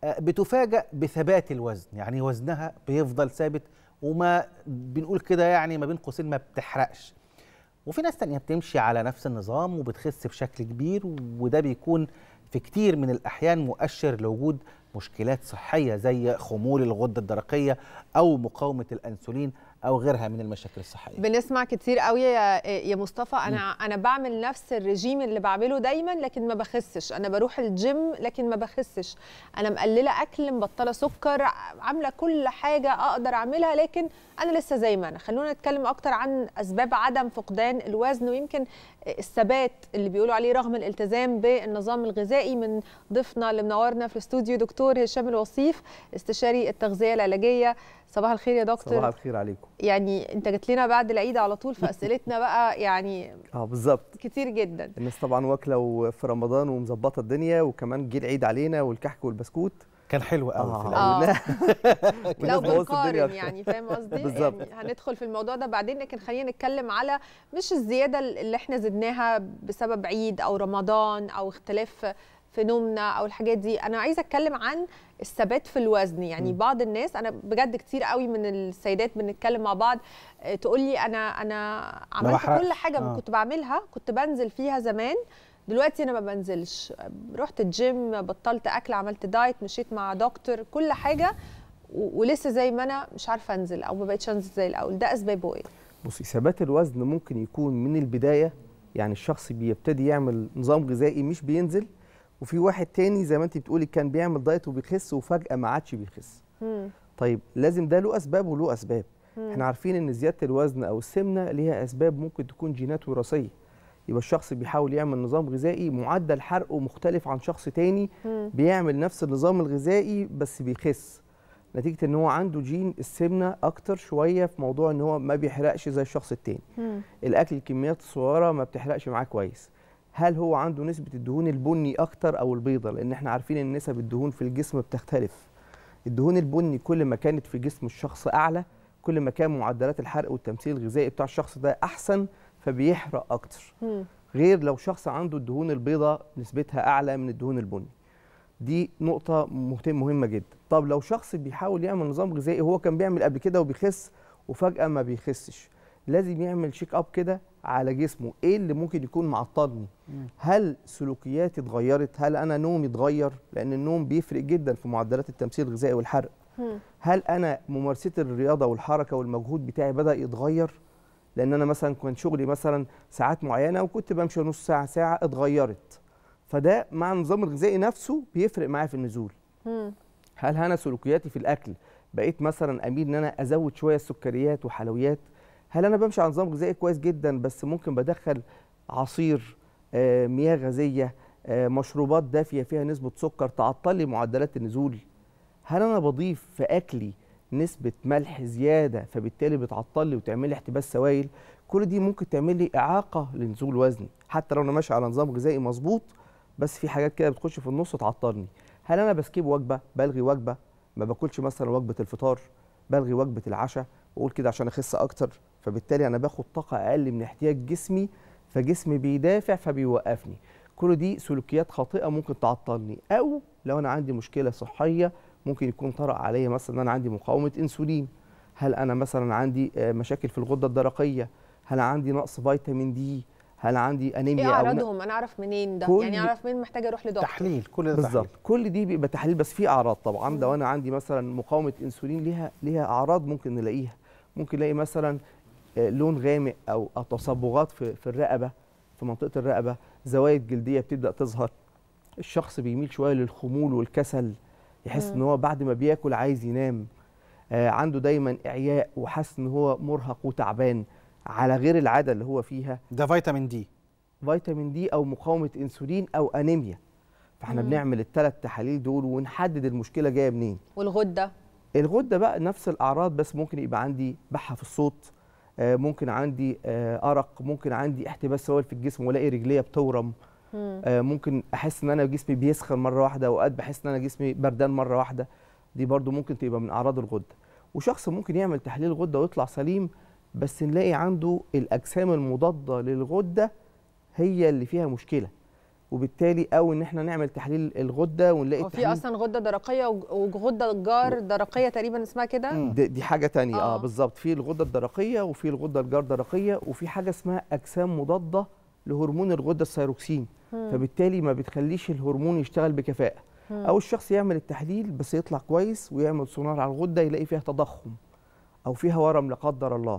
بتفاجأ بثبات الوزن يعني وزنها بيفضل ثابت وما بنقول كده يعني ما بين قوسين ما بتحرقش وفي ناس تانية بتمشي على نفس النظام وبتخس بشكل كبير وده بيكون في كتير من الأحيان مؤشر لوجود مشكلات صحية زي خمول الغدة الدرقية أو مقاومة الأنسولين أو غيرها من المشاكل الصحية بنسمع كتير قوي يا يا مصطفى انا انا بعمل نفس الرجيم اللي بعمله دايما لكن ما بخسش انا بروح الجيم لكن ما بخسش انا مقلله اكل مبطله سكر عامله كل حاجه اقدر اعملها لكن انا لسه زي ما انا خلونا نتكلم اكتر عن اسباب عدم فقدان الوزن ويمكن الثبات اللي بيقولوا عليه رغم الالتزام بالنظام الغذائي من ضيفنا اللي منورنا في الاستوديو دكتور هشام الوصيف استشاري التغذيه العلاجيه صباح الخير يا دكتور صباح الخير عليكم يعني انت جيت لنا بعد العيد على طول فاسئلتنا بقى يعني اه بالظبط كتير جدا الناس طبعا واكله في رمضان ومظبطه الدنيا وكمان جه العيد علينا والكحك والبسكوت كان حلو قوي آه في الأول. آه. لو بنقارن يعني فاهم قصدي بالظبط. يعني هندخل في الموضوع ده بعدين لكن خلينا نتكلم على مش الزياده اللي احنا زدناها بسبب عيد او رمضان او اختلاف في نومنا او الحاجات دي انا عايزه اتكلم عن الثبات في الوزن يعني م. بعض الناس انا بجد كتير قوي من السيدات بنتكلم مع بعض تقول لي انا انا عملت بحرقش. كل حاجه آه. كنت بعملها كنت بنزل فيها زمان دلوقتي انا ما بنزلش رحت الجيم بطلت اكل عملت دايت مشيت مع دكتور كل حاجه و- ولسه زي ما انا مش عارفه انزل او ما بقتش انزل زي الاول ده اسبابه ايه بصي ثبات الوزن ممكن يكون من البدايه يعني الشخص بيبتدي يعمل نظام غذائي مش بينزل وفي واحد تاني زي ما انت بتقولي كان بيعمل دايت وبيخس وفجاه ما عادش بيخس مم. طيب لازم ده له اسباب وله اسباب مم. احنا عارفين ان زياده الوزن او السمنه ليها اسباب ممكن تكون جينات وراثيه يبقى الشخص بيحاول يعمل نظام غذائي معدل حرقه مختلف عن شخص تاني مم. بيعمل نفس النظام الغذائي بس بيخس نتيجه ان هو عنده جين السمنه اكتر شويه في موضوع ان هو ما بيحرقش زي الشخص التاني مم. الاكل الكميات الصغيره ما بتحرقش معاه كويس هل هو عنده نسبه الدهون البني اكتر او البيضه لان احنا عارفين ان نسب الدهون في الجسم بتختلف الدهون البني كل ما كانت في جسم الشخص اعلى كل ما كان معدلات الحرق والتمثيل الغذائي بتاع الشخص ده احسن فبيحرق اكتر مم. غير لو شخص عنده الدهون البيضاء نسبتها اعلى من الدهون البني دي نقطة مهتم مهمة جدا طب لو شخص بيحاول يعمل نظام غذائي هو كان بيعمل قبل كده وبيخس وفجأة ما بيخسش لازم يعمل شيك اب كده على جسمه ايه اللي ممكن يكون معطلني هل سلوكياتي اتغيرت هل انا نومي اتغير لان النوم بيفرق جدا في معدلات التمثيل الغذائي والحرق مم. هل انا ممارستي الرياضه والحركه والمجهود بتاعي بدا يتغير لان انا مثلا كان شغلي مثلا ساعات معينه وكنت بمشي نص ساعه ساعه اتغيرت فده مع النظام الغذائي نفسه بيفرق معايا في النزول مم. هل انا سلوكياتي في الاكل بقيت مثلا اميل ان انا ازود شويه سكريات وحلويات هل انا بمشي على نظام غذائي كويس جدا بس ممكن بدخل عصير آه، مياه غازيه آه، مشروبات دافيه فيها نسبه سكر تعطل لي معدلات النزول هل انا بضيف في اكلي نسبه ملح زياده فبالتالي بتعطل لي وتعمل لي احتباس سوائل كل دي ممكن تعمل لي اعاقه لنزول وزني حتى لو انا ماشي على نظام غذائي مظبوط بس في حاجات كده بتخش في النص تعطلني هل انا بسكيب وجبه بلغي وجبه ما باكلش مثلا وجبه الفطار بلغي وجبه العشاء واقول كده عشان اخس اكتر فبالتالي انا باخد طاقه اقل من احتياج جسمي فجسمي بيدافع فبيوقفني كل دي سلوكيات خاطئه ممكن تعطلني او لو انا عندي مشكله صحيه ممكن يكون طرأ عليا مثلا ان انا عندي مقاومه انسولين هل انا مثلا عندي آه، مشاكل في الغده الدرقيه هل عندي نقص فيتامين دي هل عندي انيميا ايه او ن- اعراضهم انا اعرف منين ده كل- يعني اعرف منين محتاجه اروح لدكتور تحليل كل ده بالظبط تحليل. كل دي بيبقى تحليل بس في اعراض طبعا لو انا عندي مثلا مقاومه انسولين ليها ليها اعراض ممكن نلاقيها ممكن نلاقي مثلا آه، لون غامق او أو تصبغات في في الرقبه في منطقه الرقبه زوايد جلديه بتبدا تظهر الشخص بيميل شويه للخمول والكسل يحس مم. ان هو بعد ما بياكل عايز ينام آه، عنده دايما اعياء وحاسس ان هو مرهق وتعبان على غير العاده اللي هو فيها ده فيتامين دي فيتامين دي او مقاومه انسولين او انيميا فاحنا مم. بنعمل الثلاث تحاليل دول ونحدد المشكله جايه منين والغده الغده بقى نفس الاعراض بس ممكن يبقى عندي بحه في الصوت آه، ممكن عندي آه، ارق ممكن عندي احتباس سوائل في الجسم والاقي رجليا بتورم مم. آه، ممكن احس ان انا جسمي بيسخن مره واحده اوقات بحس ان انا جسمي بردان مره واحده دي برضو ممكن تبقى من اعراض الغده وشخص ممكن يعمل تحليل غده ويطلع سليم بس نلاقي عنده الاجسام المضاده للغده هي اللي فيها مشكله وبالتالي او ان احنا نعمل تحليل الغده ونلاقي هو في التحليل اصلا غده درقيه وج- وغده جار درقيه تقريبا اسمها كده دي, دي حاجه تانية اه, آه. آه بالظبط في الغده الدرقيه وفي الغده الجردرقيه وفي حاجه اسمها اجسام مضاده لهرمون الغده الثيروكسين مم. فبالتالي ما بتخليش الهرمون يشتغل بكفاءه مم. او الشخص يعمل التحليل بس يطلع كويس ويعمل سونار على الغده يلاقي فيها تضخم او فيها ورم لا قدر الله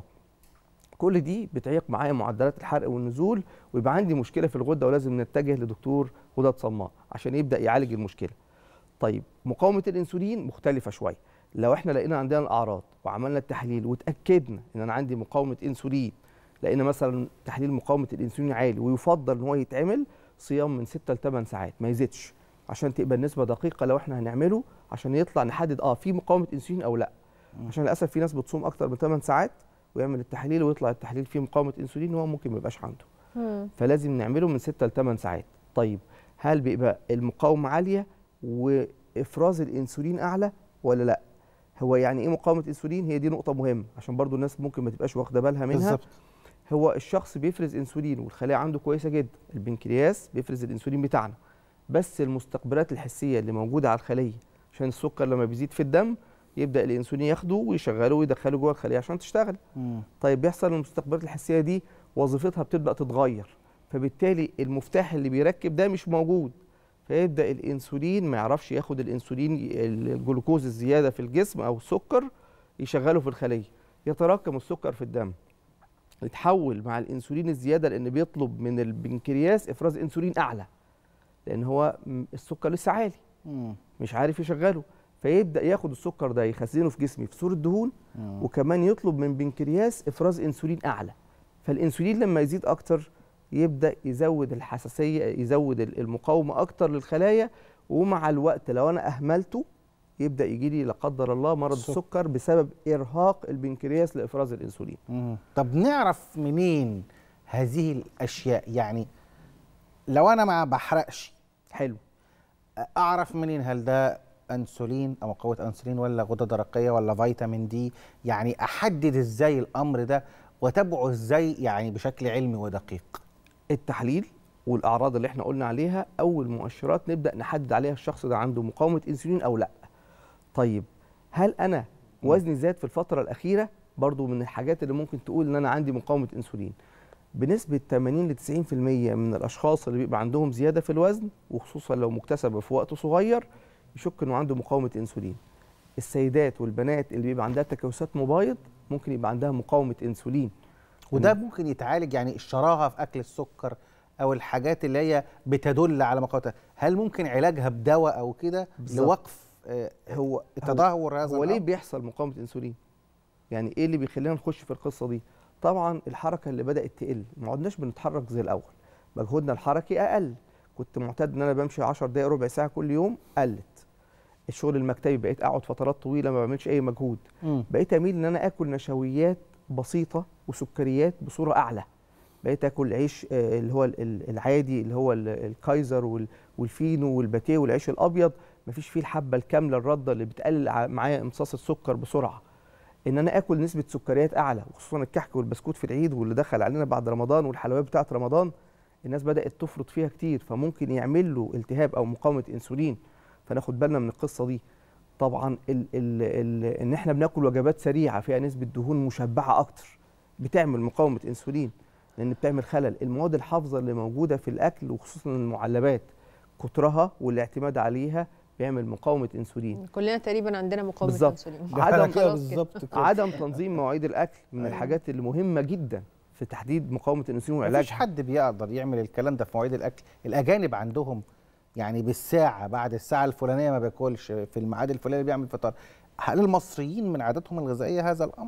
كل دي بتعيق معايا معدلات الحرق والنزول ويبقى عندي مشكله في الغده ولازم نتجه لدكتور غدد صماء عشان يبدا يعالج المشكله طيب مقاومه الانسولين مختلفه شويه لو احنا لقينا عندنا الاعراض وعملنا التحليل وتاكدنا ان انا عندي مقاومه انسولين لقينا مثلا تحليل مقاومه الانسولين عالي ويفضل ان هو يتعمل صيام من 6 ل 8 ساعات ما يزيدش عشان تبقى النسبه دقيقه لو احنا هنعمله عشان يطلع نحدد اه في مقاومه انسولين او لا عشان للاسف في ناس بتصوم اكتر من 8 ساعات ويعمل التحليل ويطلع التحليل فيه مقاومه انسولين وهو ممكن ما يبقاش عنده مم. فلازم نعمله من 6 ل 8 ساعات طيب هل بيبقى المقاومه عاليه وافراز الانسولين اعلى ولا لا هو يعني ايه مقاومه انسولين هي دي نقطه مهمه عشان برضو الناس ممكن ما تبقاش واخده بالها منها بالظبط. هو الشخص بيفرز انسولين والخلايا عنده كويسه جدا البنكرياس بيفرز الانسولين بتاعنا بس المستقبلات الحسيه اللي موجوده على الخليه عشان السكر لما بيزيد في الدم يبدا الانسولين ياخده ويشغله ويدخله جوه الخليه عشان تشتغل طيب بيحصل المستقبلات الحسيه دي وظيفتها بتبدا تتغير فبالتالي المفتاح اللي بيركب ده مش موجود فيبدا الانسولين ما يعرفش ياخد الانسولين الجلوكوز الزياده في الجسم او السكر يشغله في الخليه يتراكم السكر في الدم يتحول مع الانسولين الزياده لان بيطلب من البنكرياس افراز انسولين اعلى لان هو م- السكر لسه عالي مش عارف يشغله فيبدا ياخد السكر ده يخزنه في جسمي في صوره دهون وكمان يطلب من بنكرياس افراز انسولين اعلى فالانسولين لما يزيد اكتر يبدا يزود الحساسيه يزود ال- المقاومه اكتر للخلايا ومع الوقت لو انا اهملته يبدا يجي لي لا قدر الله مرض السكر. السكر بسبب ارهاق البنكرياس لافراز الانسولين مم. طب نعرف منين هذه الاشياء يعني لو انا ما بحرقش حلو اعرف منين هل ده انسولين او قوه انسولين ولا غده درقيه ولا فيتامين دي يعني احدد ازاي الامر ده واتابعه ازاي يعني بشكل علمي ودقيق التحليل والاعراض اللي احنا قلنا عليها اول مؤشرات نبدا نحدد عليها الشخص ده عنده مقاومه انسولين او لا طيب هل انا وزني زاد في الفتره الاخيره برضو من الحاجات اللي ممكن تقول ان انا عندي مقاومه انسولين بنسبه 80 ل 90% من الاشخاص اللي بيبقى عندهم زياده في الوزن وخصوصا لو مكتسبه في وقت صغير يشك انه عنده مقاومه انسولين السيدات والبنات اللي بيبقى عندها تكيسات مبايض ممكن يبقى عندها مقاومه انسولين وده ممكن يتعالج يعني الشراهه في اكل السكر او الحاجات اللي هي بتدل على مقاومه هل ممكن علاجها بدواء او كده بالظبط. لوقف آه، هو تدهور هذا هو ليه الأمر؟ بيحصل مقاومه انسولين يعني ايه اللي بيخلينا نخش في القصه دي طبعا الحركه اللي بدات تقل ما عدناش بنتحرك زي الاول مجهودنا الحركي اقل كنت معتاد ان انا بمشي 10 دقائق ربع ساعه كل يوم قلت الشغل المكتبي بقيت اقعد فترات طويله ما بعملش اي مجهود مم. بقيت اميل ان انا اكل نشويات بسيطه وسكريات بصوره اعلى بقيت اكل عيش آه، اللي هو ال- ال- العادي اللي هو ال- الكايزر وال- والفينو والباتيه والعيش الابيض مفيش فيه الحبه الكامله الرده اللي بتقلل ع- معايا امتصاص السكر بسرعه ان انا اكل نسبه سكريات اعلى وخصوصا الكحك والبسكوت في العيد واللي دخل علينا بعد رمضان والحلويات بتاعه رمضان الناس بدات تفرط فيها كتير فممكن يعمل له التهاب او مقاومه انسولين فناخد بالنا من القصه دي طبعا ال ال ال ان احنا بناكل وجبات سريعه فيها نسبه دهون مشبعه اكتر بتعمل مقاومه انسولين لان بتعمل خلل المواد الحافظه اللي موجوده في الاكل وخصوصا المعلبات كترها والاعتماد عليها بيعمل مقاومه انسولين كلنا تقريبا عندنا مقاومه بالظبط انسولين عدم كده بالظبط كده. عدم تنظيم مواعيد الاكل من الحاجات اللي مهمه جدا في تحديد مقاومه الانسولين مفيش وعلاجها حد بيقدر يعمل الكلام ده في مواعيد الاكل الاجانب عندهم يعني بالساعه بعد الساعه الفلانيه ما بياكلش في الميعاد الفلاني بيعمل فطار هل المصريين من عاداتهم الغذائيه هذا الامر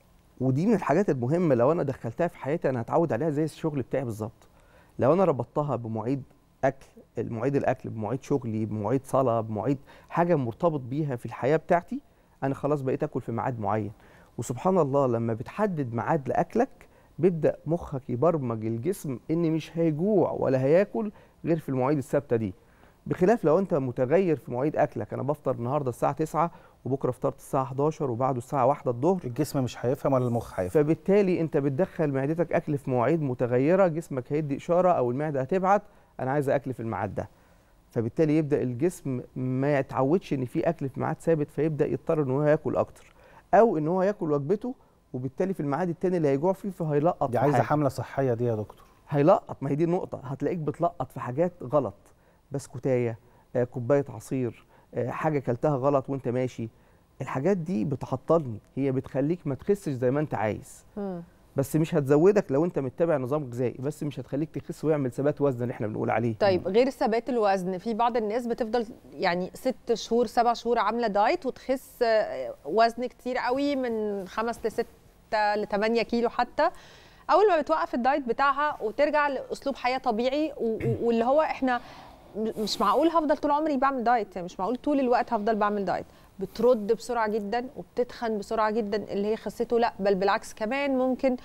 ودي من الحاجات المهمه لو انا دخلتها في حياتي انا هتعود عليها زي الشغل بتاعي بالظبط لو انا ربطتها بمواعيد اكل مواعيد الاكل بمواعيد شغلي بمواعيد صلاه بمواعيد حاجه مرتبط بيها في الحياه بتاعتي انا خلاص بقيت اكل في ميعاد معين وسبحان الله لما بتحدد ميعاد لاكلك بيبدا مخك يبرمج الجسم ان مش هيجوع ولا هياكل غير في المواعيد الثابته دي بخلاف لو انت متغير في مواعيد اكلك انا بفطر النهارده الساعه 9 وبكره فطرت الساعه 11 وبعده الساعه 1 الظهر الجسم مش هيفهم ولا المخ هيفهم فبالتالي انت بتدخل معدتك اكل في مواعيد متغيره جسمك هيدي اشاره او المعده هتبعت انا عايز اكل في الميعاد ده فبالتالي يبدا الجسم ما يتعودش ان في اكل في ميعاد ثابت فيبدا يضطر ان هو ياكل اكتر او ان هو ياكل وجبته وبالتالي في الميعاد التاني اللي هيجوع فيه فهيلقط دي في عايزه حاجة. حمله صحيه دي يا دكتور هيلقط ما هي دي النقطة هتلاقيك بتلقط في حاجات غلط بسكوتاية آه، كوباية عصير آه، حاجة كلتها غلط وانت ماشي الحاجات دي بتعطلني هي بتخليك ما تخسش زي ما انت عايز مم. بس مش هتزودك لو انت متبع نظام غذائي بس مش هتخليك تخس ويعمل ثبات وزن اللي احنا بنقول عليه طيب غير ثبات الوزن في بعض الناس بتفضل يعني ست شهور سبع شهور عامله دايت وتخس آه، وزن كتير قوي من خمس لستة لثمانية كيلو حتى اول ما بتوقف الدايت بتاعها وترجع لاسلوب حياه طبيعي و- و- واللي هو احنا م- مش معقول هفضل طول عمري بعمل دايت يعني مش معقول طول الوقت هفضل بعمل دايت بترد بسرعه جدا وبتتخن بسرعه جدا اللي هي خسته لا بل بالعكس كمان ممكن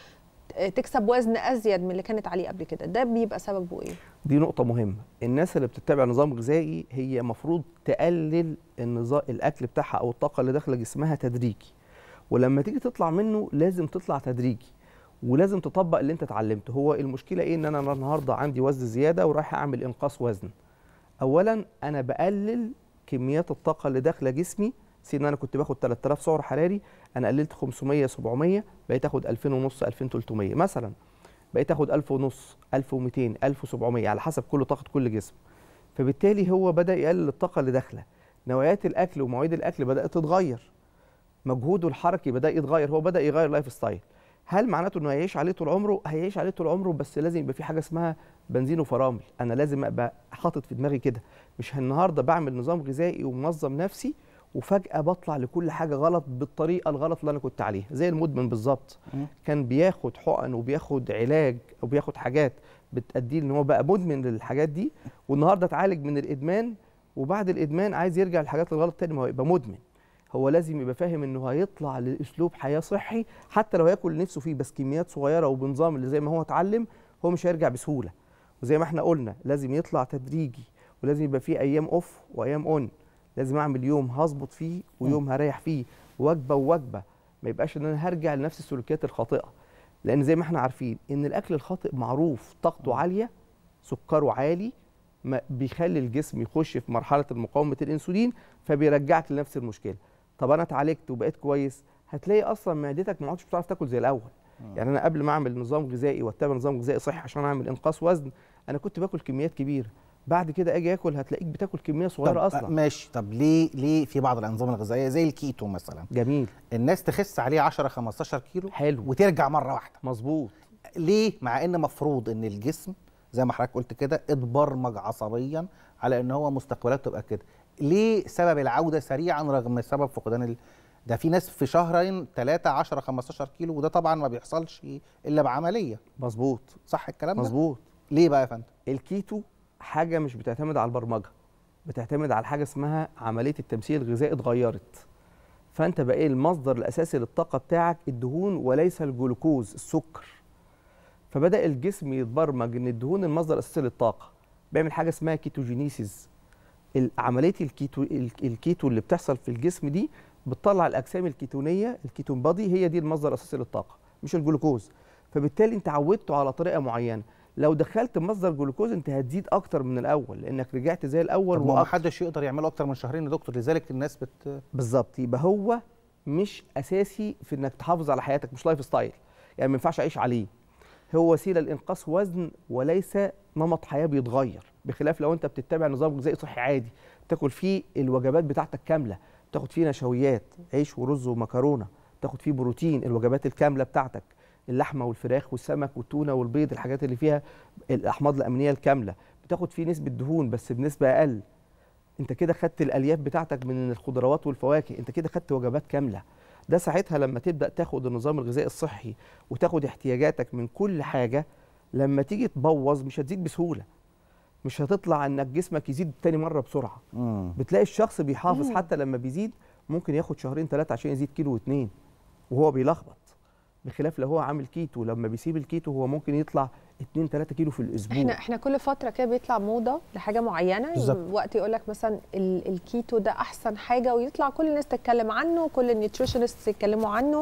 تكسب وزن ازيد من اللي كانت عليه قبل كده ده بيبقى سببه ايه دي نقطة مهمة الناس اللي بتتبع نظام غذائي هي مفروض تقلل النظام الأكل بتاعها أو الطاقة اللي داخلة جسمها تدريجي ولما تيجي تطلع منه لازم تطلع تدريجي ولازم تطبق اللي انت اتعلمته هو المشكلة ايه ان انا النهاردة عندي وزن زيادة ورايح اعمل انقاص وزن اولا انا بقلل كميات الطاقة اللي داخلة جسمي سي ان انا كنت باخد 3000 سعر حراري انا قللت 500 700 بقيت اخد 2000 ونص 2300 مثلا بقيت اخد 1000 ونص 1200 1700 على حسب كل طاقه كل جسم فبالتالي هو بدا يقلل الطاقه اللي داخله نوعيات الاكل ومواعيد الاكل بدات تتغير مجهوده الحركي بدا يتغير هو بدا يغير لايف ستايل هل معناته انه هيعيش عليه طول عمره هيعيش عليه طول عمره بس لازم يبقى في حاجه اسمها بنزين وفرامل انا لازم ابقى حاطط في دماغي كده مش النهارده بعمل نظام غذائي ومنظم نفسي وفجاه بطلع لكل حاجه غلط بالطريقه الغلط اللي انا كنت عليها زي المدمن بالظبط كان بياخد حقن وبياخد علاج او بياخد حاجات بتأديه ان هو بقى مدمن للحاجات دي والنهارده اتعالج من الادمان وبعد الادمان عايز يرجع للحاجات الغلط تاني ما هو يبقى مدمن هو لازم يبقى فاهم انه هيطلع لاسلوب حياه صحي حتى لو هياكل نفسه فيه بس كميات صغيره وبنظام اللي زي ما هو اتعلم هو مش هيرجع بسهوله وزي ما احنا قلنا لازم يطلع تدريجي ولازم يبقى فيه ايام اوف وايام اون لازم اعمل يوم هظبط فيه ويوم هريح فيه وجبه ووجبه ما يبقاش ان انا هرجع لنفس السلوكيات الخاطئه لان زي ما احنا عارفين ان الاكل الخاطئ معروف طاقته عاليه سكره عالي ما بيخلي الجسم يخش في مرحله مقاومه الانسولين فبيرجعك لنفس المشكله طب انا اتعالجت وبقيت كويس هتلاقي اصلا معدتك ما عادش بتعرف تاكل زي الاول يعني انا قبل ما اعمل نظام غذائي واتبع نظام غذائي صحي عشان اعمل انقاص وزن انا كنت باكل كميات كبيره بعد كده اجي اكل هتلاقيك بتاكل كميه صغيره طب اصلا ماشي طب ليه ليه في بعض الانظمه الغذائيه زي الكيتو مثلا جميل الناس تخس عليه 10 15 كيلو حلو وترجع مره واحده مظبوط ليه مع ان مفروض ان الجسم زي ما حضرتك قلت كده اتبرمج عصبيا على ان هو مستقبلات تبقى كده ليه سبب العوده سريعا رغم سبب فقدان ال... ده في ناس في شهرين 3 10 15 كيلو وده طبعا ما بيحصلش الا بعمليه مظبوط صح الكلام ده مظبوط ليه بقى يا فندم الكيتو حاجه مش بتعتمد على البرمجه بتعتمد على حاجه اسمها عمليه التمثيل الغذائي اتغيرت فانت بقى ايه المصدر الاساسي للطاقه بتاعك الدهون وليس الجلوكوز السكر فبدا الجسم يتبرمج ان الدهون المصدر الاساسي للطاقه بيعمل حاجه اسمها كيتوجينيسيس عمليه الكيتو الكيتو اللي بتحصل في الجسم دي بتطلع الاجسام الكيتونيه الكيتون بادي هي دي المصدر الاساسي للطاقه مش الجلوكوز فبالتالي انت عودته على طريقه معينه لو دخلت مصدر جلوكوز انت هتزيد اكتر من الاول لانك رجعت زي الاول طب ما وأكتر. حدش يقدر يعمله اكتر من شهرين يا دكتور لذلك الناس بت بالظبط يبقى هو مش اساسي في انك تحافظ على حياتك مش لايف ستايل يعني ما ينفعش اعيش عليه هو وسيله لانقاص وزن وليس نمط حياه بيتغير بخلاف لو انت بتتبع نظام غذائي صحي عادي تاكل فيه الوجبات بتاعتك كامله تاخد فيه نشويات عيش ورز ومكرونه تاخد فيه بروتين الوجبات الكامله بتاعتك اللحمه والفراخ والسمك والتونه والبيض الحاجات اللي فيها الاحماض الامينيه الكامله بتاخد فيه نسبه دهون بس بنسبه اقل انت كده خدت الالياف بتاعتك من الخضروات والفواكه انت كده خدت وجبات كامله ده ساعتها لما تبدا تاخد النظام الغذائي الصحي وتاخد احتياجاتك من كل حاجه لما تيجي تبوظ مش هتزيد بسهوله مش هتطلع انك جسمك يزيد تاني مره بسرعه مم. بتلاقي الشخص بيحافظ مم. حتى لما بيزيد ممكن ياخد شهرين ثلاثه عشان يزيد كيلو واتنين وهو بيلخبط بخلاف لو هو عامل كيتو لما بيسيب الكيتو هو ممكن يطلع 2 3 كيلو في الاسبوع احنا احنا كل فتره كده بيطلع موضه لحاجه معينه بالظبط. وقت يقول لك مثلا ال- الكيتو ده احسن حاجه ويطلع كل الناس تتكلم عنه كل النيوتريشنست يتكلموا عنه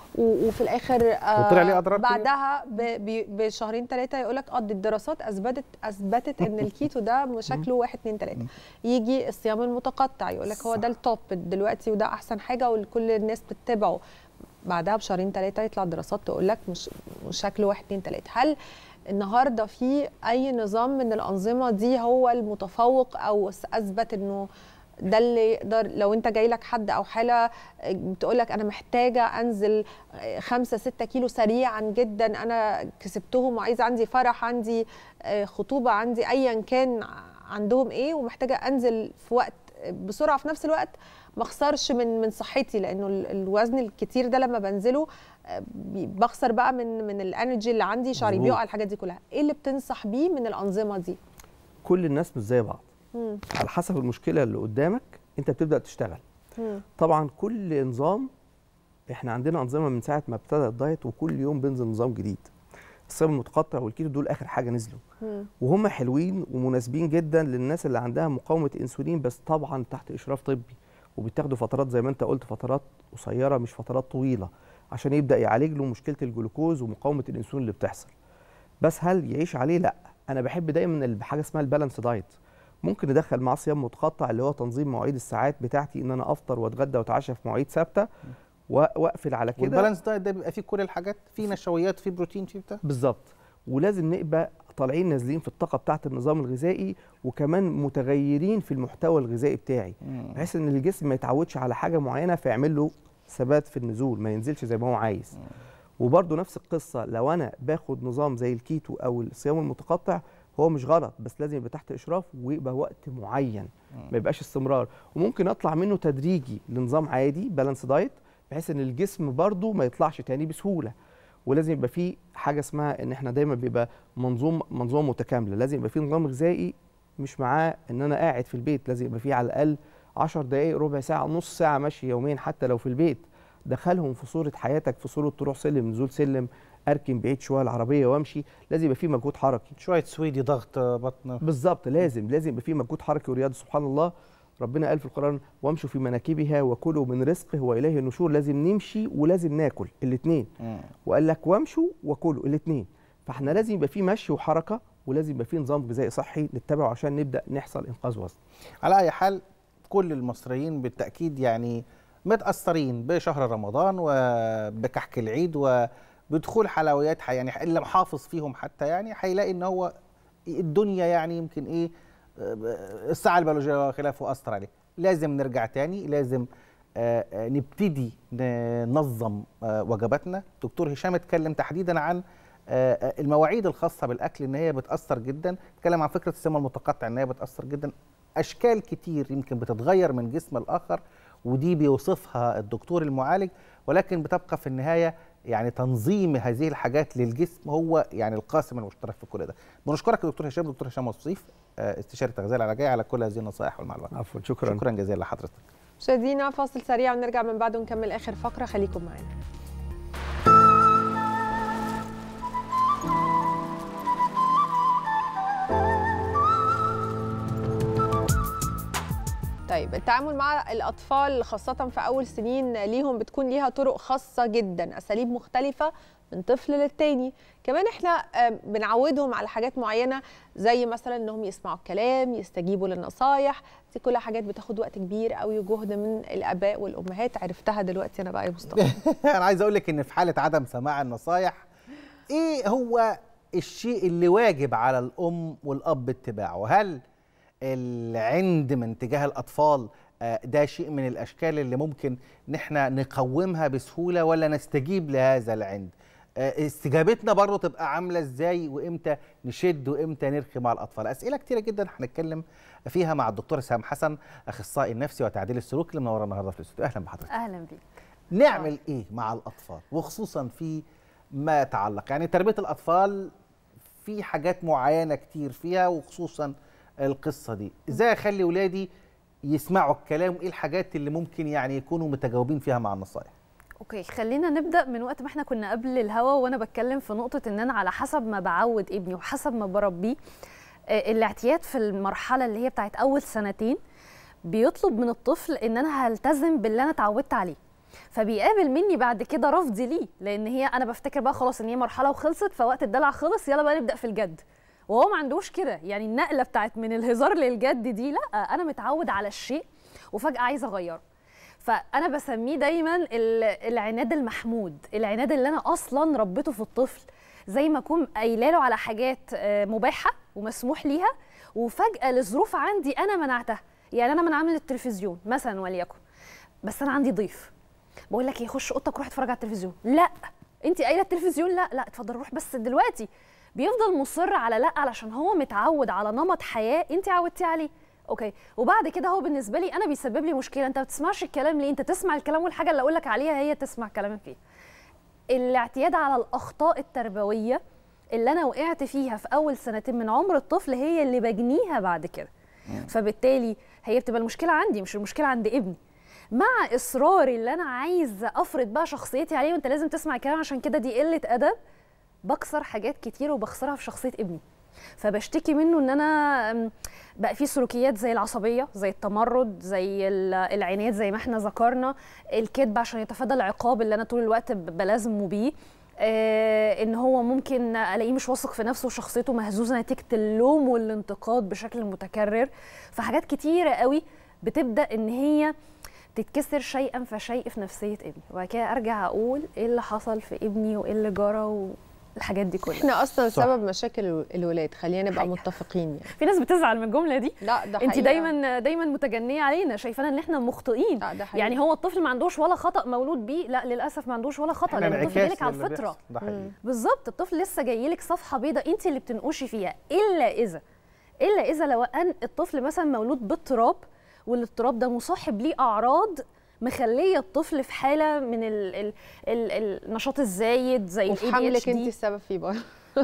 و- وفي الاخر آه، وطلع ليه أضرار كتير. بعدها ب- ب- بشهرين ثلاثه يقول لك اه دي الدراسات اثبتت اثبتت ان الكيتو ده شكله واحد اتنين ثلاثه يجي الصيام المتقطع يقول لك هو ده التوب دلوقتي وده احسن حاجه وكل الناس بتتبعه بعدها بشهرين ثلاثه يطلع دراسات تقول لك مش مش شكله واحد اتنين ثلاثه هل النهارده في اي نظام من الانظمه دي هو المتفوق او اثبت انه ده اللي يقدر لو انت جاي لك حد او حاله بتقول لك انا محتاجه انزل خمسة ستة كيلو سريعا جدا انا كسبتهم وعايزه عندي فرح عندي خطوبه عندي ايا كان عندهم ايه ومحتاجه انزل في وقت بسرعه في نفس الوقت ما اخسرش من من صحتي لانه ال- الوزن الكتير ده لما بنزله آه، بي- بخسر بقى من من الانرجي اللي عندي شعري مظبوط. بيقع الحاجات دي كلها ايه اللي بتنصح بيه من الانظمه دي كل الناس مش زي بعض مم. على حسب المشكله اللي قدامك انت بتبدا تشتغل مم. طبعا كل نظام احنا عندنا انظمه من ساعه ما ابتدى الدايت وكل يوم بينزل نظام جديد الصيام المتقطع والكيتو دول اخر حاجه نزلوا مم. وهم حلوين ومناسبين جدا للناس اللي عندها مقاومه انسولين بس طبعا تحت اشراف طبي وبيتاخدوا فترات زي ما انت قلت فترات قصيره مش فترات طويله عشان يبدا يعالج له مشكله الجلوكوز ومقاومه الانسولين اللي بتحصل بس هل يعيش عليه لا انا بحب دايما ال- حاجه اسمها البالانس دايت ممكن ندخل معاه صيام متقطع اللي هو تنظيم مواعيد الساعات بتاعتي ان انا افطر واتغدى واتعشى في مواعيد ثابته و- واقفل على كده والبالانس دايت ده بيبقى فيه كل الحاجات فيه نشويات فيه بروتين فيه بتاع بالظبط ولازم نبقى طالعين نازلين في الطاقه بتاعه النظام الغذائي وكمان متغيرين في المحتوى الغذائي بتاعي بحيث ان الجسم ما يتعودش على حاجه معينه فيعمل له ثبات في النزول ما ينزلش زي ما هو عايز وبرده نفس القصه لو انا باخد نظام زي الكيتو او الصيام المتقطع هو مش غلط بس لازم يبقى تحت اشراف ويبقى وقت معين ما يبقاش استمرار وممكن اطلع منه تدريجي لنظام عادي بالانس دايت بحيث ان الجسم برضه ما يطلعش تاني بسهوله ولازم يبقى فيه حاجه اسمها ان احنا دايما بيبقى منظوم منظومه متكامله لازم يبقى فيه نظام غذائي مش معاه ان انا قاعد في البيت لازم يبقى فيه على الاقل 10 دقائق ربع ساعه نص ساعه مشي يوميا حتى لو في البيت دخلهم في صوره حياتك في صوره تروح سلم نزول سلم اركن بعيد شويه العربيه وامشي لازم يبقى فيه مجهود حركي شويه سويدي ضغط بطن بالظبط لازم لازم يبقى فيه مجهود حركي ورياضي سبحان الله ربنا قال في القران وامشوا في مناكبها وكلوا من رزقه واليه النشور لازم نمشي ولازم ناكل الاثنين وقال لك وامشوا وكلوا الاثنين فاحنا لازم يبقى فيه مشي وحركه ولازم يبقى فيه نظام غذائي صحي نتبعه عشان نبدا نحصل انقاذ وزن على اي حال كل المصريين بالتاكيد يعني متاثرين بشهر رمضان وبكحك العيد وبدخول حلويات ح- يعني اللي محافظ فيهم حتى يعني هيلاقي ان هو الدنيا يعني يمكن ايه آه، الساعه البيولوجيه وخلافه اثر عليه لازم نرجع تاني لازم آه، آه، نبتدي ننظم آه، وجباتنا دكتور هشام اتكلم تحديدا عن آه، آه، المواعيد الخاصه بالاكل ان هي بتاثر جدا اتكلم عن فكره الصيام المتقطع ان هي بتاثر جدا اشكال كتير يمكن بتتغير من جسم الاخر ودي بيوصفها الدكتور المعالج ولكن بتبقى في النهايه يعني تنظيم هذه الحاجات للجسم هو يعني القاسم المشترك في كل ده بنشكرك يا دكتور هشام دكتور هشام وصيف آه، استشاري التغذيه العلاجيه على كل هذه النصائح والمعلومات عفوا شكرا شكرا جزيلا لحضرتك مشاهدينا فاصل سريع ونرجع من بعده نكمل اخر فقره خليكم معانا طيب التعامل مع الاطفال خاصه في اول سنين ليهم بتكون ليها طرق خاصه جدا اساليب مختلفه من طفل للتاني كمان احنا آه، بنعودهم على حاجات معينه زي مثلا انهم يسمعوا الكلام يستجيبوا للنصايح دي كلها حاجات بتاخد وقت كبير قوي وجهد من الاباء والامهات عرفتها دلوقتي انا بقى يا مصطفى انا عايز اقول لك ان في حاله عدم سماع النصايح ايه هو الشيء اللي واجب على الام والاب اتباعه هل العند من تجاه الاطفال آه، ده شيء من الاشكال اللي ممكن ان احنا نقومها بسهوله ولا نستجيب لهذا العند آه، استجابتنا برضه تبقى عامله ازاي وامتى نشد وامتى نرخي مع الاطفال اسئله كتيره جدا هنتكلم فيها مع الدكتور سام حسن اخصائي النفسي وتعديل السلوك اللي منورنا النهارده في الاستوديو اهلا بحضرتك اهلا بيك نعمل ايه مع الاطفال وخصوصا في ما يتعلق يعني تربيه الاطفال في حاجات معينه كتير فيها وخصوصا القصه دي ازاي اخلي ولادي يسمعوا الكلام وايه الحاجات اللي ممكن يعني يكونوا متجاوبين فيها مع النصائح اوكي خلينا نبدا من وقت ما احنا كنا قبل الهوا وانا بتكلم في نقطه ان انا على حسب ما بعود ابني وحسب ما بربيه آه، الاعتياد في المرحله اللي هي بتاعت اول سنتين بيطلب من الطفل ان انا هلتزم باللي انا اتعودت عليه فبيقابل مني بعد كده رفض ليه لان هي انا بفتكر بقى خلاص ان هي مرحله وخلصت فوقت الدلع خلص يلا بقى نبدا في الجد وهو ما عندوش كده يعني النقله بتاعت من الهزار للجد دي لا انا متعود على الشيء وفجاه عايز اغيره فانا بسميه دايما ال- العناد المحمود العناد اللي انا اصلا ربيته في الطفل زي ما اكون قايله له على حاجات آه، مباحه ومسموح ليها وفجاه لظروف عندي انا منعتها يعني انا منعاه من التلفزيون مثلا وليكن بس انا عندي ضيف بقول لك ايه خش اوضتك روح اتفرج على التلفزيون لا انت قايله التلفزيون لا لا اتفضل روح بس دلوقتي بيفضل مصر على لا علشان هو متعود على نمط حياه انت عودتي عليه اوكي وبعد كده هو بالنسبه لي انا بيسبب لي مشكله انت ما بتسمعش الكلام ليه انت تسمع الكلام والحاجه اللي اقول لك عليها هي تسمع كلامي فيها الاعتياد على الاخطاء التربويه اللي انا وقعت فيها في اول سنتين من عمر الطفل هي اللي بجنيها بعد كده فبالتالي هي بتبقى المشكله عندي مش المشكله عند ابني مع اصراري اللي انا عايزه افرض بقى شخصيتي عليه وانت لازم تسمع الكلام عشان كده دي قله ادب بكسر حاجات كتير وبخسرها في شخصيه ابني فبشتكي منه ان انا أم، بقى في سلوكيات زي العصبيه زي التمرد زي ال- العناد زي ما احنا ذكرنا الكذب عشان يتفادى العقاب اللي انا طول الوقت ب- بلازمه بيه آه ان هو ممكن الاقيه مش واثق في نفسه وشخصيته مهزوزه نتيجه اللوم والانتقاد بشكل متكرر فحاجات كتيره قوي بتبدا ان هي تتكسر شيئا فشيء في نفسيه ابني وبعد كده ارجع اقول ايه اللي حصل في ابني وايه اللي جرى والحاجات دي كلها احنا اصلا صح. سبب مشاكل الولاد خلينا نبقى متفقين يعني في ناس بتزعل من الجمله دي لا ده انت حقيقة. دايما دايما متجنيه علينا شايفانا ان احنا مخطئين حقيقة. يعني هو الطفل ما عندوش ولا خطا مولود بيه لا للاسف ما عندوش ولا خطا إحنا لان الطفل انعكاس جايلك على للي الفطره بيحصل. ده حقيقي. بالظبط الطفل لسه جاي لك صفحه بيضاء انت اللي بتنقشي فيها الا اذا الا اذا لو ان الطفل مثلا مولود باضطراب والاضطراب ده مصاحب ليه اعراض مخليه الطفل في حاله من ال ال ال النشاط الزايد زي وفي ال حملك ADHD. انت السبب فيه بقى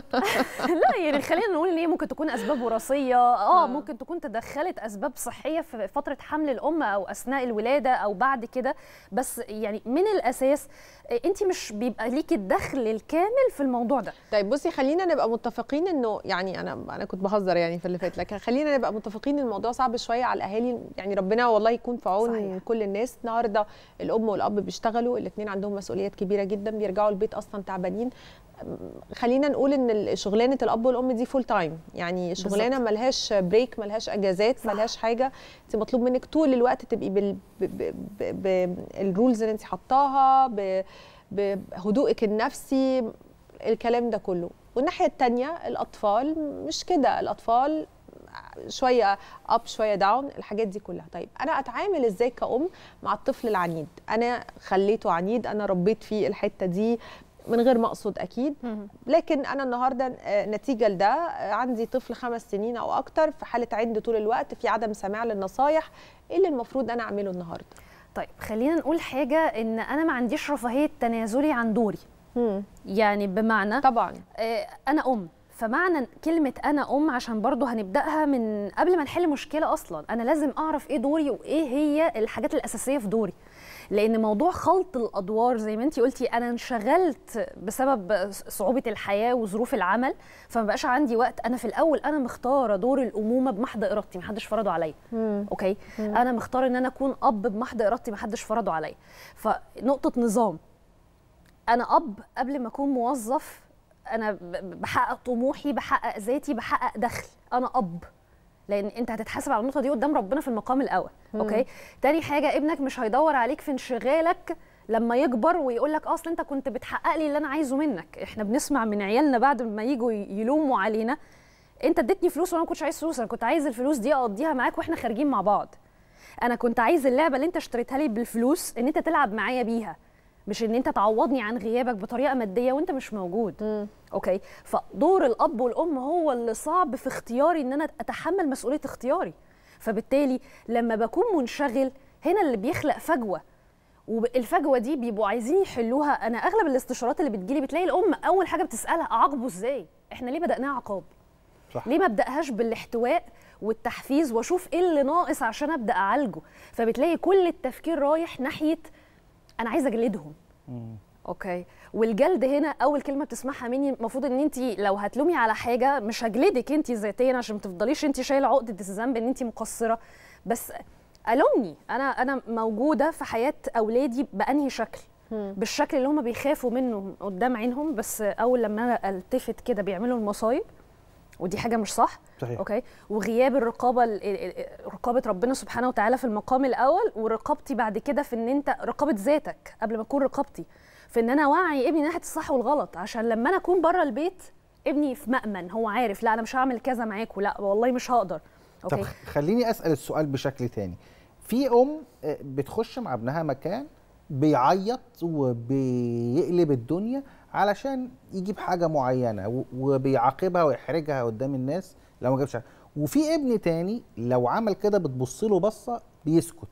لا يعني خلينا نقول ان هي ممكن تكون اسباب وراثيه اه ممكن تكون تدخلت اسباب صحيه في فتره حمل الام او اثناء الولاده او بعد كده بس يعني من الاساس انت مش بيبقى ليكي الدخل الكامل في الموضوع ده طيب بصي خلينا نبقى متفقين انه يعني انا انا كنت بهزر يعني في اللي فات لكن خلينا نبقى متفقين ان الموضوع صعب شويه على الاهالي يعني ربنا والله يكون في عون صحيح. كل الناس النهارده الام والاب بيشتغلوا الاثنين عندهم مسؤوليات كبيره جدا بيرجعوا البيت اصلا تعبانين خلينا نقول ان شغلانه الاب والام دي فول تايم يعني شغلانه بالظبط. ملهاش بريك ملهاش اجازات ملهاش حاجه انت مطلوب منك طول الوقت تبقي بال بالرولز اللي انت حطاها ب- بهدوءك النفسي الكلام ده كله والناحيه الثانيه الاطفال مش كده الاطفال شويه اب شويه داون الحاجات دي كلها طيب انا اتعامل ازاي كأم مع الطفل العنيد انا خليته عنيد انا ربيت فيه الحته دي من غير ما اقصد اكيد لكن انا النهارده آه، نتيجه لده آه، عندي طفل خمس سنين او اكتر في حاله عند طول الوقت في عدم سماع للنصايح ايه اللي المفروض انا اعمله النهارده طيب خلينا نقول حاجه ان انا ما عنديش رفاهيه تنازلي عن دوري يعني بمعنى طبعا آه انا ام فمعنى كلمة أنا أم عشان برضو هنبدأها من قبل ما نحل مشكلة أصلا أنا لازم أعرف إيه دوري وإيه هي الحاجات الأساسية في دوري لأن موضوع خلط الأدوار زي ما أنتي قلتي أنا انشغلت بسبب صعوبة الحياة وظروف العمل فما بقاش عندي وقت أنا في الأول أنا مختارة دور الأمومة بمحض إرادتي محدش فرضه عليا أوكي مم. أنا مختارة إن أنا أكون أب بمحض إرادتي محدش فرضه عليا فنقطة نظام انا اب قبل ما اكون موظف انا ب- ب- بحقق طموحي بحقق ذاتي بحقق دخل انا اب لان انت هتتحاسب على النقطه دي قدام ربنا في المقام الاول مم. اوكي تاني حاجه ابنك مش هيدور عليك في انشغالك لما يكبر ويقول لك اصل انت كنت بتحقق لي اللي انا عايزه منك احنا بنسمع من عيالنا بعد ما يجوا يلوموا علينا انت اديتني فلوس وانا ما كنتش عايز فلوس انا كنت عايز الفلوس دي اقضيها معاك واحنا خارجين مع بعض انا كنت عايز اللعبه اللي انت اشتريتها لي بالفلوس ان انت تلعب معايا بيها مش ان انت تعوضني عن غيابك بطريقه ماديه وانت مش موجود م. اوكي فدور الاب والام هو اللي صعب في اختياري ان انا اتحمل مسؤوليه اختياري فبالتالي لما بكون منشغل هنا اللي بيخلق فجوه والفجوه دي بيبقوا عايزين يحلوها انا اغلب الاستشارات اللي بتجيلي بتلاقي الام اول حاجه بتسالها اعاقبه ازاي احنا ليه بداناها عقاب صح. ليه ما ابداهاش بالاحتواء والتحفيز واشوف ايه اللي ناقص عشان ابدا اعالجه فبتلاقي كل التفكير رايح ناحيه انا عايزه اجلدهم مم. اوكي والجلد هنا اول كلمه بتسمعها مني المفروض ان انت لو هتلومي على حاجه مش هجلدك انت ذاتيا عشان ما تفضليش انت شايله عقده الذنب ان انت مقصره بس الومني انا انا موجوده في حياه اولادي بانهي شكل مم. بالشكل اللي هم بيخافوا منه قدام عينهم بس اول لما انا التفت كده بيعملوا المصايب ودي حاجه مش صح صحيح. اوكي وغياب الرقابه رقابه ربنا سبحانه وتعالى في المقام الاول ورقابتي بعد كده في ان انت رقابه ذاتك قبل ما تكون رقابتي في ان انا اوعي ابني ناحيه الصح والغلط عشان لما انا اكون بره البيت ابني في مأمن هو عارف لا انا مش هعمل كذا معاكوا لا والله مش هقدر أوكي. طب خليني اسال السؤال بشكل تاني في ام بتخش مع ابنها مكان بيعيط وبيقلب الدنيا علشان يجيب حاجه معينه وبيعاقبها ويحرجها قدام الناس لو ما جابش وفي ابن تاني لو عمل كده بتبص له بصه بيسكت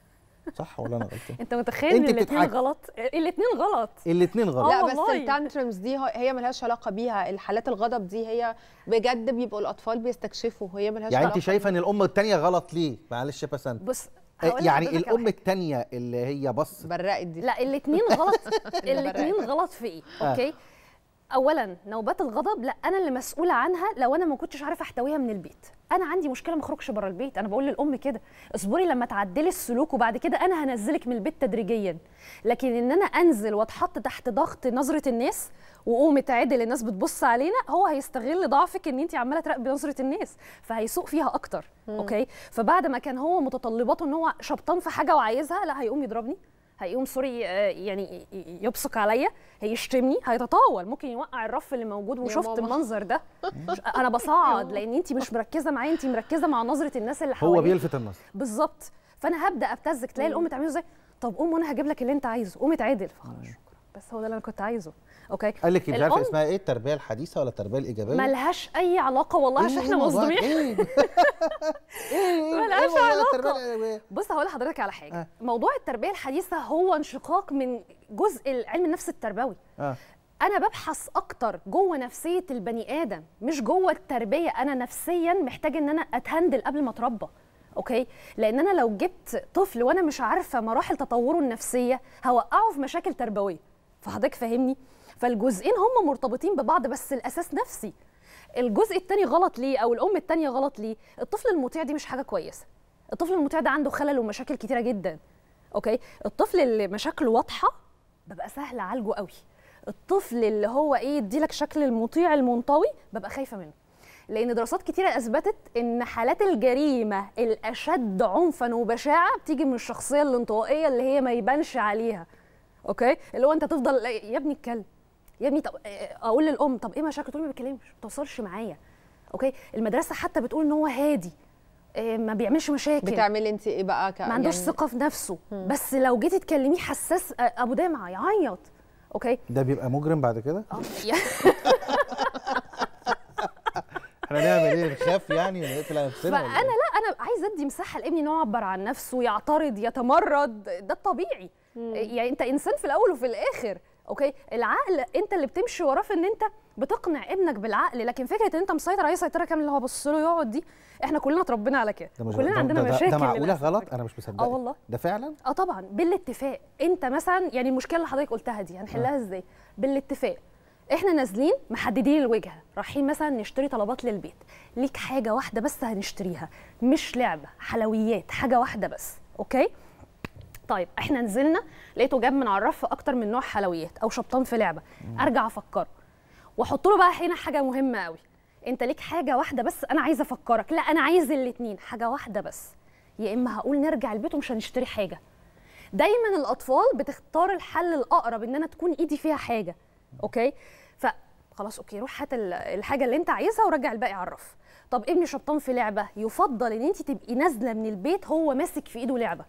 صح ولا انا غلطان انت متخيل ان الاثنين غلط الاثنين غلط الاثنين غلط لا بس التانترمز دي هي ملهاش علاقه بيها الحالات الغضب دي هي بجد بيبقوا الاطفال بيستكشفوا هي ملهاش يعني انت شايفه ان الام الثانيه غلط ليه معلش يا بسنت بص يعني الام الثانيه اللي هي بص برقت دي لا الاثنين غلط الاثنين غلط في ايه اوكي اولا نوبات الغضب لا انا اللي مسؤوله عنها لو انا ما كنتش عارفه احتويها من البيت انا عندي مشكله ما اخرجش بره البيت انا بقول للام كده اصبري لما تعدلي السلوك وبعد كده انا هنزلك من البيت تدريجيا لكن ان انا انزل واتحط تحت ضغط نظره الناس وقوم اتعدل الناس بتبص علينا هو هيستغل ضعفك ان انت عماله تراقبي نظره الناس فهيسوق فيها اكتر مم. اوكي فبعد ما كان هو متطلباته ان هو شبطان في حاجه وعايزها لا هيقوم يضربني هيقوم سوري يعني يبصق عليا هيشتمني هيتطاول ممكن يوقع الرف اللي موجود وشفت المنظر ده انا بصعد لان انت مش مركزه معايا انت مركزه مع نظره الناس اللي حواليك هو بيلفت النظر بالظبط فانا هبدا ابتزك تلاقي الام تعمله ازاي طب قوم وانا هجيب لك اللي انت عايزه قوم اتعدل فخلاص شكرا بس هو ده اللي انا كنت عايزه اوكي قال لك مش عارفه اسمها ايه التربيه الحديثه ولا التربيه الايجابيه ملهاش اي علاقه والله عشان احنا مصدومين ايه ملهاش علاقه بص هقول لحضرتك على حاجه آه. موضوع التربيه الحديثه هو انشقاق من جزء علم النفس التربوي آه. انا ببحث اكتر جوه نفسيه البني ادم مش جوه التربيه انا نفسيا محتاج ان انا اتهندل قبل ما اتربى اوكي لان انا لو جبت طفل وانا مش عارفه مراحل تطوره النفسيه هوقعه في مشاكل تربويه فحضرتك فاهمني فالجزئين هم مرتبطين ببعض بس الاساس نفسي الجزء الثاني غلط ليه او الام الثانيه غلط ليه الطفل المطيع دي مش حاجه كويسه الطفل المطيع ده عنده خلل ومشاكل كتيره جدا اوكي الطفل اللي مشاكله واضحه ببقى سهل اعالجه قوي الطفل اللي هو ايه يديلك شكل المطيع المنطوي ببقى خايفه منه لان دراسات كتيره اثبتت ان حالات الجريمه الاشد عنفا وبشاعه بتيجي من الشخصيه الانطوائيه اللي هي ما يبانش عليها اوكي اللي هو انت تفضل يا ابني اتكلم يا ابني طب اقول للام طب ايه مشاكل تقول ما بيتكلمش ما بتوصلش معايا اوكي المدرسه حتى بتقول ان هو هادي ما بيعملش مشاكل بتعملي انت ايه بقى ك... ما عندوش يعني... ثقه في نفسه مم. بس لو جيتي تكلميه حساس ابو دمعه يعيط اوكي ده بيبقى مجرم بعد كده احنا نعمل ايه نخاف يعني ونقتل نفسنا فانا لا انا عايزه ادي مساحه لابني انه يعبر عن نفسه يعترض يتمرد ده الطبيعي مم. يعني انت انسان في الاول وفي الاخر اوكي العقل انت اللي بتمشي وراه في ان انت بتقنع ابنك بالعقل لكن فكره ان انت مسيطر عليه سيطره كامله اللي هو بص له يقعد دي احنا كلنا اتربينا على كده كلنا عندنا ده مشاكل ده معقوله غلط انا مش مصدق اه والله ده فعلا اه طبعا بالاتفاق انت مثلا يعني المشكله اللي حضرتك قلتها دي هنحلها آه. ازاي بالاتفاق احنا نازلين محددين الوجهه رايحين مثلا نشتري طلبات للبيت ليك حاجه واحده بس هنشتريها مش لعبه حلويات حاجه واحده بس اوكي طيب احنا نزلنا لقيته جاب من على الرف اكتر من نوع حلويات او شبطان في لعبه ارجع افكره واحط له بقى هنا حاجه مهمه قوي انت ليك حاجه واحده بس انا عايزه افكرك لا انا عايز الاثنين حاجه واحده بس يا اما هقول نرجع البيت ومش هنشتري حاجه دايما الاطفال بتختار الحل الاقرب ان انا تكون ايدي فيها حاجه اوكي فخلاص اوكي روح هات ال- الحاجه اللي انت عايزها ورجع الباقي على الرف طب ابني شبطان في لعبه يفضل ان انت تبقي نازله من البيت هو ماسك في ايده لعبه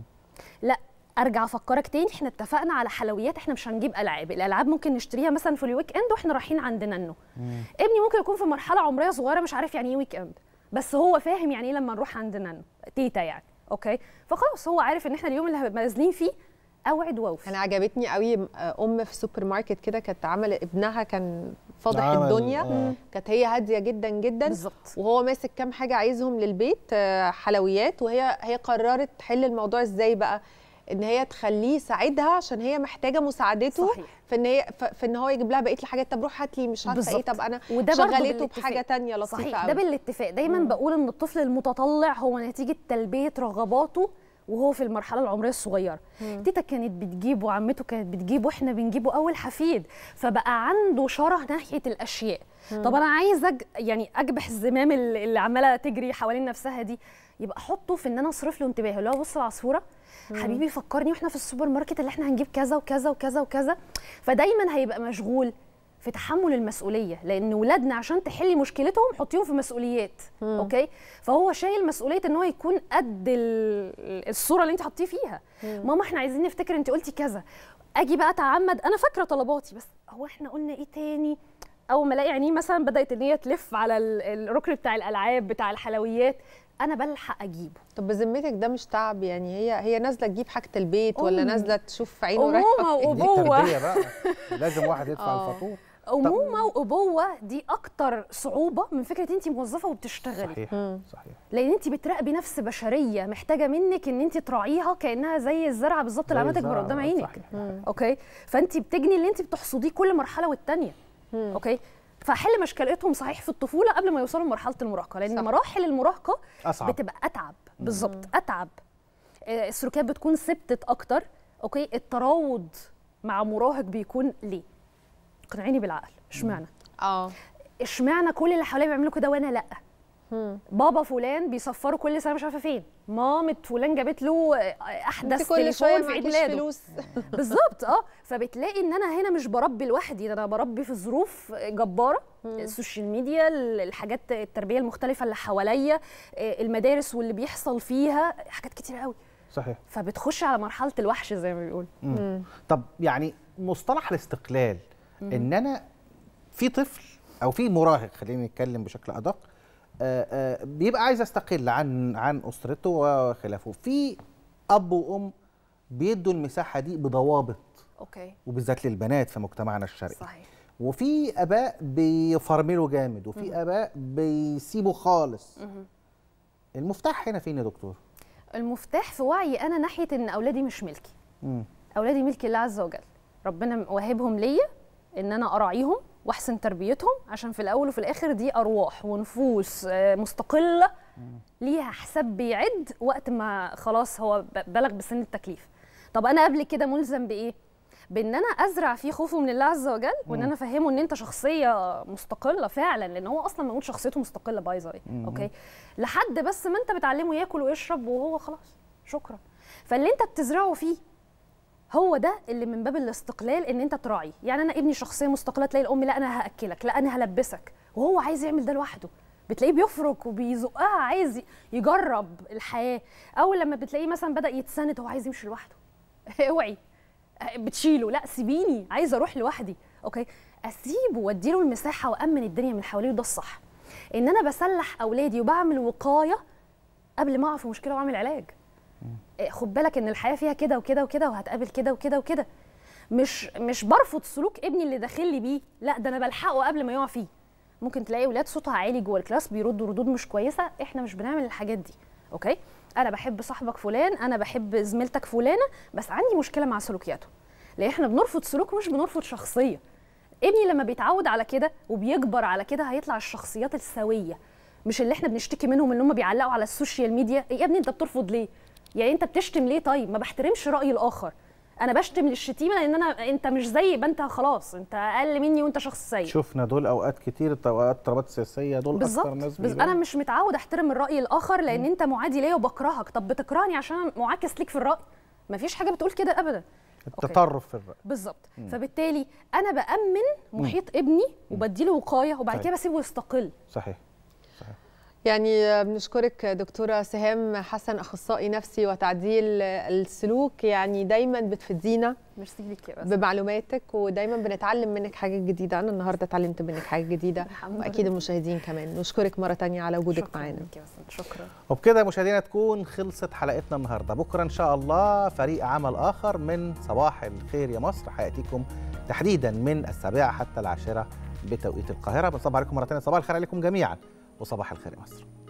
لا ارجع افكرك تاني احنا اتفقنا على حلويات احنا مش هنجيب العاب الالعاب ممكن نشتريها مثلا في الويك اند واحنا رايحين عند نانو ابني ممكن يكون في مرحله عمريه صغيره مش عارف يعني ايه ويك اند بس هو فاهم يعني ايه لما نروح عند نانو تيتا يعني اوكي فخلاص هو عارف ان احنا اليوم اللي هنبقى نازلين فيه اوعد واوفي انا عجبتني قوي ام في سوبر ماركت كده كانت عمل ابنها كان فاضح عمل- الدنيا آه. كانت هي هاديه جدا جدا بالظبط وهو ماسك كام حاجه عايزهم للبيت آه، حلويات وهي هي قررت تحل الموضوع ازاي بقى ان هي تخليه يساعدها عشان هي محتاجه مساعدته صحيح. في ان هي ف- في ان هو يجيب لها بقيه الحاجات طب روح هات لي مش عارفه ايه بالظبط. طب انا وده برضه شغلته بالاتفاق. بحاجه تانية لطيفه صحيح قوي. ده بالاتفاق دايما بقول ان الطفل المتطلع هو نتيجه تلبيه رغباته وهو في المرحله العمريه الصغيره مم. تيتا كانت بتجيبه وعمته كانت بتجيبه واحنا بنجيبه اول حفيد فبقى عنده شره ناحيه الاشياء مم. طب انا عايز أج... يعني اجبح الزمام اللي اللي عماله تجري حوالين نفسها دي يبقى احطه في ان انا اصرف له انتباهه اللي هو بص العصفوره مم. حبيبي فكرني واحنا في السوبر ماركت اللي احنا هنجيب كذا وكذا وكذا وكذا فدايما هيبقى مشغول في تحمل المسؤوليه لان ولادنا عشان تحلي مشكلتهم حطيهم في مسؤوليات مم. اوكي فهو شايل مسؤوليه ان هو يكون قد ال- الصوره اللي انت حطيه فيها مم. ماما احنا عايزين نفتكر انت قلتي كذا اجي بقى اتعمد انا فاكره طلباتي بس هو احنا قلنا ايه تاني اول ما الاقي عينيه مثلا بدات ان هي تلف على ال- الركن بتاع الالعاب بتاع الحلويات انا بلحق اجيبه طب بذمتك ده مش تعب يعني هي هي نازله تجيب حاجه البيت ولا أم. نازله تشوف عينه أمومة رايحه فين؟ دي وأبوة. تربيه بقى لازم واحد يدفع آه. الفاتوره امومه وابوه دي اكتر صعوبه من فكره انت موظفه وبتشتغلي صحيح صحيح لان انت بتراقبي نفس بشريه محتاجه منك ان انت تراعيها كانها زي الزرعه بالظبط اللي زي عماله تكبر الزرعة، قدام آه، عينك صحيح. اوكي فانت بتجني اللي انت بتحصديه كل مرحله والتانيه اوكي فحل مشكلتهم صحيح في الطفوله قبل ما يوصلوا لمرحله المراهقه لان صح. مراحل المراهقه أصعب. بتبقى اتعب بالظبط اتعب آه، السلوكيات بتكون ثبتت اكتر اوكي التراوض مع مراهق بيكون ليه اقنعيني بالعقل اشمعنى اه اشمعنى كل اللي حواليا بيعملوا كده وانا لا مم. بابا فلان بيسفروا كل سنه مش عارفه فين مامه فلان جابت له انت احدث كل شويه تليفون في عيد معكيش ميلاده فلوس بالظبط اه فبتلاقي ان انا هنا مش بربي لوحدي ده انا بربي في ظروف جباره السوشيال ميديا الحاجات التربيه المختلفه اللي حواليا آه، المدارس واللي بيحصل فيها حاجات كتير قوي صحيح فبتخش على مرحله الوحش زي ما بيقولوا مم. طب يعني مصطلح الاستقلال ان انا في طفل او في مراهق خلينا نتكلم بشكل ادق آه، آه، بيبقى عايز يستقل عن عن اسرته وخلافه في اب وام بيدوا المساحه دي بضوابط اوكي وبالذات للبنات في مجتمعنا الشرقي صحيح وفي اباء بيفرملوا جامد وفي مم. اباء بيسيبوا خالص مهم. المفتاح هنا فين يا دكتور المفتاح في وعي انا ناحيه ان اولادي مش ملكي مم. اولادي ملك الله عز وجل ربنا واهبهم ليا ان انا اراعيهم واحسن تربيتهم عشان في الاول وفي الاخر دي ارواح ونفوس آه، مستقله ليها حساب بيعد وقت ما خلاص هو ب- بلغ بسن التكليف طب انا قبل كده ملزم بايه بان انا ازرع فيه خوفه من الله عز وجل وان مم. انا افهمه ان انت شخصيه مستقله فعلا لان هو اصلا موجود شخصيته مستقله بايظه ايه مم. اوكي لحد بس ما انت بتعلمه ياكل ويشرب وهو خلاص شكرا فاللي انت بتزرعه فيه هو ده اللي من باب الاستقلال ان انت تراعي يعني انا ابني شخصيه مستقله تلاقي الام لا انا هاكلك لا انا هلبسك وهو عايز يعمل ده لوحده بتلاقيه بيفرك وبيزقها عايز يجرب الحياه اول لما بتلاقيه مثلا بدا يتسند هو عايز يمشي لوحده اوعي بتشيله لا سيبيني عايزه اروح لوحدي اوكي اسيبه واديله المساحه وامن الدنيا من حواليه وده الصح ان انا بسلح اولادي وبعمل وقايه قبل ما اقع في مشكله واعمل علاج إيه، خد بالك ان الحياه فيها كده وكده وكده وهتقابل كده وكده وكده مش مش برفض سلوك ابني اللي داخل لي بيه لا ده انا بلحقه قبل ما يقع فيه ممكن تلاقي اولاد صوتها عالي جوه الكلاس بيردوا ردود مش كويسه احنا مش بنعمل الحاجات دي اوكي انا بحب صاحبك فلان انا بحب زميلتك فلانه بس عندي مشكله مع سلوكياته لان احنا بنرفض سلوك مش بنرفض شخصيه ابني لما بيتعود على كده وبيكبر على كده هيطلع الشخصيات السويه مش اللي احنا بنشتكي منهم ان هم بيعلقوا على السوشيال ميديا يا ابني انت بترفض ليه يعني انت بتشتم ليه طيب ما بحترمش راي الاخر انا بشتم للشتيمه لان انا انت مش زيي يبقى انت خلاص انت اقل مني وانت شخص سيء شفنا دول اوقات كتير اوقات اضطرابات سياسيه دول بالظبط اكتر ناس بس بيلاقوا. انا مش متعود احترم الراي الاخر لان انت معادي ليا وبكرهك طب بتكرهني عشان أنا معاكس ليك في الراي مفيش حاجه بتقول كده ابدا التطرف في الرأي بالظبط مم. فبالتالي انا بامن محيط ابني وبديله وقايه وبعد طيب. كده بسيبه يستقل صحيح يعني بنشكرك دكتورة سهام حسن أخصائي نفسي وتعديل السلوك يعني دايما بتفيدينا ميرسي ليكي يا بس بمعلوماتك ودايما بنتعلم منك حاجات جديدة أنا النهاردة اتعلمت منك حاجات جديدة وأكيد المشاهدين كمان نشكرك مرة تانية على وجودك معانا شكرا وبكده مشاهدينا تكون خلصت حلقتنا النهارده بكره ان شاء الله فريق عمل اخر من صباح الخير يا مصر هياتيكم تحديدا من السابعه حتى العاشره بتوقيت القاهره بنصبح عليكم مره ثانيه صباح الخير عليكم جميعا وصباح الخير يا مصر